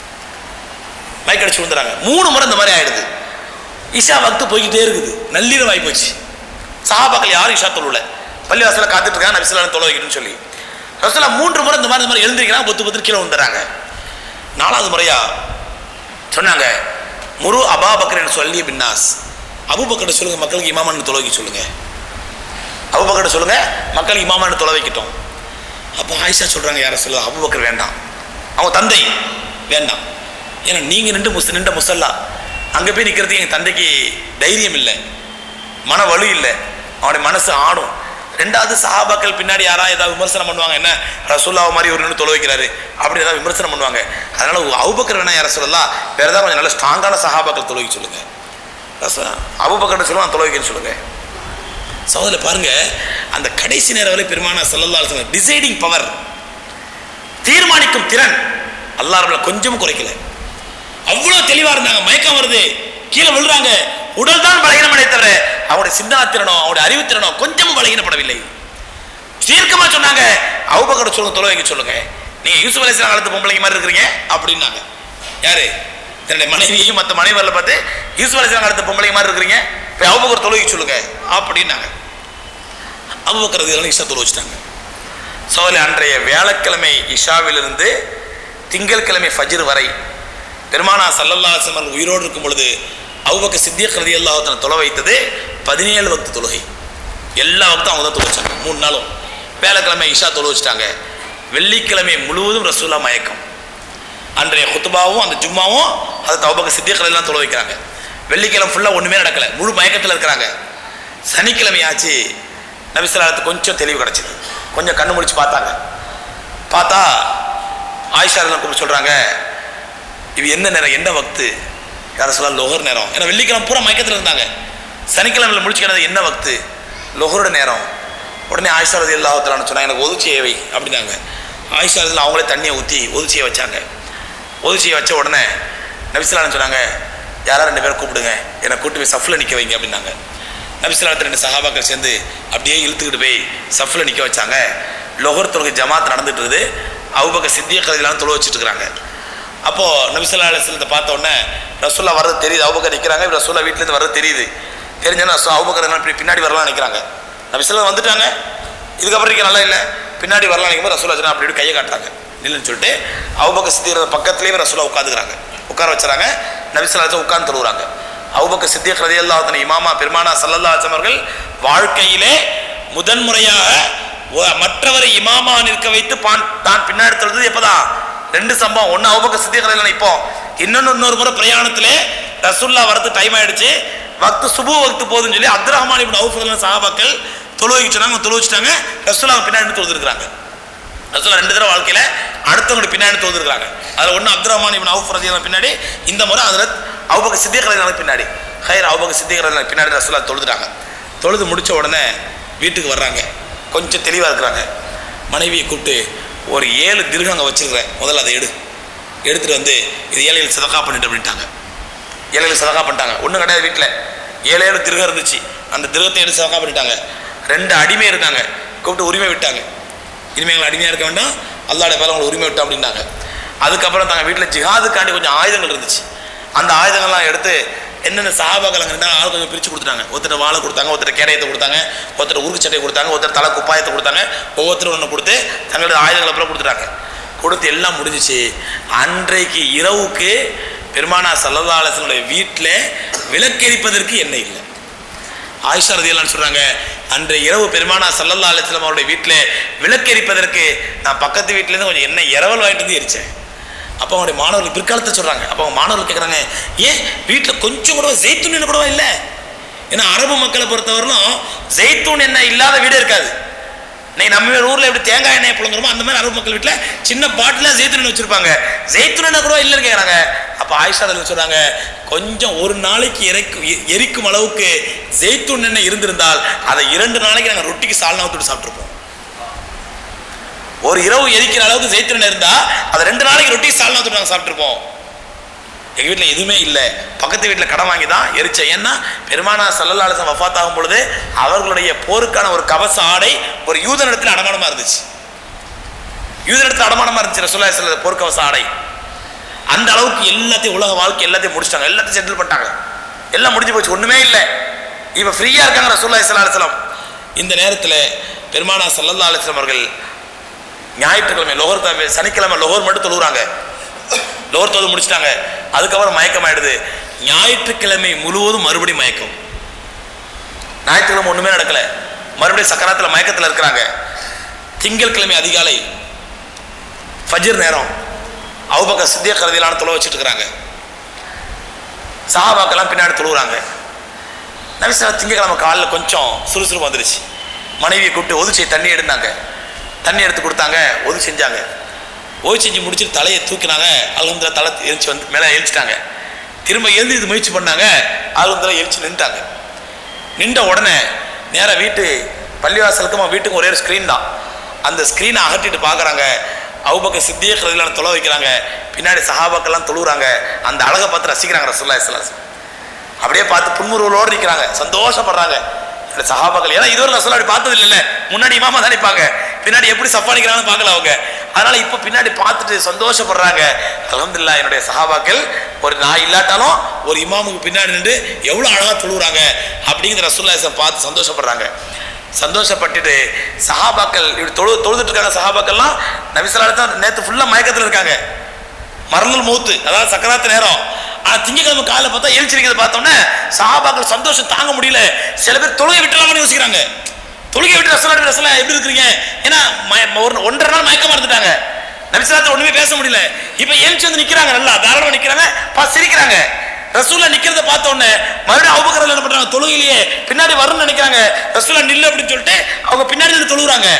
மயக்கடிச்சு விழுந்துறாங்க மூணு முறை இந்த மாதிரி ஆயிடுது இஷா வக்து போய்கிட்டே இருக்குது நள்ளிரவு ஆகி போச்சு சஹாபாக்கள் யாரும் இஷா தொழுல பள்ளிவாசல காத்துட்டு இருக்காங்க நபிசுல்லான தொலை வைக்கணும்னு சொல்லி ரசூலா மூன்று முறை இந்த மாதிரி இந்த மாதிரி எழுந்திருக்கிறாங்க பொத்து பொத்து கீழே விழுந்துறாங்க நாலாவது முறையா சொன்னாங்க முரு அபாபக்கர் சொல்லி பின்னாஸ் அபுபக்கர் சொல்லுங்க மக்களுக்கு இமாமான்னு தொலை வைக்க சொல்லுங்க அபுபக்கர் சொல்லுங்க மக்களுக்கு இமாமான்னு தொலை வைக்கட்டும் அப்போ ஆயிஷா சொல்றாங்க யார சொல்ல அபுபக்கர் வேண்டாம் அவங்க தந்தை வேண்டாம் ஏன்னா நீங்க நின்று முஸ் நின்ற முசல்லா அங்க போய் நிக்கிறது எங்க தந்தைக்கு தைரியம் இல்லை மன வலு இல்லை அவனுடைய மனசு ஆடும் ரெண்டாவது சஹாபாக்கள் பின்னாடி யாரா ஏதாவது விமர்சனம் பண்ணுவாங்க என்ன ரசூல்லாவை மாதிரி ஒரு நின்று தொலை வைக்கிறாரு அப்படி ஏதாவது விமர்சனம் பண்ணுவாங்க அதனால அவுபக்கர் வேணா யார சொல்லலாம் வேற ஏதாவது கொஞ்சம் நல்ல ஸ்ட்ராங்கான சஹாபாக்கள் தொலை வைக்க சொல்லுங்க அபுபக்கர் சொல்லுவாங்க தொலை வைக்கன்னு சொல்லுங்க சகோதர பாருங்க அந்த கடைசி நேரம் வரை பெருமான சல்லல்லா டிசைடிங் பவர் தீர்மானிக்கும் திறன் அல்லாஹ் கொஞ்சம் குறைக்கல அவ்வளவு தெளிவா இருந்தாங்க மயக்கம் வருது கீழே விழுறாங்க உடல் தான் பலகீனமடை தவிர அவருடைய சிந்தனா திறனோ அவருடைய அறிவுத்திறனோ கொஞ்சமும் பலகீனப்படவில்லை தீர்க்கமா சொன்னாங்க அவுபக்கர் சொல்லுங்க தொலை வைக்க சொல்லுங்க நீங்க யூசுப் அலிஸ்லாம் காலத்து பொம்பளைங்க மாதிரி இருக்கிறீங்க அப்படின்னாங்க யாரு தன்னுடைய மனைவியையும் மற்ற மனைவரில் பார்த்து யூசுப் அலிஸ்லாம் காலத்து பொம்பளைங்க மாதிரி இருக்கிறீங்க போய் அவுபக்கர் தொலை வைக்க சொல்லுங்க அப்படின்னாங்க அவுபக்கர் இதெல்லாம் இஷா தொலை வச்சுட்டாங்க சோழ அன்றைய வியாழக்கிழமை இஷாவிலிருந்து திங்கட்கிழமை ஃபஜ்ர் வரை பெருமானா சல்லல்லா அவர்கள் உயிரோடு இருக்கும் பொழுது அவுபக்க சித்தியக் ரதி அல்லாஹத்தனை தொலை வைத்தது பதினேழு வக்து தொழுகை எல்லா வக்தும் அவங்க தான் தொலைச்சாங்க மூணு நாளும் வேலைக்கிழமை இஷா தொலை வச்சுட்டாங்க வெள்ளிக்கிழமை முழுவதும் ரசூலா மயக்கம் அன்றைய குத்துபாவும் அந்த ஜும்மாவும் அது தவபக்க சித்தியக்கள் எல்லாம் தொலை வைக்கிறாங்க வெள்ளிக்கிழமை ஃபுல்லாக ஒன்றுமே நடக்கலை முழு மயக்கத்தில் இருக்கிறாங்க சனிக்கிழமை ஆச்சு நபிசலாத்துக்கு கொஞ்சம் தெளிவு கிடச்சிது கொஞ்சம் கண்ணு முடிச்சு பார்த்தாங்க பார்த்தா ஆயிஷா எல்லாம் கூப்பிட்டு சொல்கிறாங்க இது என்ன நேரம் என்ன வக்து யார சொல்ல லொஹர் நேரம் ஏன்னா வெள்ளிக்கிழமை பூரா மயக்கத்தில் இருந்தாங்க சனிக்கிழமையில் முடிச்சுக்கிறது என்ன வக்து லொஹரோட நேரம் உடனே ஆயிஷா ரதி அல்லாஹத்தலான்னு சொன்னாங்க எனக்கு ஒதுச்சியை வை அப்படின்னாங்க ஆயிஷா ரதில் அவங்களே தண்ணியை ஊற்றி ஒதுச்சியை வச்சாங்க ஒதுச்சியை வச்ச உடனே நபிசுலான்னு சொன்னாங்க யாரா ரெண்டு பேரும் கூப்பிடுங்க என்னை கூட்டு போய் சஃப்ல நிற்க வைங்க அப்படின்னாங்க நபிசுலாத்து ரெண்டு சஹாபாக்கள் சேர்ந்து அப்படியே இழுத்துக்கிட்டு போய் சஃப்ல நிற்க வச்சாங்க லொஹர் தொழுகை ஜமாத் நடந்துட்டு இருக்குது அவுபக்க சித்திய கதையெல்லாம் தொழு வச்சுட்டு இருக்கிறாங்க அப்போ நபிசுல்லா அலிஸ்லத்தை பார்த்த உடனே ரசூல்லா வர்றது தெரியுது அவுபக்கர் நிற்கிறாங்க ரசூல்லா வீட்டிலேருந்து வர்றது தெரியுது தெரிஞ்சோன்னா அவுபக்கர் என்ன இப்படி பின்னாடி வரலாம் நினைக்கிறாங்க நபிசுல்லா வந்துட்டாங்க இதுக்கப்புறம் இருக்க நல்லா இல்லை பின்னாடி வரலாம் நினைக்கும் ரசூல்லா சொன்னா அப்படி இப்படி கையை காட்டுறாங்க இல்லைன்னு சொல்லிட்டு அவுபக்க சித்திர பக்கத்துலேயே ரசூலா உட்காந்துக்கிறாங்க உட்கார வச்சுறாங்க நபிசுல்லா உட்கார்ந்து தொழுகிறாங்க அவுபக்க சித்திய கதையெல்லாம் இமாமா பெருமானா சல்லல்லா அலிஸ்லாம் அவர்கள் வாழ்க்கையிலே முதன்முறையாக ஒ- மற்றவரை இமாமா நிற்க வைத்து பான் தான் பின்னாடி தொழுது எப்பதான் ரெண்டு சம்பவம் ஒன்று அவுபக்க சித்திய கதையில் இப்போ இன்னொன்று இன்னொரு முறை பிரயாணத்திலே ரசுல்லா வரது டைம் ஆயிடுச்சு வக்து சுபு வக்து போதுன்னு சொல்லி அப்துல் ரஹ்மான் இப்னு அவுஃப் ரலியல்லாஹு சஹாபாக்கள் தொழுவைக்கு சொன்னாங்க தொழு வச்சுட்டாங்க ரசுல்லா பின்னாடி தொழுதுருக்காங்க ரசூலா ரெண்டு தடவை வாழ்க்கையில அடுத்தவங்க பின்னாடி தோந்துருக்காங்க அதுல ஒண்ணு அப்துல் ரஹ்மான் இப்னு அவுஃப் ரலியல்லாஹு பின்னாடி இந்த முறை அதுல அவுபக்க சித்திக் ரலியல்லாஹு பின்னாடி ஹைர் அவுபக்க சித்திக் ரலியல்லாஹு பின்னாடி ரசூலா தொழுதுட்டாங்க தொழுது முடிச்ச உடனே வீட்டுக்கு வர்றாங்க கொஞ்சம் தெளிவா இருக்கிறாங்க மனைவியை கூப்பிட்டு ஒரு ஏழு திருகம் அங்கே வச்சிருக்கிறேன் முதல்ல அதை எடு எடுத்துட்டு வந்து இது ஏழைகள் சதக்கா பண்ணிட்டு அப்படின்ட்டாங்க ஏழைகள் சதக்கா பண்ணிட்டாங்க ஒன்றும் கிடையாது வீட்டில் ஏழு ஏழு திருகம் இருந்துச்சு அந்த திருகத்தை எடுத்து சதக்கா பண்ணிட்டாங்க ரெண்டு அடிமை இருந்தாங்க கூப்பிட்டு உரிமை விட்டாங்க இனிமேல் எங்களை அடிமையாக இருக்க வேண்டாம் அல்லாட பேர உங்களை உரிமை விட்டோம் அப்படின்னாங்க அதுக்கப்புறம் தாங்க வீட்டில் ஜிஹாதுக்காண்டி கொஞ்சம் ஆயுதங்கள் இருந்துச்சு அந்த ஆயுதங்கள்லாம் எடுத்து என்னென்ன சஹாபாக்கள் அங்கே இருந்தாலும் ஆள் கொஞ்சம் பிரித்து கொடுத்துட்டாங்க ஒருத்தர் வாழை கொடுத்தாங்க ஒருத்தர் கேடயத்தை கொடுத்தாங்க ஒருத்தர் உருக்கு சட்டை கொடுத்தாங்க ஒருத்தர் தலை குப்பாயத்தை கொடுத்தாங்க ஒவ்வொருத்தரும் ஒன்று கொடுத்து தங்களோட ஆயுதங்களை அப்புறம் கொடுத்துட்டாங்க கொடுத்து எல்லாம் முடிஞ்சிச்சு அன்றைக்கு இரவுக்கு பெருமானா சல்லல்லா அலிஸ்லனுடைய வீட்டில் விளக்கெரிப்பதற்கு எண்ணெய் இல்லை ஆயிஷா ரதியல்லான்னு சொல்றாங்க அன்றைய இரவு பெருமானா சல்லல்லா அலிஸ்லாம் அவருடைய வீட்டில் விளக்கெரிப்பதற்கு நான் பக்கத்து வீட்டிலேருந்து கொஞ்சம் எண்ணெய் இரவல் வாங்கிட்டு வந்து எரிச்சேன் அப்போ அவங்களுடைய மாணவர்கள் பிற்காலத்தை சொல்றாங்க அப்போ அவங்க மாணவர்கள் கேட்குறாங்க ஏன் வீட்டில் கொஞ்சம் கூட ஜெய்த்தூன் எண்ணெய் கூடவா இல்லை ஏன்னா அரபு மக்களை பொறுத்தவரையிலும் ஜெய்த்தூன் எண்ணெய் இல்லாத வீடு இருக்காது இன்னைக்கு நம்ம ஊர்ல எப்படி தேங்காய் எண்ணெய் புழங்குறோமோ அந்த மாதிரி அரபு மக்கள் வீட்டில் சின்ன பாட்டில ஜெய்த்தூன் எண்ணெய் வச்சிருப்பாங்க ஜெய்த்தூன் எண்ணெய் கூட இல்லைன்னு கேட்குறாங்க அப்போ ஆயிஷா ரலியல்லாஹு சொல்றாங்க கொஞ்சம் ஒரு நாளைக்கு இறைக்கும் எ- எரிக்கும் அளவுக்கு ஜெய்த்தூன் எண்ணெய் இருந்திருந்தால் அதை இரண்டு நாளைக்கு நாங்கள் ரொட்டிக்கு சால்னா ஊற்றிட்டு சாப்பிட்ருப்போம் ஒரு இரவு எரிக்கிற அளவுக்கு ஜெய்த்தூன் எண்ணெய் இருந்தா அதை ரெண்டு நாளைக்கு ரொட்டி சால்னா ஊற்றிட்டு நாங்கள் சாப்பிட்ருப்போம் எங்கள் வீட்டில் எதுவுமே இல்லை பக்கத்து வீட்டில் கடன் வாங்கி தான் எரிச்சேன் ஏன்னா பெருமானா சல்லல்லாசம் வஃபாத் ஆகும் பொழுது அவர்களுடைய போருக்கான ஒரு கவச ஆடை ஒரு யூதனிடத்தில் அடமானமாக இருந்துச்சு யூதனிடத்தில் அடமானமாக இருந்துச்சு ரசூல்லா சொல்ல போர்க்கவச ஆடை அந்த அளவுக்கு எல்லாத்தையும் உலக வாழ்க்கை எல்லாத்தையும் முடிச்சிட்டாங்க எல்லாத்தையும் செட்டில் பண்ணிட்டாங்க எல்லாம் முடிஞ்சு போச்சு ஒன்றுமே இல்லை இப்போ ஃப்ரீயாக இருக்காங்க ரசூல்லா சல்லா அலிஸ்லாம் இந்த நேரத்தில் பெருமானா சல்லல்லா அலிஸ்லாம் அவர்கள் ஞாயிற்றுக்கிழமை லோகர் கிழமை சனிக்கிழமை லோகர் மட்டும் தொழுகிறாங்க லோகர் தொழுது முடிச்சிட்டாங்க அதுக்கப்புறம் மயக்கம் ஆயிடுது ஞாயிற்றுக்கிழமை முழுவதும் மறுபடியும் மயக்கம் ஞாயிற்றுக்கிழமை ஒண்ணுமே நடக்கல மறுபடியும் சக்கராத்துல மயக்கத்துல இருக்கிறாங்க திங்கட்கிழமை அதிகாலை ஃபஜ்ர் நேரம் அவுபக்க சித்திய கருதியிலான தொலை வச்சுட்டு இருக்கிறாங்க சஹாபாக்கெல்லாம் பின்னாடி தொழுகிறாங்க நபிசா திங்கக்கிழமை காலைல கொஞ்சம் சுறுசுறுப்பு வந்துருச்சு மனைவியை கூப்பிட்டு ஒது செய் தண்ணி எடுத்தாங்க தண்ணி எடுத்து கொடுத்தாங்க ஒது செஞ்சாங்க ஒது செஞ்சு முடிச்சுட்டு தலையை தூக்கினாங்க அல்ஹம்துலில்லாஹ் தலை எழுச்சி வந்து மேலே எழுச்சிட்டாங்க திரும்ப எழுந்து இது முயற்சி பண்ணாங்க அல்ஹம்துலில்லாஹ் எழுச்சி நின்றுட்டாங்க நின்ற உடனே நேரா வீட்டு பள்ளிவாசலுக்கும் அவன் வீட்டுக்கும் ஒரே ஒரு ஸ்க்ரீன் தான் அந்த ஸ்க்ரீனை அகற்றிட்டு பார்க்குறாங்க அவுபக்க சித்திய கருதிலான தொலை வைக்கிறாங்க பின்னாடி சஹாபாக்கெல்லாம் தொழுகிறாங்க அந்த அழகை பார்த்து ரசிக்கிறாங்க ரசூல்லா இஸ்லாம் அப்படியே பார்த்து புன்முறுவலோடு நிற்கிறாங்க சந்தோஷப்படுறாங்க இந்த சஹாபாக்கள் ஏன்னா இதுவரை ரசூல் அப்படி பார்த்தது இல்லைல்ல முன்னாடி இமாமா தான் நிற்பாங்க பின்னாடி எப்படி சஃபா நிற்கிறாங்கன்னு பார்க்கல அவங்க அதனால இப்போ பின்னாடி பார்த்துட்டு சந்தோஷப்படுறாங்க அல்ஹம்துலில்லாஹ் என்னுடைய சஹாபாக்கள் ஒரு நான் இல்லாட்டாலும் ஒரு இமாமுக்கு பின்னாடி நின்று எவ்வளோ அழகாக தொழுகிறாங்க அப்படிங்கிற ரசூல்லா இஸ்லாம் பார்த்து சந்தோஷப்படுறாங்க சந்தோஷப்பட்டுட்டு சஹாபாக்கள் இப்படி தொழு தொழுதுட்டு இருக்காங்க சஹாபாக்கள்லாம் நபிசலால தான் நேற்று ஃபுல்லாக மயக்கத்தில் இருக்காங்க மரணல் மூத்து அதாவது சக்கராத்து நேரம் ஆனா திங்கக்கிழமை காலைல பார்த்தா எழுச்சிருக்கிறது பார்த்தோன்னே சஹாபாக்கள் சந்தோஷம் தாங்க முடியல சில பேர் தொழுகை விட்டுலாம்னு யோசிக்கிறாங்க தொழுகை விட்டு ரசலா ரசலா எப்படி இருக்கிறீங்க ஏன்னா மய- ஒரு ஒன்றரை நாள் மயக்கமா இருந்துட்டாங்க நபிசலாத்து ஒண்ணுமே பேச முடியல இப்ப ஏஞ்சி வந்து நிக்கிறாங்க நல்லா தாராளமா நிக்கிறாங்க பார்த்து சிரிக்கிறாங்க ரசூலா நிக்கிறத பார்த்த உடனே மறுபடியும் அவுபக்கர் என்ன பண்றாங்க தொழுகையிலேயே பின்னாடி வரும்னு நினைக்கிறாங்க ரசூலா நில்லு அப்படின்னு சொல்லிட்டு அவங்க பின்னாடி நின்று தொழுகிறாங்க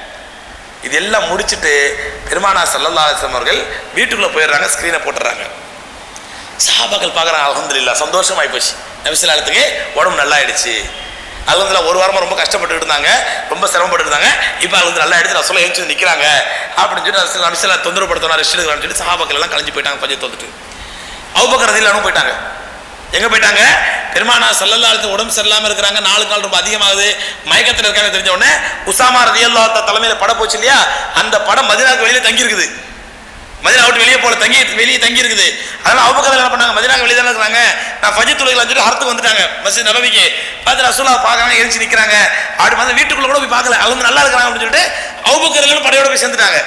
இது எல்லாம் முடிச்சிட்டு பெருமானா சல்லல்லா அலிஸ்லாம் அவர்கள் வீட்டுக்குள்ள போயிடுறாங்க ஸ்கிரீனை போட்டுறாங்க சஹாபாக்கள் பார்க்குறாங்க அல்ஹம்துலில்லாஹ் சந்தோஷமாயி போச்சு நபிசலாலத்துக்கு உடம்பு நல்லா ஆயிடுச்சு அல்ஹம்துலில்லாஹ் ஒரு வாரமா ரொம்ப கஷ்டப்பட்டு இருந்தாங்க ரொம்ப சிரமப்பட்டு இருந்தாங்க இப்போ அல்ஹம்து நல்லா ஆயிடுச்சு ரசூலா எழுந்து நிற்கிறாங்க அப்படின்னு சொல்லிட்டு ரசூல் நபிசலா தொந்தரவுப்படுத்தணும் ரெஸ்ட் எடுக்கலாம்னு சொல்லி சஹாபாக்கள் எல்லாம் கலைஞ்சு போயிட்டாங்க பஞ்சு தோத்துட்டு அவுபக்கர் ரதிலானும் போயிட்டாங்க எங்க போயிட்டாங்க பெருமானா சல்லல்லா அலிஸ்லாம் உடம்பு சரியில்லாம இருக்கிறாங்க நாளுக்கு நாள் ரொம்ப அதிகமாகுது மயக்கத்தில் இருக்காங்க தெரிஞ்ச உடனே உசாமா ரதியல்லா தலைமையில படம் போச்சு இல்லையா அந்த படம் மதினாக்கு வெளியில தங்கி இருக்குது மதினா விட்டு வெளியே போல தங்கி வெளியே தங்கி இருக்குது அதனால அவுபக்கர் என்ன பண்ணாங்க மதினாக்கு வெளியே தானே இருக்கிறாங்க நான் ஃபஜ்ர் தொழுகையில் வந்துட்டு ஹரத்துக்கு வந்துட்டாங்க மஸ்ஜித் நபவிக்கு பார்த்து ரசூலா பார்க்கறாங்க எழுச்சி நிற்கிறாங்க அப்படி வந்து வீட்டுக்குள்ள கூட போய் பார்க்கல அவங்க நல்லா இருக்கிறாங்க அப்படின்னு சொல்லிட்டு அவுபக்கர் எல்லாம் படையோட போய் சேர்ந்துட்டாங்க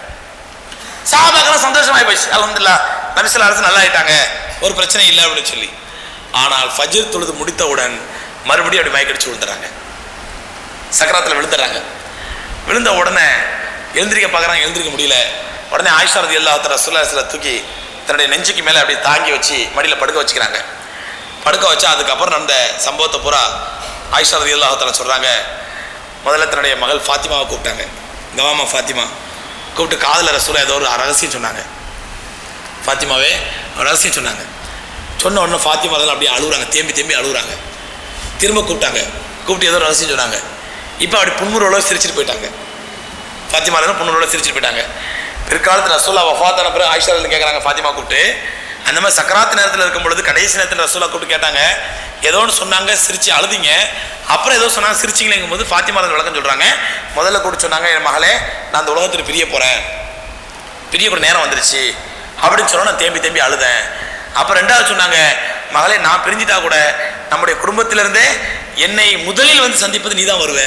சாபாக்கெல்லாம் சந்தோஷமாயி போச்சு அலமதுல்லா நபிசல் அரசு நல்லா ஆயிட்டாங்க ஒரு பிரச்சனை இல்லை அப்படின்னு சொல்லி ஆனால் ஃபஜ்ர் தொழுது முடித்தவுடன் மறுபடியும் அப்படி மயக்கடிச்சு விழுந்துறாங்க சக்கராத்தில் விழுந்துறாங்க விழுந்த உடனே எழுந்திரிக்க பார்க்குறாங்க எழுந்திரிக்க முடியல உடனே ஆயிஷா ரதி எல்லா ரசூல்லா சில தூக்கி தன்னுடைய நெஞ்சுக்கு மேலே அப்படி தாங்கி வச்சு மடியில் படுக்க வச்சுக்கிறாங்க படுக்க வச்சா அதுக்கப்புறம் நடந்த சம்பவத்தை பூரா ஆயிஷா ரதி அல்லா சொல்கிறாங்க முதல்ல தன்னுடைய மகள் ஃபாத்திமாவை கூப்பிட்டாங்க கவாமா ஃபாத்திமா கூப்பிட்டு காதில் ரசூலா ஏதோ ஒரு ரகசியம் சொன்னாங்க ஃபாத்திமாவே ஒரு ரகசியம் சொன்னாங்க சொன்ன உடனே ஃபாத்திமா அதெல்லாம் அப்படியே அழுகுறாங்க தேம்பி தேம்பி அழுகுறாங்க திரும்ப கூப்பிட்டாங்க கூப்பிட்டு ஏதோ ரகசியம் சொன்னாங்க இப்போ அப்படி புன்முறோட சிரிச்சிட்டு போயிட்டாங்க ஃபாத்திமா தான் புன்முறோட சிரிச்சிட்டு போயிட்டாங்க பிற்காலத்தில் ரசூலா வஃபாத்தான பிறகு ஆயிஷா கேட்குறாங்க ஃபாத்திமா கூப்பிட்டு அந்த மாதிரி சக்கராத்து நேரத்தில் இருக்கும் பொழுது கடைசி நேரத்தில் ரசூலா கூப்பிட்டு கேட்டாங்க ஏதோ ஒன்று சொன்னாங்க சிரிச்சு அழுதிங்க அப்புறம் ஏதோ சொன்னாங்க சிரிச்சிங்களேங்கும் போது ஃபாத்திமா ரதி விளக்கம் சொல்கிறாங்க முதல்ல கூப்பிட்டு சொன்னாங்க என் மகளே நான் அந்த உலகத்தில் பிரிய போகிறேன் பிரியக்கூட நேரம் வந்துருச்சு அப்படின்னு சொன்னா நான் தேம்பி தேம்பி அழுதேன் அப்போ ரெண்டாவது சொன்னாங்க மகளே நான் பிரிஞ்சிட்டா கூட நம்முடைய குடும்பத்திலிருந்தே என்னை முதலில் வந்து சந்திப்பது நீ தான் வருவ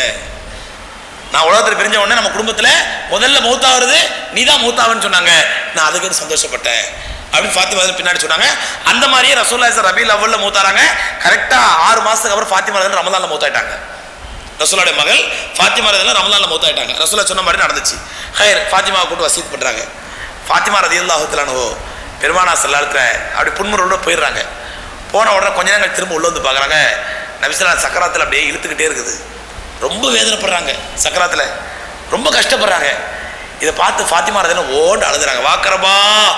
நான் உலகத்தில் பிரிஞ்ச உடனே நம்ம குடும்பத்தில் முதல்ல மௌத்தாகிறது நீ தான் மௌத்தாவன்னு சொன்னாங்க நான் அதுக்கு சந்தோஷப்பட்டேன் அப்படின்னு ஃபாத்திமா ரதி பின்னாடி சொன்னாங்க அந்த மாதிரியே ரசூல்லா சார் ரபில் அவ்வளோ மூத்தாராங்க கரெக்டாக ஆறு மாதத்துக்கு அப்புறம் ஃபாத்திமா ரதி ரமதானில் மூத்தாயிட்டாங்க ரசூலாடைய மகள் ஃபாத்திமா ரதியில் ரமலானில் மூத்தாயிட்டாங்க ரசூலா சொன்ன மாதிரி நடந்துச்சு ஹயர் ஃபாத்திமாவை கூட்டு வசீத் பண்ணுறாங்க ஃபாத்திமா ரதி அல்லாஹுத்தலானோ பெருமானா செல்லாத்துல அப்படி புன்முறோட போயிடுறாங்க போன உடனே கொஞ்ச நேரம் கழிச்சு திரும்ப உள்ள வந்து பார்க்குறாங்க நபிசலா சக்கராத்தில் அப்படியே இழுத்துக்கிட்டே இருக்குது ரொம்ப வேதனைப்படுறாங்க சக்கராத்தில் ரொம்ப கஷ்டப்படுறாங்க இதை பார்த்து ஃபாத்திமா ரதின ஓண்டு அழுதுறாங்க வாக்கரபா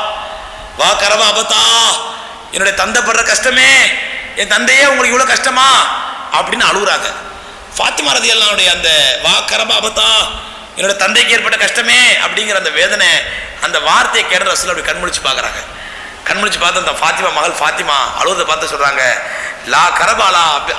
வாக்கரபா அபத்தா என்னுடைய தந்தை படுற கஷ்டமே என் தந்தையே உங்களுக்கு இவ்வளோ கஷ்டமா அப்படின்னு அழுகுறாங்க ஃபாத்திமா ரதி அல்லாவுடைய அந்த வா கரபா அபத்தா என்னோட தந்தைக்கு ஏற்பட்ட கஷ்டமே அப்படிங்கிற அந்த வேதனை அந்த வார்த்தையை கேட்ட ரசூல் அப்படி கண்முழிச்சு பார்க்குறாங்க கண்முழிச்சு பார்த்து அந்த ஃபாத்திமா மகள் ஃபாத்திமா அழுவதை பார்த்து சொல்கிறாங்க லா கரபாலா அபி-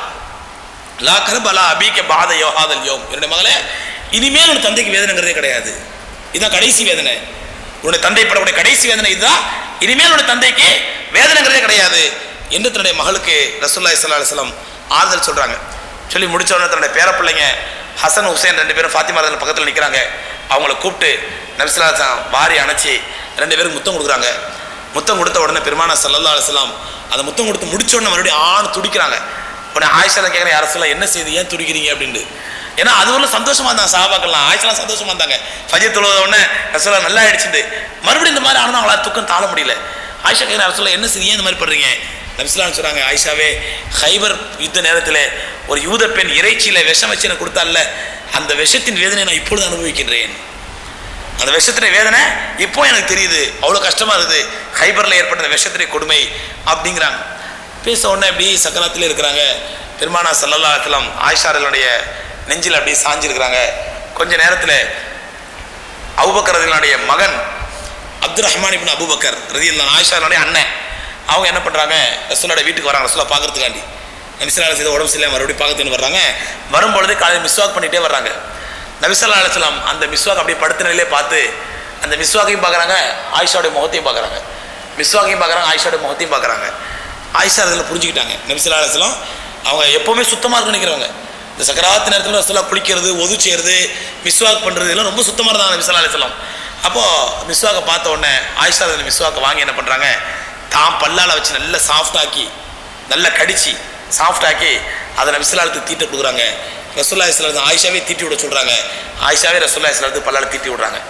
லா கரபாலா அபிக்க பாத யோகாதல் யோம் என்னுடைய மகளே இனிமேல் உன் தந்தைக்கு வேதனைங்கிறதே கிடையாது இதுதான் கடைசி வேதனை உன்னுடைய தந்தை படக்கூடிய கடைசி வேதனை இதுதான் இனிமேல் உன்னுடைய தந்தைக்கு வேதனைங்கிறதே கிடையாது என்று தன்னுடைய மகளுக்கு ரசூல்லாய் சல்லா அலுவலம் ஆறுதல் சொல்றாங்க சொல்லி முடிச்ச உடனே தன்னுடைய பேரப்பிள்ளைங்க ஹசன் ஹுசேன் ரெண்டு பேரும் ஃபாத்திமா ரதில் பக்கத்தில் நிற்கிறாங்க அவங்கள கூப்பிட்டு நபிசுல்லா வாரி அணைச்சி ரெண்டு பேரும் முத்தம் கொடுக்குறாங்க முத்தம் கொடுத்த உடனே பெருமானா சல்லல்லா அலுவலாம் அந்த முத்தம் கொடுத்து முடிச்ச உடனே மறுபடியும் ஆண் துடிக்கிறாங்க உடனே ஆயிஷா கேட்குறேன் யார சொல்ல என்ன செய்து ஏன் துடிக்கிறீங்க அப்படின்ட்டு ஏன்னா அது ஒரு சந்தோஷமா இருந்தாங்க சாபாக்கள்லாம் ஆயிஷெல்லாம் சந்தோஷமா இருந்தாங்க ஃபஜர் தொழுவத உடனே ரசோலா நல்லா ஆயிடுச்சுட்டு மறுபடியும் இந்த மாதிரி ஆனால் அவங்களால துக்கம் தாழ முடியல ஆயிஷா கேட்குற ரசோலா என்ன செய்து ஏன் இந்த மாதிரி பண்றீங்க நபிஸ்லாம் சொல்றாங்க ஆயிஷாவே ஹைபர் யுத்த நேரத்தில் ஒரு யூத பெண் இறைச்சியில விஷம் வச்சு எனக்கு கொடுத்தால அந்த விஷத்தின் வேதனை நான் இப்பொழுது அனுபவிக்கின்றேன் அந்த விஷத்தின வேதனை இப்போ எனக்கு தெரியுது அவ்வளோ கஷ்டமா இருக்குது ஹைபரில் ஏற்பட்ட அந்த விஷத்தினை கொடுமை அப்படிங்கிறாங்க பேச உடனே அப்படி சக்கராத்தில் இருக்கிறாங்க பெருமானா சல்லல்லா அலுவலம் ஆயிஷாரனுடைய நெஞ்சில் அப்படியே சாஞ்சிருக்கிறாங்க கொஞ்ச நேரத்தில் அபுபக்கர் ரதியல்லானுடைய மகன் அப்துல் ரஹ்மான் இப்னு அபுபக்கர் ரதியல்லான் ஆயிஷாரனுடைய அண்ணன் அவங்க என்ன பண்ணுறாங்க ரசூலோட வீட்டுக்கு வராங்க ரசூலா பார்க்கறதுக்காண்டி நபிசல்லா செய்த உடம்பு சரியில்லை மறுபடியும் பார்க்கறதுன்னு வர்றாங்க வரும்பொழுது காலையில் மிஸ்வாக் பண்ணிகிட்டே வர்றாங்க நபிசல்லா அலுவலாம் அந்த மிஸ்வாக் அப்படியே படுத்த நிலையிலே பார்த்து அந்த மிஸ்வாக்கையும் பார்க்குறாங்க ஆயிஷாவுடைய முகத்தையும் பார்க்குறாங்க மிஸ்வாக்கையும் பார்க்குறாங்க ஆயிஷாவுடைய முகத்தையும் பார்க்குறாங்க ஆயிஷா அதில் புரிஞ்சுக்கிட்டாங்க நபிசல்லா அலுவலாம் அவங்க எப்போவுமே சுத்தமாக இருக்குன்னு நினைக்கிறவங்க இந்த சக்கராத்து நேரத்தில் ரசூலா குளிக்கிறது ஒது செய்கிறது மிஸ்வாக் பண்ணுறது இதெல்லாம் ரொம்ப சுத்தமாக இருந்தாங்க நபிசல்லா அலுவலாம் அப்போது மிஸ்வாக்கை பார்த்த உடனே ஆயிஷா அதில் மிஸ்வாக்கை வாங்கி என்ன பண்ணுறாங்க தாம் பல்லால் வச்சு நல்லா சாஃப்டாக்கி நல்லா கடிச்சு சாஃப்டாக்கி அதை நபிசுல்லாத்துக்கு தீட்ட கொடுக்குறாங்க ரசூல்லா இஸ்லாம் ஆயிஷாவே தீட்டி விட சொல்கிறாங்க ஆயிஷாவே ரசூல்லா இஸ்லாத்துக்கு பல்லால் தீட்டி விடுறாங்க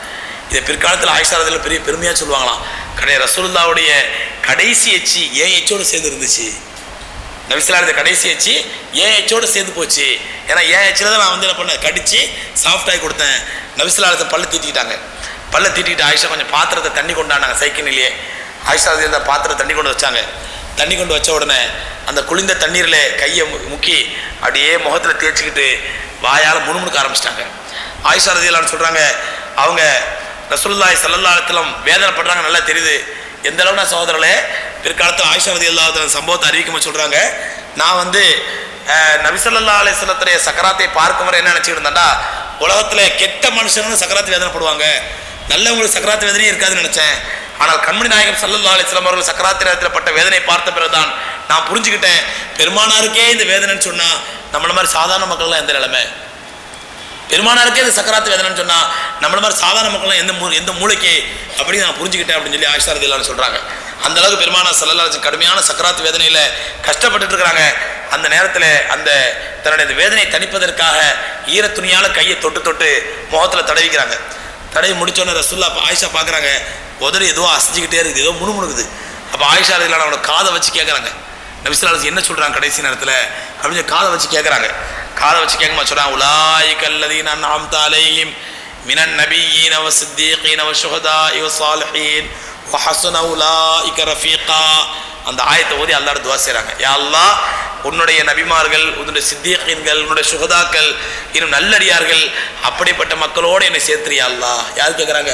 இதை பிற்காலத்தில் ஆயிஷா ரதியில் பெரிய பெருமையாக சொல்லுவாங்களாம் கடை ரசூலுல்லாவுடைய கடைசி எச்சி ஏன் எச்சோடு சேர்ந்து இருந்துச்சு நபிசலாத கடைசி எச்சி ஏன் எச்சோடு சேர்ந்து போச்சு ஏன்னா ஏன் எச்சில் தான் நான் வந்து என்ன பண்ணேன் கடிச்சு சாஃப்டாகி கொடுத்தேன் நபிசலாலத்தை பல்ல தீட்டிக்கிட்டாங்க பல்ல தீட்டிக்கிட்டு ஆயிஷா கொஞ்சம் பாத்திரத்தை தண்ணி கொண்டாண்டாங்க சைக்கிள்லேயே ஆயிஷா ரதி அந்த பாத்திரத்தை தண்ணி கொண்டு வச்சாங்க தண்ணி கொண்டு வச்ச உடனே அந்த குளிர்ந்த தண்ணீரில் கையை மு- முக்கி அப்படியே முகத்தில் தேய்ச்சிக்கிட்டு வாயால் முணுமுணுக்க ஆரம்பிச்சிட்டாங்க ஆயிஷா ரதியலான்னு சொல்கிறாங்க அவங்க ரசூலுல்லாஹி ஸல்லல்லாஹு அலைஹி வஸல்லம் வேதனைப்படுறாங்க நல்லா தெரியுது எந்த அளவு நான் சகோதரர்களே பிற்காலத்தில் ஆயிஷா ரதி அல்லாஹ் சம்பவத்தை அறிவிக்கும் சொல்கிறாங்க நான் வந்து அஹ், நபி ஸல்லல்லாஹு அலைஹி வஸல்லத்துடைய சக்கராத்தை பார்க்கும் வரை என்ன நினச்சிட்டு இருந்தேன்டா உலகத்தில் கெட்ட மனுஷனும் சக்கராத்து வேதனைப்படுவாங்க நல்லவங்களுக்கு சக்கராத்து வேதனையே இருக்காதுன்னு நினச்சேன் ஆனால் கண்மணி நாயகம் ஸல்லல்லாஹு அலைஹி வஸல்லம் அவர்கள் சக்கராத்து நேரத்தில் பட்ட வேதனை பார்த்த பிறகுதான் நான் புரிஞ்சுக்கிட்டேன் பெருமானாருக்கே இந்த வேதனைன்னு சொன்னால் நம்மள மாதிரி சாதாரண மக்கள்லாம் எந்த நிலைமை பெருமானாருக்கே இது சக்கராத்து வேதனைன்னு சொன்னா நம்மள மாதிரி சாதாரண மக்கள்லாம் எந்த மூ எந்த மூளைக்கு அப்படி நான் புரிஞ்சுக்கிட்டேன் அப்படின்னு சொல்லி ஆயிஷா ரதியல்லான்னு சொல்றாங்க அந்த அளவுக்கு பெருமானா சல்லல்லாஹு கடுமையான சக்கராத்து வேதனையில கஷ்டப்பட்டுட்டு இருக்கிறாங்க அந்த நேரத்தில் அந்த தன்னுடைய இந்த வேதனையை தணிப்பதற்காக ஈர துணியால கையை தொட்டு தொட்டு முகத்துல தடவிக்கிறாங்க தடவி முடிச்சோடனே ரசுல்லா அப்ப ஆயிஷா பார்க்குறாங்க உதறி ஏதோ அசைஞ்சிக்கிட்டே இருக்குது ஏதோ முணுமுணுக்குது அப்போ ஆயிஷா ரதியல்லான அவனோட காதை வச்சு கேட்குறாங்க நபிசுல்லாஸ் என்ன சொல்றாங்க கடைசி நேரத்தில் அப்படின்னு சொல்லி காதை வச்சு கேட்குறாங்க காதை வச்சு கேட்குமா சொல்றாங்க உலாய் கல்லதீன் அன்ஆம் தாலையும் மினன் நபியீன வ சித்தீகீன வ ஷுஹதாஇ வ சாலிஹீன் வ ஹஸன உலாயிக ரஃபீகா அந்த ஆயத்தை ஓதி அல்லாஹ் துவா செய்றாங்க யா அல்லாஹ் உன்னுடைய நபிமார்கள் உன்னுடைய சித்தீகீன்கள் உன்னுடைய சுகதாக்கள் இன்னும் நல்லடியார்கள் அப்படிப்பட்ட மக்களோடு என்னை சேர்த்துறியா அல்லாஹ் யார் கேட்குறாங்க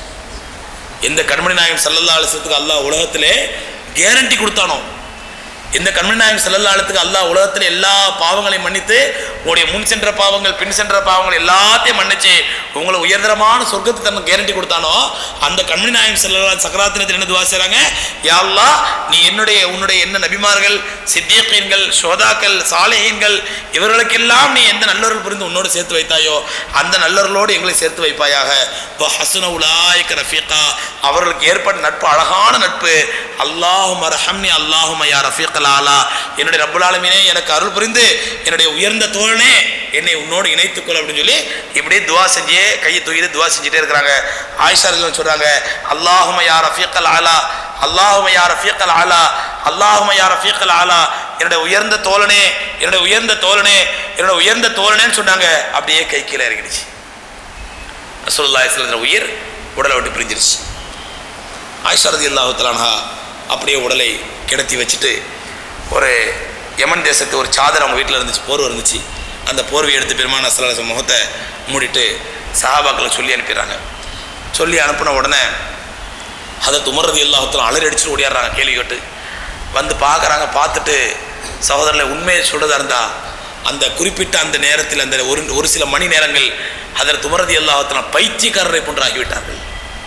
எந்த கண்மணி நாயகம் சல்லல்லா அலிசத்துக்கு அல்லாஹ் உலகத்திலே கேரண்டி கொடுத்தானோ இந்த கண்மணி நாயகம் சல்லல்லா அலித்துக்கு அல்லாஹ் உலகத்தில் எல்லா பாவங்களையும் மன்னித்து உங்களுடைய முன் சென்ற பாவங்கள் பின் சென்ற பாவங்கள் எல்லாத்தையும் மன்னிச்சு உங்களை உயர்தரமான சொர்க்கத்தை தனக்கு கேரண்டி கொடுத்தானோ அந்த கண்மணி நாயகம் சல்லல்லா சக்கராத்தினத்தில் என்ன துவா செய்றாங்க யா அல்லாஹ் நீ என்னுடைய உன்னுடைய என்ன நபிமார்கள் சித்தியக்கீன்கள் சோதாக்கள் சாலையீன்கள் இவர்களுக்கெல்லாம் நீ எந்த நல்லவர்கள் புரிந்து உன்னோடு சேர்த்து வைத்தாயோ அந்த நல்லவர்களோடு எங்களை சேர்த்து வைப்பாயாக வ ஹஸன உலாயிக ரஃபீகா அவர்களுக்கு ஏற்பட்ட நட்பு அழகான நட்பு அல்லாஹும் அரஹம்னி அல்லாஹும் யா ரஃபீக்கல் ஆலா என்னுடைய ரப்புல் ஆலமீனே எனக்கு அருள் புரிந்து என்னுடைய உயர்ந்த தோழனே என்னை உன்னோடு இணைத்துக்கொள் அப்படின்னு சொல்லி இப்படியே துவா செஞ்சே கையை தூக்கிட்டு துவா செஞ்சுட்டே இருக்கிறாங்க ஆயிஷா ரலியல்லாஹு சொல்றாங்க அல்லாஹும யா ரஃபீக்கல் ஆலா அல்லாஹும யா ரஃபீக்கல் ஆலா அல்லாஹும யா ரஃபீக்கல் ஆலா என்னுடைய உயர்ந்த தோழனே என்னுடைய உயர்ந்த தோழனே என்னுடைய உயர்ந்த தோழனேன்னு சொன்னாங்க அப்படியே கை கீழே இறங்கிடுச்சு ரசூலுல்லாஹி ஸல்லல்லாஹு அலைஹி வஸல்லம் உயிர் உடலை விட்டு பிரிஞ்சிருச்சு ஆயிஷா ரலியல்லாஹு தஆலா அப்படியே உடலை கிடத்தி வச்சுட்டு ஒரு யமன் தேசத்து ஒரு சாதர் அவங்க வீட்டில் இருந்துச்சு போர்வை இருந்துச்சு அந்த போர்வை எடுத்து பெருமான சலாச முகத்தை மூடிட்டு சஹாபாக்களை சொல்லி அனுப்பிடுறாங்க சொல்லி அனுப்பின உடனே அதை துமரது எல்லாத்தும் அலறி அடிச்சுட்டு ஓடியாடுறாங்க கேள்வி கேட்டு வந்து பார்க்குறாங்க பார்த்துட்டு சகோதரர்களை உண்மையை சொல்கிறதா இருந்தா அந்த குறிப்பிட்ட அந்த நேரத்தில் அந்த ஒரு ஒரு சில மணி நேரங்கள் அதில் துமரதி எல்லாத்திலும் பைத்தியக்காரரை போன்று ஆகிவிட்டார்கள்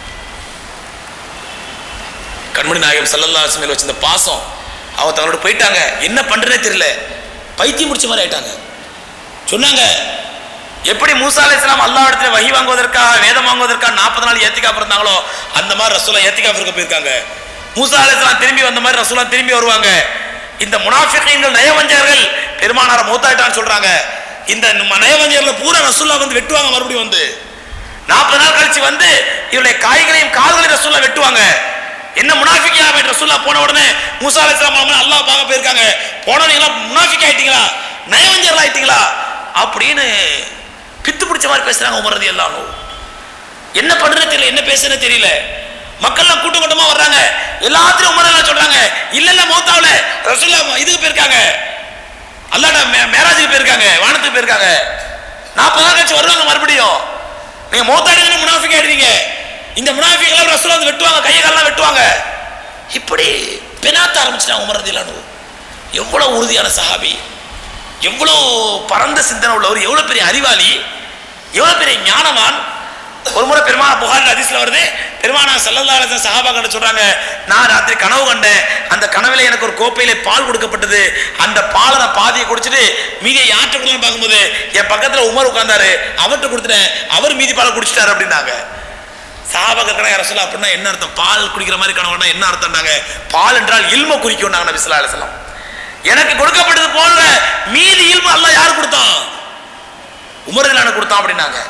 கண்மணி நாயகம் சல்லல்லா மேல வச்சிருந்த பாசம் அவ தங்களோட போயிட்டாங்க என்ன பண்றதே தெரியல பைத்தியம் முடிச்ச மாதிரி ஆயிட்டாங்க சொன்னாங்க எப்படி மூசா அலை இஸ்லாம் அல்லா இடத்துல வகி வாங்குவதற்காக வேதம் வாங்குவதற்காக நாற்பது நாள் ஏத்திக்காப்பு இருந்தாங்களோ அந்த மாதிரி ரசூலா ஏத்திக்காப்பு இருக்க போயிருக்காங்க மூசா அலை இஸ்லாம் திரும்பி வந்த மாதிரி ரசூலா திரும்பி வருவாங்க இந்த முனாஃபிகீன்கள் நயவஞ்சகர்கள் பெருமானார மூத்தாயிட்டான்னு சொல்றாங்க இந்த நயவஞ்சகர்கள் பூரா ரசூலா வந்து வெட்டுவாங்க மறுபடியும் வந்து நாற்பது நாள் கழிச்சு வந்து இவருடைய காய்களையும் கால்களையும் ரசூலா வெட்டுவாங்க என்ன முனாஃபிக்கியா போய் ரசூல்லா போன உடனே மூசா அலைஹிஸ்ஸலாம் மூலமா அல்லாஹ் பார்க்க போயிருக்காங்க போனவங்க முனாஃபிக் ஆயிட்டீங்களா நயவஞ்சர்கள் ஆயிட்டீங்களா அப்படின்னு பித்து பிடிச்ச மாதிரி பேசுறாங்க உமர் ரதி எல்லாம் என்ன பண்றது தெரியல என்ன பேசுறது தெரியல மக்கள்லாம் கூட்டம் கூட்டமா வர்றாங்க எல்லாத்தையும் உமர் எல்லாம் சொல்றாங்க இல்ல இல்ல மௌத்தாவுல ரசூல்லா இதுக்கு போயிருக்காங்க அல்லாட மே- மேராஜுக்கு போயிருக்காங்க வானத்துக்கு போயிருக்காங்க நாற்பது நாள் கழிச்சு வருவாங்க மறுபடியும் நீங்க மௌத்தாடுங்க முனாஃபிக் ஆயிடுவீங்க இந்த முனாஃபிக்லாம் ரசூலா வந்து வெட்டுவாங்க கையை காலெல்லாம் வெட்டுவாங்க இப்படி பெனாத்த ஆரம்பிச்சிட்டாங்க உமர் ரதிலானு எவ்வளவு உறுதியான சஹாபி எவ்வளோ பரந்த சிந்தனை உள்ளவர் எவ்வளவு பெரிய அறிவாளி எவ்வளவு பெரிய ஞானவான் ஒரு முறை பெருமான புகார் ஹதீஸ்ல வருது பெருமானா சல்லல்லா அலைஹி வஸல்லம் சஹாபாக்கிட்ட சொல்றாங்க நான் ராத்திரி கனவு கண்டேன் அந்த கனவுல எனக்கு ஒரு கோப்பையில பால் கொடுக்கப்பட்டது அந்த பாலை நான் பாதியை குடிச்சிட்டு மீதியை யார்கிட்ட கொடுக்கலாம்னு பார்க்கும்போது என் பக்கத்துல உமர் உட்கார்ந்தாரு அவர்கிட்ட கொடுத்துட்டேன் அவர் மீதி பாலை குடிச்சிட்டாரு அப்படின்னாங்க சாபகக்கடை அரசுல அப்படின்னா என்ன அர்த்தம் பால் குடிக்கிற மாதிரி கனவுனா என்ன அர்த்தம்னாங்க பால் என்றால் இல்ம குறிக்கும் நாங்க நபி ஸல்லல்லாஹு அலைஹி வஸல்லம் எனக்கு கொடுக்கப்பட்டது போல மீதி இல்மு அல்லாஹ் யார் கொடுத்தான் உமரதிலான கொடுத்தான் அப்படின்னாங்க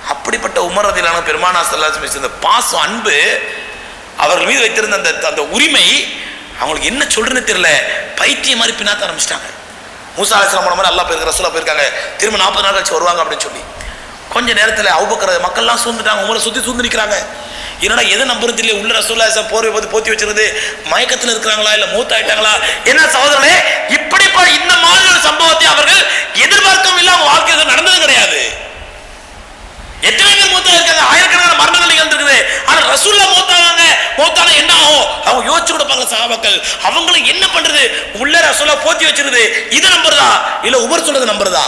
அப்படிப்பட்ட உமரதிலான பெருமானா சல்லாஸ் வச்சிருந்த பாசம் அன்பு அவர்கள் மீது வைத்திருந்த அந்த அந்த உரிமை அவங்களுக்கு என்ன சொல்றதுன்னு தெரியல பைத்தியம் மாதிரி பின்னாத்த ஆரம்பிச்சிட்டாங்க மூசா அலிஸ்லாம் போன மாதிரி அல்லா போயிருக்க ரசூலா போயிருக்காங்க திரும்ப நாற்பது நாள் கழிச்சு வருவாங்க அப்படின்னு சொல்லி கொஞ்ச நேரத்தில் அவுபக்கிற மக்கள்லாம் சூழ்ந்துட்டாங்க உங்களை சுற்றி சூழ்ந்து நிற்கிறாங்க என்னடா எதை நம்புறது தெரியல உள்ள ரசூல்லா சார் போர்வை பார்த்து போத்தி வச்சிருது மயக்கத்தில் இருக்கிறாங்களா இல்லை மூத்த ஆயிட்டாங்களா என்ன சகோதரனே இப்படிப்பட்ட இந்த மாதிரி ஒரு சம்பவத்தை அவர்கள் எதிர்பார்க்கவும் இல்லை அவங்க வாழ்க்கையில் நடந்தது கிடையாது எத்தனை பேர் மூத்தா இருக்காங்க ஆயிரக்கணக்கான மரணங்கள் நிகழ்ந்துருக்குது ஆனா ரசூல்லா மூத்தாவாங்க மூத்தானா என்ன ஆகும் அவங்க யோசிச்சு கொடுப்பாங்க சகாபாக்கள் அவங்களும் என்ன பண்றது உள்ள ரசூல்லா போத்தி வச்சிருது இதை நம்புறதா இல்ல உமர் சொல்றது நம்புறதா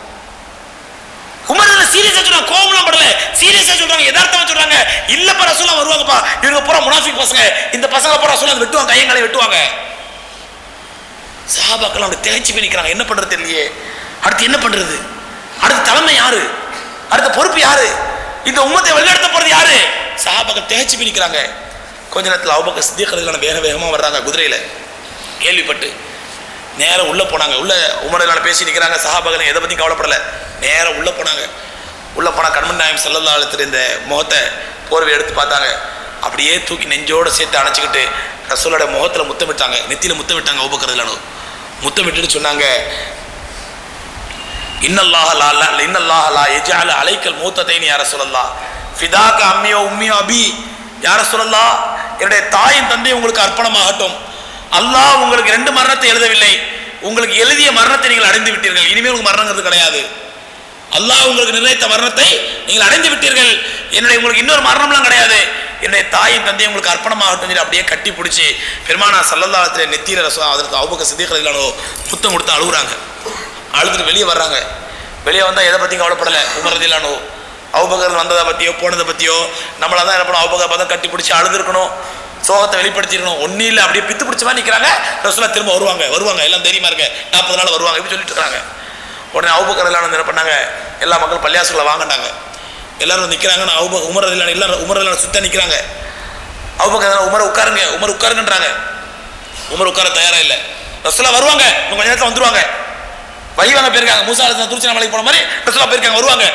உமர் சீரியஸா சொல்றாங்க கோவம்லாம் படல சீரியஸா சொல்றாங்க யதார்த்தமா சொல்றாங்க இல்லப்பா ரசூலா வருவாங்கப்பா இவங்க பூரா முனாஃபிக் பசங்க இந்த பசங்க பூரா ரசூலா வெட்டுவாங்க கையங்களை வெட்டுவாங்க சஹாபாக்கள் அவங்க திகைச்சு போய் நிக்கிறாங்க என்ன பண்றது தெரியலையே அடுத்து என்ன பண்றது அடுத்த தலைமை யாரு அடுத்த பொறுப்பு யாரு இந்த உம்மத்தை வழிநடத்த போறது யாரு சஹாபாக்கள் திகைச்சு போய் நிக்கிறாங்க கொஞ்ச நேரத்தில் அவுபக்க சித்தியக்கிறதுல வேக வேகமா வர்றாங்க குதிரையில கேள்விப்பட்டு நேரம் உள்ள போனாங்க உள்ள உமரலான பேசி நிற்கிறாங்க சஹாபகன் எதை பத்தி கவலைப்படல நேரம் உள்ள போனாங்க உள்ள போனா கண்மன் நாயம் செல்லல்லா அழுத்துற இந்த முகத்தை போர்வை எடுத்து பார்த்தாங்க அப்படியே தூக்கி நெஞ்சோட சேர்த்து அணைச்சிக்கிட்டு ரசூலோட முகத்துல முத்தமிட்டாங்க நெத்தியில முத்தமிட்டாங்க உபக்கிறதுலானு முத்தமிட்டுட்டு சொன்னாங்க இன்னல்லாஹ லா லா இன்னல்லாஹ லா யஜ்அல அலைக்கல் மூத்தத்தைன் யார சொல்லல்லா ஃபிதாக்க அம்மியோ உம்மியோ அபி யார சொல்லல்லா என்னுடைய தாயின் தந்தை உங்களுக்கு அர்ப்பணமாகட்டும் அல்லாஹ் உங்களுக்கு ரெண்டு மரணத்தை எழுதவில்லை உங்களுக்கு எழுதிய மரணத்தை நீங்கள் அடைந்து விட்டீர்கள் இனிமேல் உங்களுக்கு மரணங்கிறது கிடையாது அல்லாஹ் உங்களுக்கு நிர்ணயித்த மரணத்தை நீங்கள் அடைந்து விட்டீர்கள் என்னுடைய உங்களுக்கு இன்னொரு மரணம்லாம் கிடையாது என்னுடைய தாயின் தந்தை உங்களுக்கு அர்ப்பணமாகட்டும் சொல்லி அப்படியே கட்டி பிடிச்சி பெருமானா சல்லல்லாஹத்துல நெத்தியில ரசம் அதற்கு அவுபக்க சித்திகளிலானோ முத்தம் கொடுத்து அழுகுறாங்க அழுதுட்டு வெளியே வர்றாங்க வெளியே வந்தால் எதை பற்றியும் கவலைப்படலை உமரதிலானோ அவுபகர் வந்ததை பற்றியோ போனதை பற்றியோ நம்மளை தான் என்ன பண்ணணும் அவுபகர் பார்த்தா கட்டி பிடிச்சி அழுதுருக்கணும் சோகத்தை வெளிப்படுத்திருக்கணும் ஒன்றும் இல்லை அப்படியே பித்து பிடிச்ச மாதிரி நிற்கிறாங்க ரசூலா திரும்ப வருவாங்க வருவாங்க எல்லாம் தெரியுமா இருக்க நாற்பது நாள் வருவாங்க இப்படி சொல்லிட்டு இருக்காங்க உடனே அவுபக்கர் எல்லாம் என்ன பண்ணாங்க எல்லா மக்கள் பள்ளியாசுகளை வாங்கினாங்க எல்லாரும் நிற்கிறாங்க நான் அவுப உமர் இல்லான எல்லாரும் உமர் இல்லான சுத்த நிற்கிறாங்க அவுபக்கர் உமரை உட்காருங்க உமர் உட்காருங்கன்றாங்க உமர் உட்கார தயாரா இல்லை ரசூலா வருவாங்க இன்னும் கொஞ்ச நேரத்தில் வந்துருவாங்க வழிவாங்க போயிருக்காங்க மூசா அலிஸ்லாம் திருச்சி மலைக்கு போன மாதிரி ரசூலா போயிருக்காங்க வருவாங்க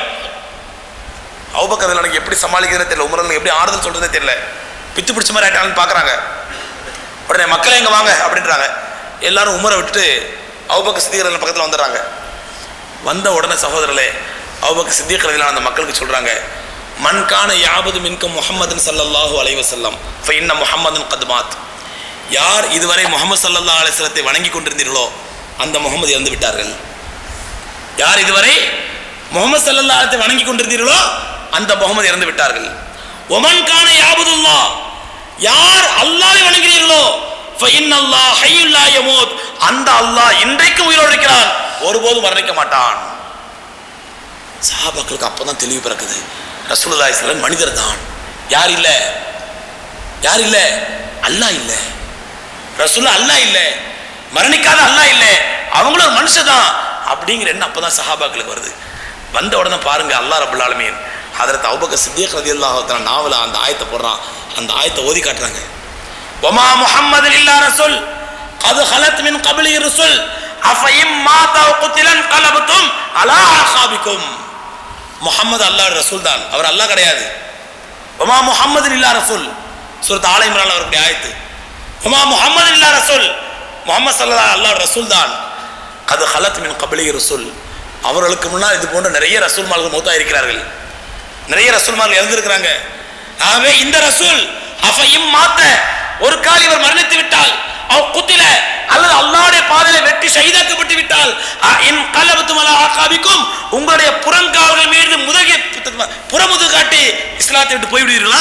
அவுபக்கர் எனக்கு எப்படி சமாளிக்கிறதுன்னு தெரியல உமர் எப்படி ஆறுதல் சொல்றதே தெரியல பித்து பிடிச்ச மாதிரி ஆயிட்டாங்கன்னு பார்க்குறாங்க உடனே மக்களே எங்க வாங்க அப்படின்றாங்க எல்லாரும் உமரை விட்டுட்டு அவுபக்க சித்திகர்கள் பக்கத்தில் வந்துடுறாங்க வந்த உடனே சகோதரர்களே அவுபக்க சித்திகர்கள் அந்த மக்களுக்கு சொல்றாங்க மண்கான யாபது மின்கும் முஹம்மதுன் சல்லல்லாஹு அலைஹி வஸல்லம் ஃபைன்ன முஹம்மதுன் கத்மாத் யார் இதுவரை முகமது சல்லல்லா அலிஸ்லத்தை வணங்கி கொண்டிருந்தீர்களோ அந்த முகமது இறந்து விட்டார்கள் யார் இதுவரை முகமது சல்லல்லா அலிஸ்லத்தை வணங்கி கொண்டிருந்தீர்களோ அந்த முகமது இறந்து விட்டார்கள் ஒமன் கான யாபுதுல்லா யார் அல்லாஹ்வை வணங்குகிறீர்களோ ஃபைன் அல்லாஹ் ஹய்யுல்லா யமூத் அந்த அல்லாஹ் இன்றைக்கும் உயிரோடு இருக்கிறான் ஒருபோதும் மரணிக்க மாட்டான் சஹாபாக்களுக்கு அப்பதான் தெளிவு பிறக்குது ரசூலுல்லாஹி ஸல்லல்லாஹு மனிதர் தான் யார் இல்ல யார் இல்ல அல்லாஹ் இல்ல ரசூலுல்லாஹ் அல்லாஹ் இல்ல மரணிக்காத அல்லாஹ் இல்ல அவங்களும் ஒரு மனுஷன் தான் அப்படிங்கிற எண்ணம் அப்பதான் சஹாபாக்களுக்கு வருது வந்த உடனே பாருங்க அல்லாஹ் ரபுல் ஆலமீன் ஹதரத் அபூபக்கர் சித்திக் ரலியல்லாஹு தஆலா நாவல அந்த ஆயத்தை போடுறான் அந்த ஆயத்தை ஓதி காட்டுறாங்க வமா முஹம்மது இல்லா ரசூல் கது ஹலத் மின் கபிலி ரசூல் அஃபைம் மாதா குத்திலன் கலபத்தும் அலா ஆகாபிக்கும் முஹம்மது அல்லாஹ் ரசூல் தான் அவர் அல்லாஹ் கிடையாது வமா முஹம்மது இல்லா ரசூல் சூரத் ஆலை இம்ரான் அவருடைய ஆயத்து வமா முஹம்மது இல்லா ரசூல் முஹம்மது ஸல்லல்லாஹு அல்லாஹ் ரசூல் தான் கது ஹலத் மின் கபிலி ரசூல் அவர்களுக்கு முன்னால் இது போன்ற நிறைய ரசூல்மார்கள் மௌத்தா இருக்கிறார்கள் நிறைய ரசூல்மார்கள் இறந்திருக்கிறாங்க ஆகவே இந்த ரசூல் அஃபையும் மாத்த ஒரு கால் இவர் மரணித்து விட்டால் அவ் குத்தில அல்லது அல்லாஹ்வுடைய பாதையில வெட்டி ஷஹீதாக்கப்பட்டு விட்டால் அ இன் கலபத்தும் அலா ஆகாபிக்கும் உங்களுடைய புறங்கால்கள் மீது முதுகை புறமுது காட்டி இஸ்லாத்தை விட்டு போய்விடுவீர்களா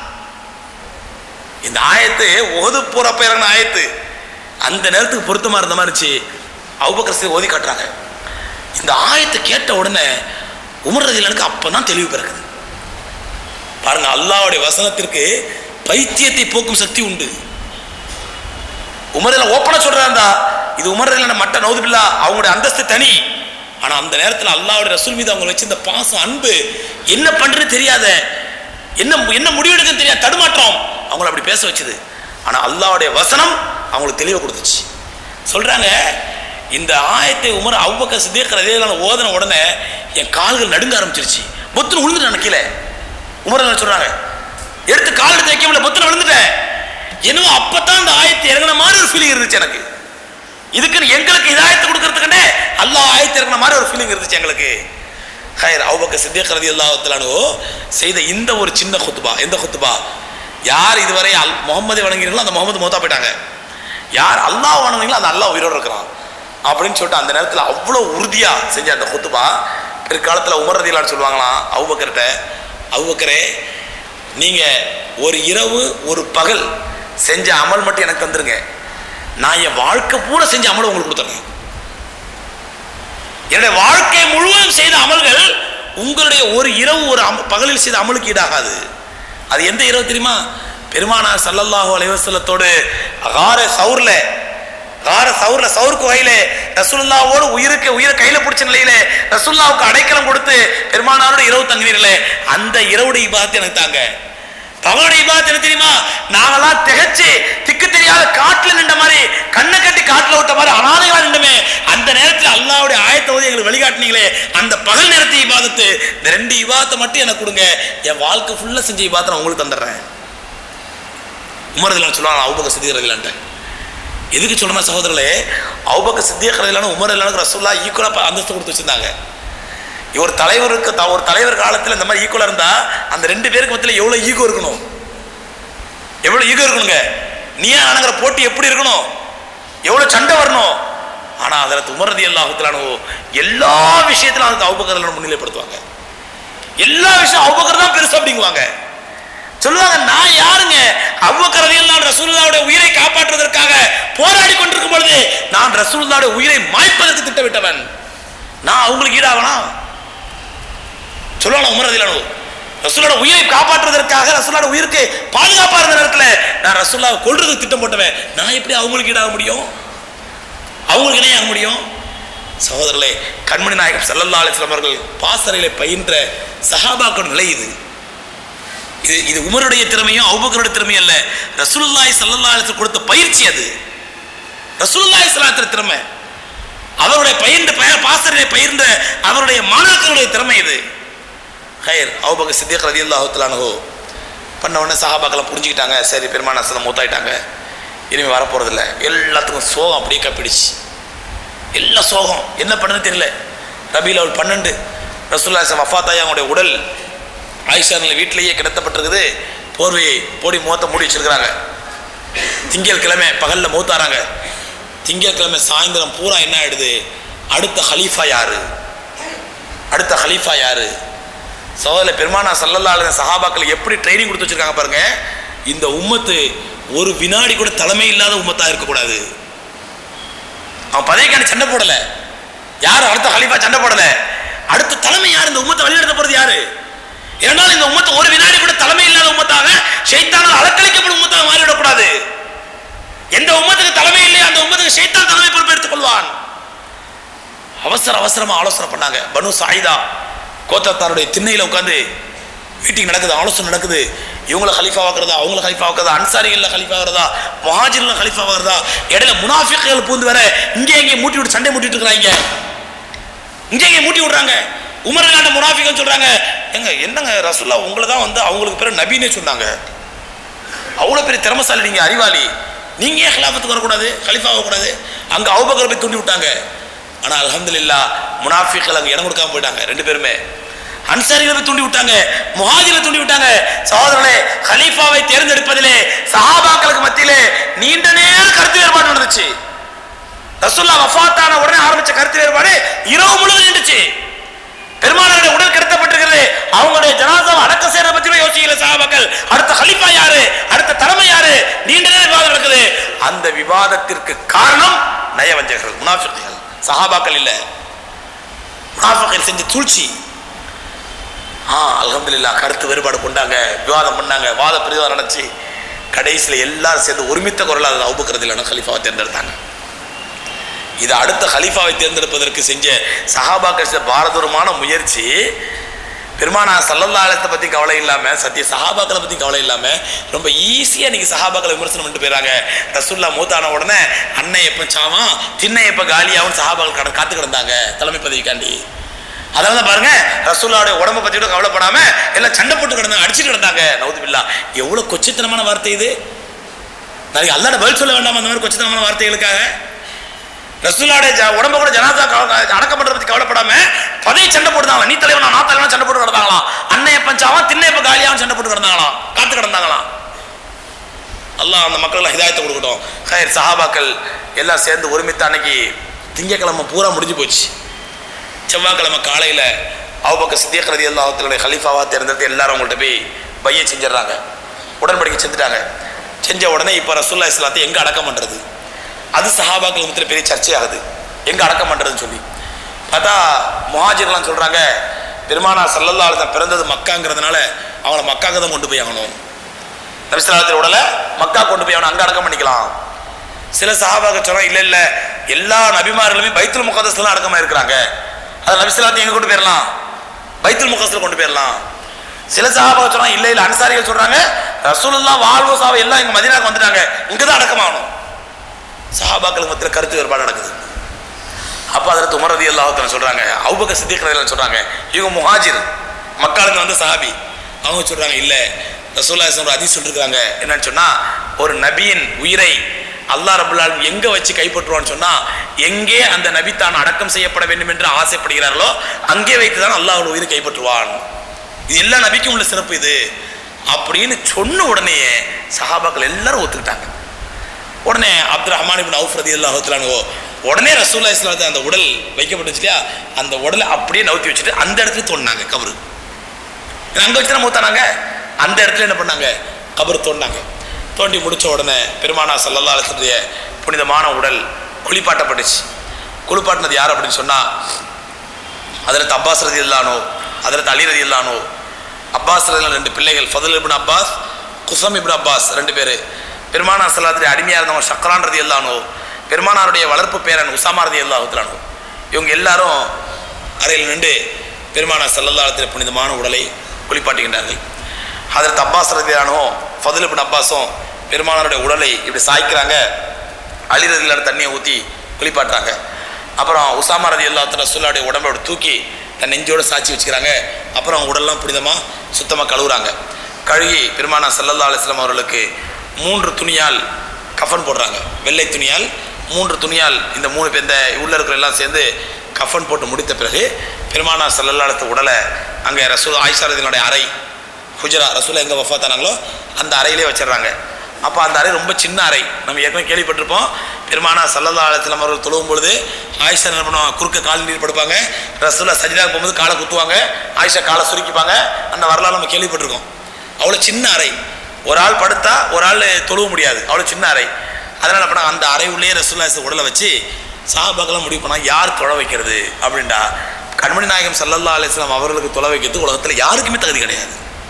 இந்த ஆயத்து ஒது போற பேரான ஆயத்து அந்த நேரத்துக்கு பொருத்தமா இருந்த மாதிரி இருந்துச்சு அவுபக்கரசி ஓதி காட்டுறாங்க இந்த ஆயத்தை கேட்ட உடனே உமர் ரதிலனுக்கு அப்பதான் தெளிவு பிறகுது பாருங்க அல்லாஹ்வுடைய வசனத்திற்கு பைத்தியத்தை போக்கும் சக்தி உண்டு உமரில் ஓப்பனா சொல்றாருந்தா இது உமரில் மட்ட நௌதுபில்லா அவங்களுடைய அந்தஸ்து தனி ஆனா அந்த நேரத்தில் அல்லாஹ்வுடைய ரசூல் மீது அவங்க வச்சிருந்த பாசம் அன்பு என்ன பண்றது தெரியாத என்ன என்ன முடிவெடுக்குன்னு தெரியாது தடுமாற்றம் அவங்கள அப்படி பேச வச்சது ஆனா அல்லாஹ்வுடைய வசனம் அவங்களுக்கு தெளிவை கொடுத்துச்சு சொல்றாங்க இந்த ஆயத்தை உமர் அவ்வக்க சித்தியக்கிற ஓதன உடனே என் கால்கள் நடுங்க ஆரம்பிச்சிருச்சு பொத்துன்னு விழுந்துட்டேன் கீழே உமர் சொல்றாங்க எடுத்து கால் எடுத்து வைக்க முடியல பொத்துன்னு விழுந்துட்டேன் என்னவோ அப்பதான் அந்த ஆயத்தை இறங்கின மாதிரி ஒரு ஃபீலிங் இருந்துச்சு எனக்கு இதுக்குன்னு எங்களுக்கு இதாயத்தை கொடுக்கறதுக்குன்னே அல்லாஹ் ஆயத்தை இறங்கின மாதிரி ஒரு ஃபீலிங் இருந்துச்சு எங்களுக்கு ஹயர் அவுபக்க சித்திக் ரதி அல்லாஹத்தலானோ செய்த இந்த ஒரு சின்ன குத்துபா எந்த குத்துபா யார் இதுவரை அல் முகமதை வணங்குறீங்களோ அந்த முகமது மௌத்தா போயிட்டாங்க யார் அல்லாஹ் வணங்குறீங்களோ அந்த அல்லாஹ் உயிரோடு இருக்கிறான் அப்படின்னு சொல்லிட்டு அந்த நேரத்தில் அவ்வளோ உறுதியா செஞ்ச அந்த குத்துபா பிற்காலத்தில் உமர் ரதிலான்னு சொல்லுவாங்களாம் அவுபக்கர்கிட்ட அவுபக்கரே நீங்க ஒரு இரவு ஒரு பகல் செஞ்ச அமல் மட்டும் எனக்கு தந்துருங்க நான் என் வாழ்க்கை பூரா செஞ்ச அமலை உங்களுக்கு கொடுத்துறேன் என்னுடைய வாழ்க்கை முழுவதும் செய்த அமல்கள் உங்களுடைய ஒரு இரவு ஒரு அம- பகலில் செய்த அமலுக்கு ஈடாகாது அது எந்த இரவு தெரியுமா பெருமானார் ஸல்லல்லாஹு அலைஹி வஸல்லத்தோடு கார சவுர்ல கார சவுர்ல சவுர் குகையில ரசூலுல்லாவோடு உயிருக்கு உயிரை கையில பிடிச்ச நிலையில ரசூலுல்லாவுக்கு அடைக்கலம் கொடுத்து பெருமானாரோட இரவு தங்கினீர்களே அந்த இரவுடைய இபாதத்தை எனக்கு தாங்க பகலுடைய இபாதத்து என்ன தெரியுமா நாங்களாம் திகைச்சு திக்கு தெரியாத காட்டுல நின்ற மாதிரி கண்ணை கட்டி காட்டுல விட்ட மாதிரி அனாதைகளா நின்றுமே அந்த நேரத்தில் அல்லாவுடைய ஆயத்தை ஓதி எங்களுக்கு வழிகாட்டினீங்களே அந்த பகல் நேரத்தை இபாதத்து இந்த ரெண்டு இபாதத்தை மட்டும் எனக்கு கொடுங்க என் வாழ்க்கை ஃபுல்லா செஞ்ச இபாதத்தை நான் உங்களுக்கு தந்துடுறேன் உமரதிலான் சொல்லுவாங்க அவுபக்க சித்திகரதிலான்ட்டு எதுக்கு சொல்லணும் சகோதரர்களே அவுபக்க சித்திகரதிலான உமர் இல்லானுக்கு ரசூல்லா ஈக்குவலா அந்தஸ்து கொடுத்து வச்சிருந்தாங்க ஒரு தலைவருக்கு த- ஒரு தலைவர் காலத்தில் இந்த மாதிரி ஈக்குவலா இருந்தா அந்த ரெண்டு பேருக்கு மத்தியில் எவ்வளவு ஈகோ இருக்கணும் எவ்வளவு ஈகோ இருக்கணுங்க நீயா நானுங்கிற போட்டி எப்படி இருக்கணும் எவ்வளவு சண்டை வரணும் ஆனா அதில் உமரதி அல்லாஹத்திலானோ எல்லா விஷயத்திலும் அதுக்கு அவுபக்கரில் முன்னிலைப்படுத்துவாங்க எல்லா விஷயம் அவுபக்கர் தான் பெருசு அப்படிங்குவாங்க சொல்லுவாங்க நான் யாருங்க அவ்வக்கர் ரலியல்லாஹு ரசூலுல்லாஹ்வுடைய உயிரை காப்பாற்றுவதற்காக போராடி கொண்டிருக்கும் பொழுது நான் ரசூலுல்லாஹ்வுடைய உயிரை மாய்ப்பதற்கு திட்டமிட்டவன் நான் அவங்களுக்கு ஈடாகணும் சொல்லுவாங்க உமர் ரலியல்லாஹு ரசூலோட உயிரை காப்பாற்றுவதற்காக ரசூலோட உயிருக்கு பாதுகாப்பா இருந்த நேரத்தில் நான் ரசூல்லாவை கொல்றதுக்கு திட்டம் போட்டவன் நான் எப்படி அவங்களுக்கு ஈடாக முடியும் அவங்களுக்கு என்ன ஆக முடியும் சகோதரர்களே கண்மணி நாயகம் ஸல்லல்லாஹு அலைஹி வஸல்லம் அவர்கள் பாசறையில பயின்ற சஹாபாக்கள் நிலை இது இது இது உமருடைய திறமையும் அவுபக்கருடைய திறமையும் அல்ல ரசூலுல்லாஹி ஸல்லல்லாஹு அலைஹி வஸல்லம் கொடுத்த பயிற்சி அது ரசூலுல்லாஹி ஸல்லல்லாஹு திறமை அவருடைய பயிர்ந்த பய- பாசறையில பயிர்ந்த அவருடைய மாணாக்கருடைய திறமை இது ஹைர் அவுபக்க சித்திக் ரலியல்லாஹு தஆலாஹு பண்ண உடனே சஹாபாக்கெல்லாம் புரிஞ்சுக்கிட்டாங்க சரி பெருமான அசலம் மூத்தாயிட்டாங்க இனிமே வரப்போறதில்ல எல்லாத்துக்கும் சோகம் அப்படியே கப்பிடுச்சு எல்லா சோகம் என்ன பண்ணுன்னு தெரியல ரபியில் அவள் பன்னெண்டு ரசூல்லா வஃபாத்தாய் அவங்களுடைய உடல் ஆயிஷா நிலை வீட்டிலேயே கிடத்தப்பட்டிருக்குது போர்வையை போடி முகத்தை மூடி வச்சிருக்கிறாங்க திங்கள் கிழமை பகலில் மூத்தாராங்க திங்கள் கிழமை சாயந்தரம் பூரா என்ன ஆயிடுது அடுத்த ஹலீஃபா யாரு அடுத்த ஹலீஃபா யாரு சகோதர பெருமானா சல்லல்லா அலைஹி சஹாபாக்கள் எப்படி ட்ரைனிங் கொடுத்து வச்சிருக்காங்க பாருங்க இந்த உம்மத்து ஒரு வினாடி கூட தலைமை இல்லாத உம்மத்தா இருக்கக்கூடாது அவன் பதவிக்கான சண்டை போடல யார் அடுத்த ஹலீஃபா சண்டை போடல அடுத்த தலைமை யார் இந்த உம்மத்தை வழிநடத்த போறது யாரு ஏனால் இந்த உம்மத்தை ஒரு வினாடி கூட தலைமை இல்லாத உம்மத்தாக ஷைத்தானால் அலக்களிக்கப்படும் உம்மத்தாக மாறிவிடக்கூடாது எந்த உம்மத்துக்கு தலைமை இல்லையோ அந்த உம்மத்துக்கு ஷைத்தான் தலைமை பொறுப்பெடுத்துக் கொள்வான் அவசர அவசரமா ஆலோசனை பண்ணாங்க பனு சாயிதா கோத்தத்தாருடைய திண்ணையில உட்காந்து மீட்டிங் நடக்குது ஆலோசனை நடக்குது இவங்கள ஹலிஃபா ஆக்குறதா அவங்கள ஹலிஃபா ஆக்குறதா அன்சாரிகள்ல ஹலிஃபா ஆகுறதா முஹாஜிர்ல ஹலிஃபா ஆகுறதா இடையில முனாஃபிக்குகள் பூந்து வர இங்கே இங்கே மூட்டி விட்டு சண்டை மூட்டிட்டு இருக்கிறாங்க இங்கே இங்கே மூட்டி விடுறாங்க உமர் நாட்ட முனாஃபிகள் சொல்றாங்க எங்க என்னங்க ரசூல்லா உங்களை தான் வந்து அவங்களுக்கு பேர் நபினே சொன்னாங்க அவ்வளோ பெரிய திறமசாலி நீங்க அறிவாளி நீங்க ஏன் ஹிலாஃபத்துக்கு வரக்கூடாது ஹலிஃபா ஆகக்கூடாது அங்க அவுபக்கர் போய் தூண்டி விட்டாங்க ஆனா அல்ஹம்துலில்லாஹ் முனாஃபிக்கள் அங்க இடம் கொடுக்காம போயிட்டாங்க ரெண்டு பேருமே அன்சாரிகளை போய் தூண்டி விட்டாங்க முஹாஜிரை தூண்டி விட்டாங்க சகோதரர்களே ஹலீஃபாவை தேர்ந்தெடுப்பதிலே சஹாபாக்களுக்கு மத்தியிலே நீண்ட நேரம் கருத்து வேறுபாடு நடந்துச்சு ரசூல்லா வஃபாத்தான உடனே ஆரம்பிச்ச கருத்து வேறுபாடு இரவு முழுவதும் நின்றுச்சு பெருமானாருடைய உடல் கிடத்தப்பட்டிருக்கிறது அவங்களுடைய ஜனாசாவை அடக்கம் செய்யறத பத்தி யோசிக்கல சஹாபாக்கள் அடுத்த ஹலிஃபா யாரு அடுத்த தலைமை யாரு நீண்ட நேரம் விவாதம் நடக்குது அந்த விவாதத்திற்கு காரணம் நயவஞ்சகர்கள் முனாஃபிக்குகள் சஹாபாக்கள் இல்ல முனாஃபிக்குகள் செஞ்ச சூழ்ச்சி ஆ அல்ஹம்துலில்லாஹ் கருத்து வேறுபாடு கொண்டாங்க விவாதம் பண்ணாங்க வாத பிரதிவாதம் நடந்துச்சு கடைசியில் எல்லாரும் சேர்ந்து ஒருமித்த குரல் அதை அவுபக்கிறதுல ஹலிஃபாவை தேர்ந்தெடுத்தாங்க இது அடுத்த ஹலீஃபாவை தேர்ந்தெடுப்பதற்கு செஞ்ச சஹாபாக்கள் செஞ்ச பாரதூரமான முயற்சி பெருமானா சல்லல்லா அலத்தை பற்றி கவலை இல்லாமல் சத்திய சஹாபாக்களை பற்றி கவலை இல்லாமல் ரொம்ப ஈஸியாக நீங்கள் சஹாபாக்களை விமர்சனம் பண்ணிட்டு போயிறாங்க ரசுல்லா மூத்தான உடனே அண்ணன் எப்போ சாவான் திண்ணை எப்போ காலியாகும் சஹாபாக்கள் கட காத்து கிடந்தாங்க தலைமை பதவிக்காண்டி அதனால தான் பாருங்க ரசூல்லாவுடைய உடம்ப பத்தி கூட கவலைப்படாம எல்லாம் சண்டை போட்டு கிடந்தாங்க அடிச்சுட்டு கிடந்தாங்க நவுதுபில்லா எவ்வளவு கொச்சித்தனமான வார்த்தை இது நாளைக்கு அல்லாட பதில் சொல்ல வேண்டாம் அந்த மாதிரி கொச்சித்தனமான வார்த்தைகளுக்காக ரசூல்லாவுடைய ஜ- உடம்ப கூட ஜனாதா கவ- அடக்கம் பண்றத பத்தி கவலைப்படாம பதவி சண்டை போட்டுதாங்க நீ தலைவனா நான் தலைவனா சண்டை போட்டு கிடந்தாங்களாம் அன்னைய பஞ்சாவன் திண்ணையப்ப காலியாவும் சண்டை போட்டு கிடந்தாங்களாம் காத்து கிடந்தாங்களாம் அல்லாஹ் அந்த மக்கள் ஹிதாயத்தை கொடுக்கட்டும் ஹயர் சஹாபாக்கள் எல்லாம் சேர்ந்து ஒருமித்த அன்னைக்கு திங்கக்கிழமை பூரா முடிஞ்சு போச்சு செவ்வாய்க்கிழமை காலையில் அவுபக்க சித்தியக் ரதி அல்லாஹத்துடைய ஹலீஃபாவா தேர்ந்தெடுத்து எல்லாரும் அவங்கள்ட்ட போய் பைய செஞ்சிடுறாங்க உடன்படிக்கை செஞ்சுட்டாங்க செஞ்ச உடனே இப்போ ரசூல்லா இஸ்லாத்தை எங்கே அடக்கம் பண்ணுறது அது சஹாபாக்கள் மத்தியில் பெரிய சர்ச்சையாகுது எங்கே அடக்கம் பண்ணுறதுன்னு சொல்லி பார்த்தா முஹாஜிர்லாம் சொல்கிறாங்க பெருமானா சல்லல்லா அலிஸ்லாம் பிறந்தது மக்காங்கிறதுனால அவங்கள மக்காக்கு தான் கொண்டு போய் ஆகணும் நபிஸ்லாத்தின் உடலை மக்கா கொண்டு போய் அவனை அங்கே அடக்கம் பண்ணிக்கலாம் சில சஹாபாக்கள் சொன்னா இல்ல இல்ல எல்லா நபிமார்களுமே பைத்துல் முகதஸ்ல அடக்கமா இருக்கிறாங்க அது நபிஸ்லாத்தி எங்க கொண்டு போயிடலாம் பைத்துல் முகஸ்ல கொண்டு போயிடலாம் சில சஹாபாக்கள் சொன்னா இல்ல இல்ல அன்சாரிகள் சொல்றாங்க ரசூலுல்லாஹ் வாழ்வு சாவை எல்லாம் இங்க மதீனாக்கு வந்துட்டாங்க இங்க தான் அடக்கமாகணும் சஹாபாக்களுக்கு மத்தியில் கருத்து வேறுபாடு நடக்குது அப்போ அதில் உமர் ரதி அல்லாஹத்தன சொல்றாங்க அவுபக்க சித்திக் ரதியல்லாஹு சொல்றாங்க இவங்க முஹாஜிர் மக்காலுங்க வந்து சஹாபி அவங்க சொல்றாங்க இல்ல ரசூல்லா ஒரு அதி சொல்லிருக்காங்க என்னன்னு சொன்னா ஒரு நபியின் உயிரை அல்லாஹ் ரபுல் ஆலமீன் எங்க வச்சு கைப்பற்றுவான்னு சொன்னா எங்கே அந்த நபி தான் அடக்கம் செய்யப்பட வேண்டும் என்று ஆசைப்படுகிறார்களோ அங்கே வைத்து தான் அல்லாஹ் உயிரை கைப்பற்றுவான் இது எல்லா நபிக்கும் உள்ள சிறப்பு இது அப்படின்னு சொன்ன உடனே சஹாபாக்கள் எல்லாரும் ஒத்துக்கிட்டாங்க உடனே அப்துல் ரஹ்மான் இப்னு அவுஃப் ரதி அல்லாஹத்துலானுவோ உடனே ரசூல்லா இஸ்லாத்து அந்த உடல் வைக்கப்பட்டுச்சு இல்லையா அந்த உடலை அப்படியே நவுத்தி வச்சுட்டு அந்த இடத்துல தோண்டினாங்க கபரு அங்கே வச்சு தான் மூத்தானாங்க அந்த இடத்துல என்ன பண்ணாங்க கபரு தோண்டினாங்க தோண்டி முடிச்ச உடனே பெருமானா சல்லல்லா அலிஸ்லுடைய புனிதமான உடல் குளிப்பாட்டப்பட்டுச்சு குளிப்பாட்டினது யார் அப்படின்னு சொன்னா அதில் அப்பாஸ் ரதி இல்லானோ அதில் அலி ரதி இல்லானோ அப்பாஸ் ரதி ரெண்டு பிள்ளைகள் Fadl ibn Abbas Qusam ibn Abbas ரெண்டு பேர் பெருமானா சல்லாத்துடைய அடிமையாக இருந்தவங்க ஷக்ரான் ரதி இல்லானோ பெருமானாருடைய வளர்ப்பு பேரன் உசாமா ரதி அல்லாஹுத்தலானோ இவங்க எல்லாரும் அறையில் நின்று பெருமானா சல்லல்லாஹத்தில் புனிதமான உடலை குளிப்பாட்டுகின்றார்கள் அதற்கு அப்பாஸ் ரதியானோ ஃபதுல் இப்னு அப்பாஸும் பெருமானாருடைய உடலை இப்படி சாய்க்கிறாங்க அலி ரதியில் தண்ணியை ஊற்றி குளிப்பாட்டுறாங்க அப்புறம் உசாமா ரதி அல்லாத்துல ரசூல்லாவுடைய உடம்பை அப்படி தூக்கி தன் நெஞ்சோட சாட்சி வச்சுக்கிறாங்க அப்புறம் அவங்க உடல்லாம் புனிதமாக சுத்தமாக கழுவுறாங்க கழுகி பெருமானா சல்லல்லா அலிஸ்லாம் அவர்களுக்கு மூன்று துணியால் கஃபன் போடுறாங்க வெள்ளை துணியால் மூன்று துணியால் இந்த மூணு பேர் இந்த உள்ள இருக்கிற எல்லாம் சேர்ந்து கஃபன் போட்டு முடித்த பிறகு பெருமானா சல்லல்லா அலிஸ்ல உடலை அங்கே ரசூல் ஆயிஷா ரதியினுடைய அறை ஹுஜரா ரசூலா எங்கே வஃபாத்தானாங்களோ அந்த அறையிலே வச்சிடுறாங்க அப்போ அந்த அறை ரொம்ப சின்ன அறை நம்ம ஏற்கனவே கேள்விப்பட்டிருப்போம் பெருமானா சல்லல்லா அலிஸ்லாம் அவர்கள் தொழுவும் பொழுது ஆயிஷா என்ன பண்ணுவாங்க குறுக்க கால் நீர் படுப்பாங்க ரசூலா சஜிதா போகும்போது காலை குத்துவாங்க ஆயிஷா காலை சுருக்கிப்பாங்க அந்த வரலாறு நம்ம கேள்விப்பட்டிருக்கோம் அவ்வளோ சின்ன அறை ஒரு ஆள் படுத்தா ஒரு ஆள் தொழுவ முடியாது அவ்வளோ சின்ன அறை அதனால் என்ன பண்ணாங்க அந்த அறை உள்ளே ரசூல்லா உடலை வச்சு சாபாக்கெல்லாம் முடிவு பண்ணால் யார் தொலை வைக்கிறது அப்படின்டா கண்மணி நாயகம் சல்லல்லா அலிஸ்லாம் அவர்களுக்கு தொலை வைக்கிறதுக்கு உலகத்தில் யாருக்குமே தகுதி கிடையாது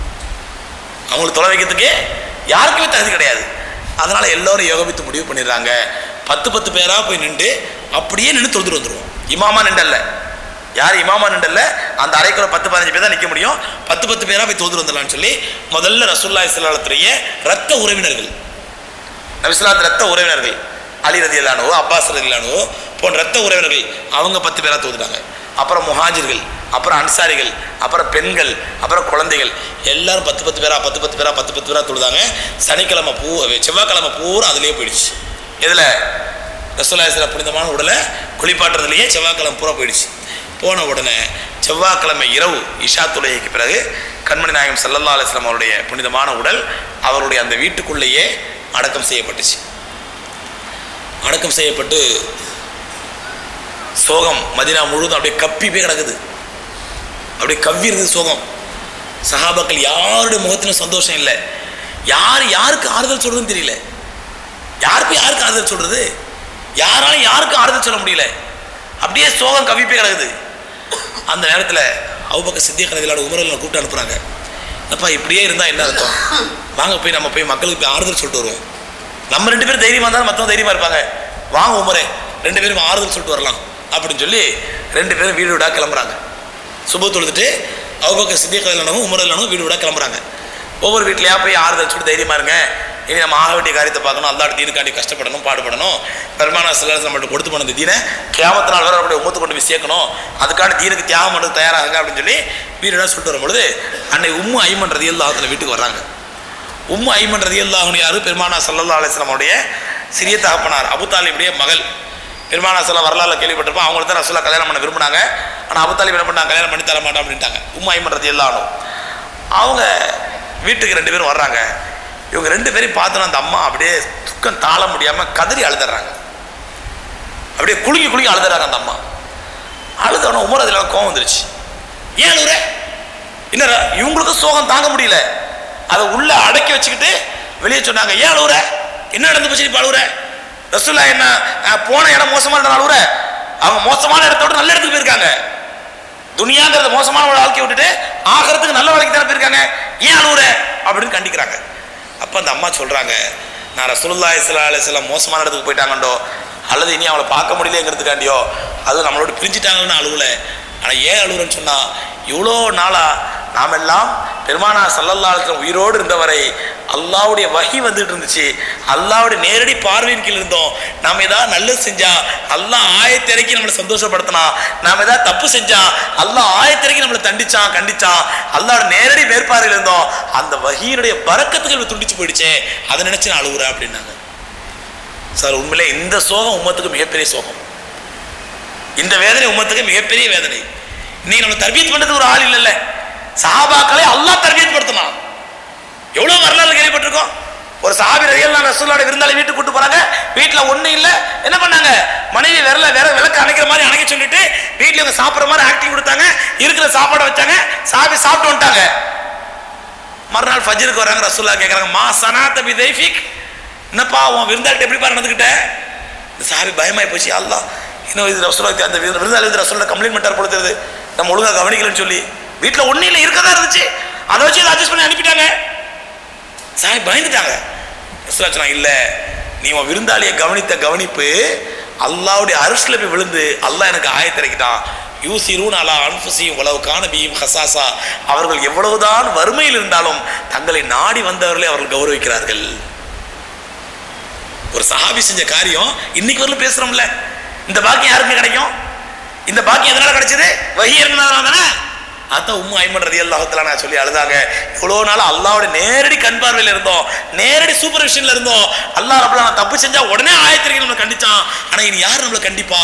அவங்களுக்கு தொலை வைக்கிறதுக்கு யாருக்குமே தகுதி கிடையாது அதனால எல்லாரும் யோகபித்து முடிவு பண்ணிடுறாங்க பத்து பத்து பேரா போய் நின்று அப்படியே நின்று தொழுதுட்டு வந்துடுவோம் இமாமா நின்றல்ல யார் இமாமா நின்றல்ல அந்த அறைக்குள்ள பத்து பதினஞ்சு பேர் தான் நிற்க முடியும் பத்து பத்து பேரா போய் தொழுதுட்டு வந்துடலாம்னு சொல்லி முதல்ல ரசூல்லா இஸ்லாத்துடைய ரத்த உறவினர்கள் நபிஸ்லாத் ரத்த உறவினர்கள் அலி ரதியலானோ அப்பாஸ் ரதியலானோ போன்ற ரத்த உறவினர்கள் அவங்க பத்து பேரா தோதுட்டாங்க அப்புறம் முஹாஜிர்கள் அப்புறம் அன்சாரிகள் அப்புறம் பெண்கள் அப்புறம் குழந்தைகள் எல்லாரும் பத்து பத்து பேரா பத்து பத்து பேரா பத்து பத்து பேரா தொழுதாங்க சனிக்கிழமை பூ செவ்வாய்க்கிழமை பூரா அதுலேயே போயிடுச்சு எதில் ரசோல்லாசில புனிதமான உடலை குளிப்பாட்டுறதுலேயே செவ்வாய்க்கிழமை பூரா போயிடுச்சு போன உடனே செவ்வாய்க்கிழமை இரவு இஷா தொழுகைக்கு பிறகு கண்மணி நாயகம் சல்லல்லா அலிஸ்லாம் அவருடைய புனிதமான உடல் அவருடைய அந்த வீட்டுக்குள்ளேயே அடக்கம் செய்யப்பட்டுச்சு அடக்கம் செய்யப்பட்டு சோகம் மதினா முழுவதும் அப்படியே கப்பி போய் கிடக்குது அப்படியே கவ்வி இருக்குது சோகம் சஹாபாக்கள் யாருடைய முகத்திலும் சந்தோஷம் இல்லை யார் யாருக்கு ஆறுதல் சொல்றதுன்னு தெரியல யாருக்கு யாருக்கு ஆறுதல் சொல்றது யாராலும் யாருக்கும் ஆறுதல் சொல்ல முடியல அப்படியே சோகம் கவ்வி போய் கிடக்குது அந்த நேரத்தில் அவுபக்க சித்திய கதைகளோட உமரில் கூப்பிட்டு அனுப்புகிறாங்க அப்பா இப்படியே இருந்தால் என்ன அர்த்தம் வாங்க போய் நம்ம போய் மக்களுக்கு போய் ஆறுதல் சொல்லிட்டு வருவோம் நம்ம ரெண்டு பேரும் தைரியமாக இருந்தாலும் மற்றவங்க தைரியமாக இருப்பாங்க வாங்க உமரே ரெண்டு பேரும் ஆறுதல் சொல்லிட்டு வரலாம் அப்படின்னு சொல்லி ரெண்டு பேரும் வீடு விடா கிளம்புறாங்க சுப தொழுதுட்டு அவுபக்க சித்திய கதையிலானவும் உமரிலானவும் வீடு விடா கிளம்புறாங்க ஒவ்வொரு வீட்லையா போய் ஆறுதல் சொல்லிட்டு தைரியமாக இருங்க இனி நம்ம ஆக வேண்டிய காரியத்தை பார்க்கணும் அல்லாட தீனுக்காண்டி கஷ்டப்படணும் பாடுபடணும் பெருமான சிலர் நம்மள்ட்ட கொடுத்து போன இந்த தீனை கேமத்து நாள் வரை அப்படியே உமத்து கொண்டு போய் சேர்க்கணும் அதுக்கான தீனுக்கு தியாகம் பண்ணுறது தயாராகுங்க அப்படின்னு சொல்லி வீரடா சொல்லிட்டு வரும்பொழுது அன்னை உம்மு ஐமன் ரதி அல்லாஹத்தில் வீட்டுக்கு வர்றாங்க உம்மு ஐமன் ரதி அல்லாஹுன்னு யாரு பெருமானா சல்லல்லா அலிஸ்லாமுடைய சிறிய தகப்பனார் அபு தாலிபுடைய மகள் பெருமானா சொல்ல வரலாறு கேள்விப்பட்டிருப்போம் அவங்களுக்கு தான் ரசூலா கல்யாணம் பண்ண விரும்பினாங்க ஆனால் அபு தாலிப் என்ன பண்ணாங்க கல்யாணம் பண்ணி தர மாட்டோம் அப்படின்ட்டாங்க உம்மு ஐமன் ரதி அல்லாஹனும் அவங்க வீட்டுக்கு ரெண்டு பேரும் வர்றாங்க இவங்க ரெண்டு பேரையும் பார்த்தோன்னா அந்த அம்மா அப்படியே துக்கம் தாழ முடியாமல் கதறி அழுதுறாங்க அப்படியே குலுங்கி குலுங்கி அழுதுறாங்க அந்த அம்மா அழுதவன உமர் அதில் கோவம் வந்துருச்சு ஏன் அழுகுற என்ன இவங்களுக்கு சோகம் தாங்க முடியல அதை உள்ள அடக்கி வச்சுக்கிட்டு வெளியே சொன்னாங்க ஏன் அழுகுற என்ன நடந்து போச்சு இப்போ அழுகுற ரசூல்லா என்ன அஹ், போன இடம் மோசமான இடம் அழுகுற அவங்க மோசமான இடத்தோட நல்ல இடத்துக்கு போயிருக்காங்க துனியாங்கிறத மோசமான ஒரு வாழ்க்கையை விட்டுட்டு ஆகிறதுக்கு நல்ல வாழ்க்கை தானே போயிருக்காங்க ஏன் அழுகுற அப்படின்னு கண்டிக்கிறாங்க அப்போ அந்த அம்மா சொல்றாங்க நான் ரசூலுல்லா இஸ்லா அலிஸ்லாம் மோசமான இடத்துக்கு போயிட்டாங்கண்டோ அல்லது இனி அவளை பார்க்க முடியலங்கிறதுக்காண்டியோ அது நம்மளோட பிரிஞ்சிட்டாங்கன்னு அழுகல ஆனால் ஏன் அழுகுறேன்னு சொன்னா இவ்வளோ நாளா நாம் எல்லாம் பெருமானா சல்லல்லா அலிஸ்லாம் உயிரோடு இருந்தவரை அல்லாவுடைய வகி வந்துட்டு இருந்துச்சு அல்லாவுடைய நேரடி பார்வையின் கீழ் இருந்தோம் நாம் ஏதாவது நல்லது செஞ்சா அல்லாஹ் ஆயத்திறக்கி நம்மளை சந்தோஷப்படுத்தினா நாம் ஏதாவது தப்பு செஞ்சா அல்லாஹ் ஆயத்திறக்கி நம்மளை தண்டிச்சான் கண்டிச்சான் அல்லாவோட நேரடி மேற்பார்வையில் இருந்தோம் அந்த வகியினுடைய பறக்கத்துக்கு துண்டிச்சு போயிடுச்சே அதை நினைச்சு நான் அழுகுறேன் அப்படின்னாங்க சார் உண்மையிலே இந்த சோகம் உம்மத்துக்கு மிகப்பெரிய சோகம் இந்த வேதனை உம்மத்துக்கு மிகப்பெரிய வேதனை நீ நம்ம தர்பியத் பண்றதுக்கு ஒரு ஆள் இல்லைல்ல சஹாபாக்களை அல்லாஹ் தர்பியத் படுத்தினான் எவ்வளவு வரலாறு கேள்விப்பட்டிருக்கோம் ஒரு சாபி ரயில் நான் ரசூலோட விருந்தாளி வீட்டுக்கு கூட்டு போறாங்க வீட்டுல ஒண்ணு இல்ல என்ன பண்ணாங்க மனைவி விரல வேற விளக்கு அணைக்கிற மாதிரி அணைக்க சொல்லிட்டு வீட்டுல இவங்க சாப்பிடுற மாதிரி ஆக்டிங் கொடுத்தாங்க இருக்கிற சாப்பாடை வச்சாங்க சாபி சாப்பிட்டு வந்துட்டாங்க மறுநாள் ஃபஜ்ருக்கு வராங்க ரசூல்லா கேக்குறாங்க மா சனாத்த பி தைஃபிக் என்னப்பா உன் விருந்தாளிட்ட எப்படிப்பா நடந்துக்கிட்ட இந்த சாபி பயமாயி போச்சு அல்லாஹ் இன்னும் இது ரசூலா அந்த விருந்த- விருந்தாளி வந்து ரசூலா கம்ப்ளைண்ட் பண்ணிட்டார் போல தெரியுது நம்ம ஒழுங்கா கவனிக்கலன்னு சொல்லி வீட்டுல ஒண்ணு இல்லை இருக்கதா இருந்துச்சு அதை வச்சு இதை அட்ஜஸ்ட் பண்ணி அனுப்பிட்டாங்க சாமி பயந்துட்டாங்க ரசூலா சொன்னாங்க இல்ல நீ உன் விருந்தாளியை கவனித்த கவனிப்பு அல்லாவுடைய அரிசில் போய் விழுந்து அல்லாஹ் எனக்கு ஆயத்திறக்கிட்டான் யூசிரூன் அலா அன்ஃபுசியும் உலவு காண பியும் ஹசாசா அவர்கள் எவ்வளவுதான் வறுமையில் இருந்தாலும் தங்களை நாடி வந்தவர்களை அவர்கள் கௌரவிக்கிறார்கள் ஒரு சஹாபி செஞ்ச காரியம் இன்னைக்கு வரலும் பேசுறோம்ல இந்த பாக்கியம் யாருக்கு கிடைக்கும் இந்த பாக்கியம் எதனால கிடைச்சது வஹி இருந்ததுனால தானே அதான் உம்மு ஐமன் ரதி அல்லாஹத்துல நான் சொல்லி அழுதாங்க இவ்வளோ நாள் அல்லாவோட நேரடி கண் பார்வையில் இருந்தோம் நேரடி சூப்பர்விஷன்ல இருந்தோம் அல்லாஹ் ரப்பல நான் தப்பு செஞ்சா உடனே ஆயத்திரிக்கை நம்மளை கண்டிச்சான் ஆனா இனி யார் நம்மளை கண்டிப்பா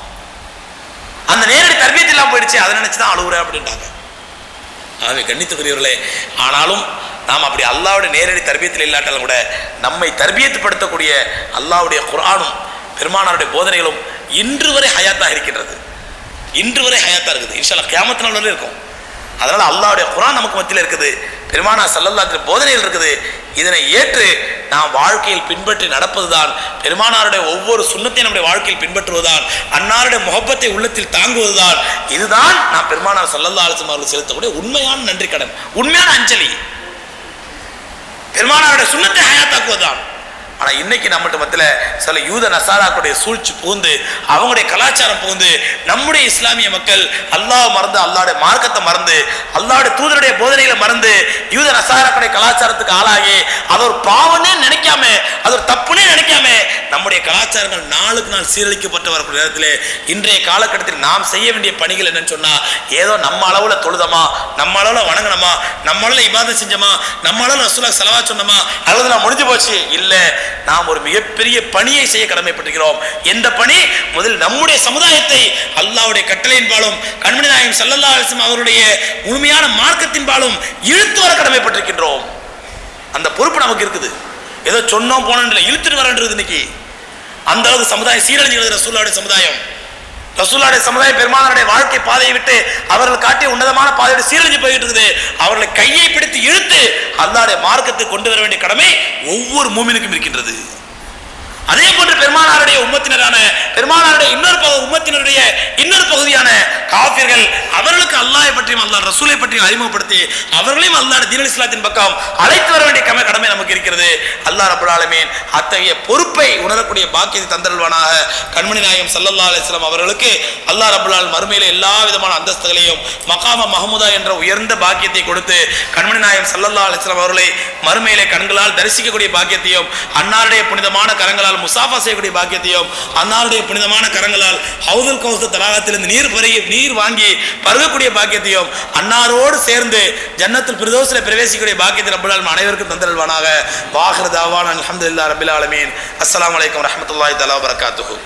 அந்த நேரடி தர்பியத்து இல்லாம போயிடுச்சு அதை நினைச்சு தான் அழுகுறேன் அப்படின்ட்டாங்க ஆகவே கண்ணித்துக்குரியவர்களே ஆனாலும் நாம் அப்படி அல்லாவுடைய நேரடி தர்பியத்தில் இல்லாட்டாலும் கூட நம்மை தர்பியத்துப்படுத்தக்கூடிய அல்லாவுடைய குர்ஆனும் பெருமானாருடைய போதனைகளும் இன்று வரை ஹயாத்தாக இருக்கின்றது இன்று வரை ஹயாத்தா இருக்குது இன்ஷால்லா கியாமத்து நாள் வரை இருக்கும் அதனால அல்லாவுடைய குர்ஆன் நமக்கு மத்தியில் இருக்குது பெருமானா சல்லல்லாஹு போதனைகள் இருக்குது இதனை ஏற்று நாம் வாழ்க்கையில் பின்பற்றி நடப்பதுதான் பெருமானாருடைய ஒவ்வொரு சுண்ணத்தையும் நம்முடைய வாழ்க்கையில் பின்பற்றுவதுதான் அன்னாருடைய முகப்பத்தை உள்ளத்தில் தாங்குவதுதான் இதுதான் நான் பெருமானார் சல்லல்லா அலிசம் அவர்கள் செலுத்தக்கூடிய உண்மையான நன்றி கடன் உண்மையான அஞ்சலி பெருமானாருடைய சுண்ணத்தை ஹயாத்தாக்குவதுதான் ஆனா இன்னைக்கு நம்மகிட்ட மத்தியில் சில யூத நசாராக்களுடைய சூழ்ச்சி புகுந்து அவங்களுடைய கலாச்சாரம் புகுந்து நம்முடைய இஸ்லாமிய மக்கள் அல்லாஹ் மறந்து அல்லாஹ்வுடைய மார்க்கத்தை மறந்து அல்லாஹ்வுடைய தூதருடைய போதனைகளை மறந்து யூத நசாராக்களுடைய கலாச்சாரத்துக்கு ஆளாகி அது ஒரு பாவனே நினைக்காம அது ஒரு தப்புனே நினைக்காம நம்முடைய கலாச்சாரங்கள் நாளுக்கு நாள் சீரழிக்கப்பட்டு வரக்கூடிய நேரத்தில் இன்றைய காலகட்டத்தில் நாம் செய்ய வேண்டிய பணிகள் என்னன்னு சொன்னா ஏதோ நம்ம அளவுல தொழுதமா நம்ம அளவுல வணங்கணுமா நம்ம அளவுல இபாதம் செஞ்சோமா நம்ம அளவுல ரசூலா செலவா சொன்னோமா அல்லது நான் முடிஞ்சு போச்சு இல்ல நாம் ஒரு மிகப்பெரிய பணியை செய்ய கடமைப்பட்டிருக்கிறோம் எந்த பணி முதல் நம்முடைய சமுதாயத்தை அல்லாஹ்வுடைய கட்டளையின்பாலும் கண்மணி நாயகம் சல்லல்லா அலிஸ்லாம் அவருடைய முழுமையான மார்க்கத்தின்பாலும் இழுத்து வர கடமைப்பட்டிருக்கின்றோம் அந்த பொறுப்பு நமக்கு இருக்குது ஏதோ சொன்னோம் போனோம் இல்லை இழுத்துட்டு வரன்றது இன்னைக்கு அந்த அளவுக்கு சமுதாயம் சீரழிஞ்சுகிறது ரசூல்லாவுடைய சமுதாயம் ரசூல்லாவுடைய சமுதாயம் பெருமானாருடைய வாழ்க்கை பாதையை விட்டு அவர்கள் காட்டிய உன்னதமான பாதையோட சீரழிஞ்சு போயிட்டு இருக்குது அவர்களை கையை பிடித்து இழுத்து அல்லாவுடைய மார்க்கத்தை கொண்டு வர வேண்டிய கடமை ஒவ்வொரு மூமினுக்கும் இருக்கின்றது அதே போன்று பெருமானாருடைய உம்மத்தினரான பெருமானாருடைய இன்னொரு பகு உம்மத்தினருடைய இன்னொரு பகுதியான காஃபிர்கள் அவர்களுக்கு அல்லாஹை பற்றியும் அல்லாஹ் ரசூலை பற்றியும் அறிமுகப்படுத்தி அவர்களையும் அல்லாஹ் தீன் இஸ்லாத்தின் பக்கம் அழைத்து வர வேண்டிய கம கடமை நமக்கு இருக்கிறது அல்லாஹ் ரபுல் ஆலமீன் அத்தகைய பொறுப்பை உணரக்கூடிய பாக்கியத்தை தந்தருள்வானாக கண்மணி நாயகம் சல்லல்லா அலிஸ்லாம் அவர்களுக்கு அல்லாஹ் ரபுல் ஆல் மறுமையில எல்லா விதமான அந்தஸ்துகளையும் மகாம மஹமுதா என்ற உயர்ந்த பாக்கியத்தை கொடுத்து கண்மணி நாயகம் சல்லல்லா அலிஸ்லாம் அவர்களை மறுமையிலே கண்களால் தரிசிக்கக்கூடிய பாக்கியத்தையும் அன்னாருடைய புனிதமான கரங்களால் முசாஃபா செய்யக்கூடிய பாக்கியத்தையும் அன்னாருடைய புனிதமான கரங்களால் ஹவுதுல் கௌச தடாகத்திலிருந்து நீர் பருகி நீர் வாங்கி பருகக்கூடிய பாக்கியத்தையும் அன்னாரோடு சேர்ந்து ஜன்னத்தில் பிரதோசில் பிரவேசிக்கக்கூடிய பாக்கியத்தை ரப்பல் அனைவருக்கும் தந்தல்வானாக வாஹர் தாவான் அல்ஹம்துலில்லாஹ் ரபில் ஆலமீன் அஸ்ஸலாமு அலைக்கும் வரஹ்மத்துல்லாஹி தஆலா வபரகாத்துஹு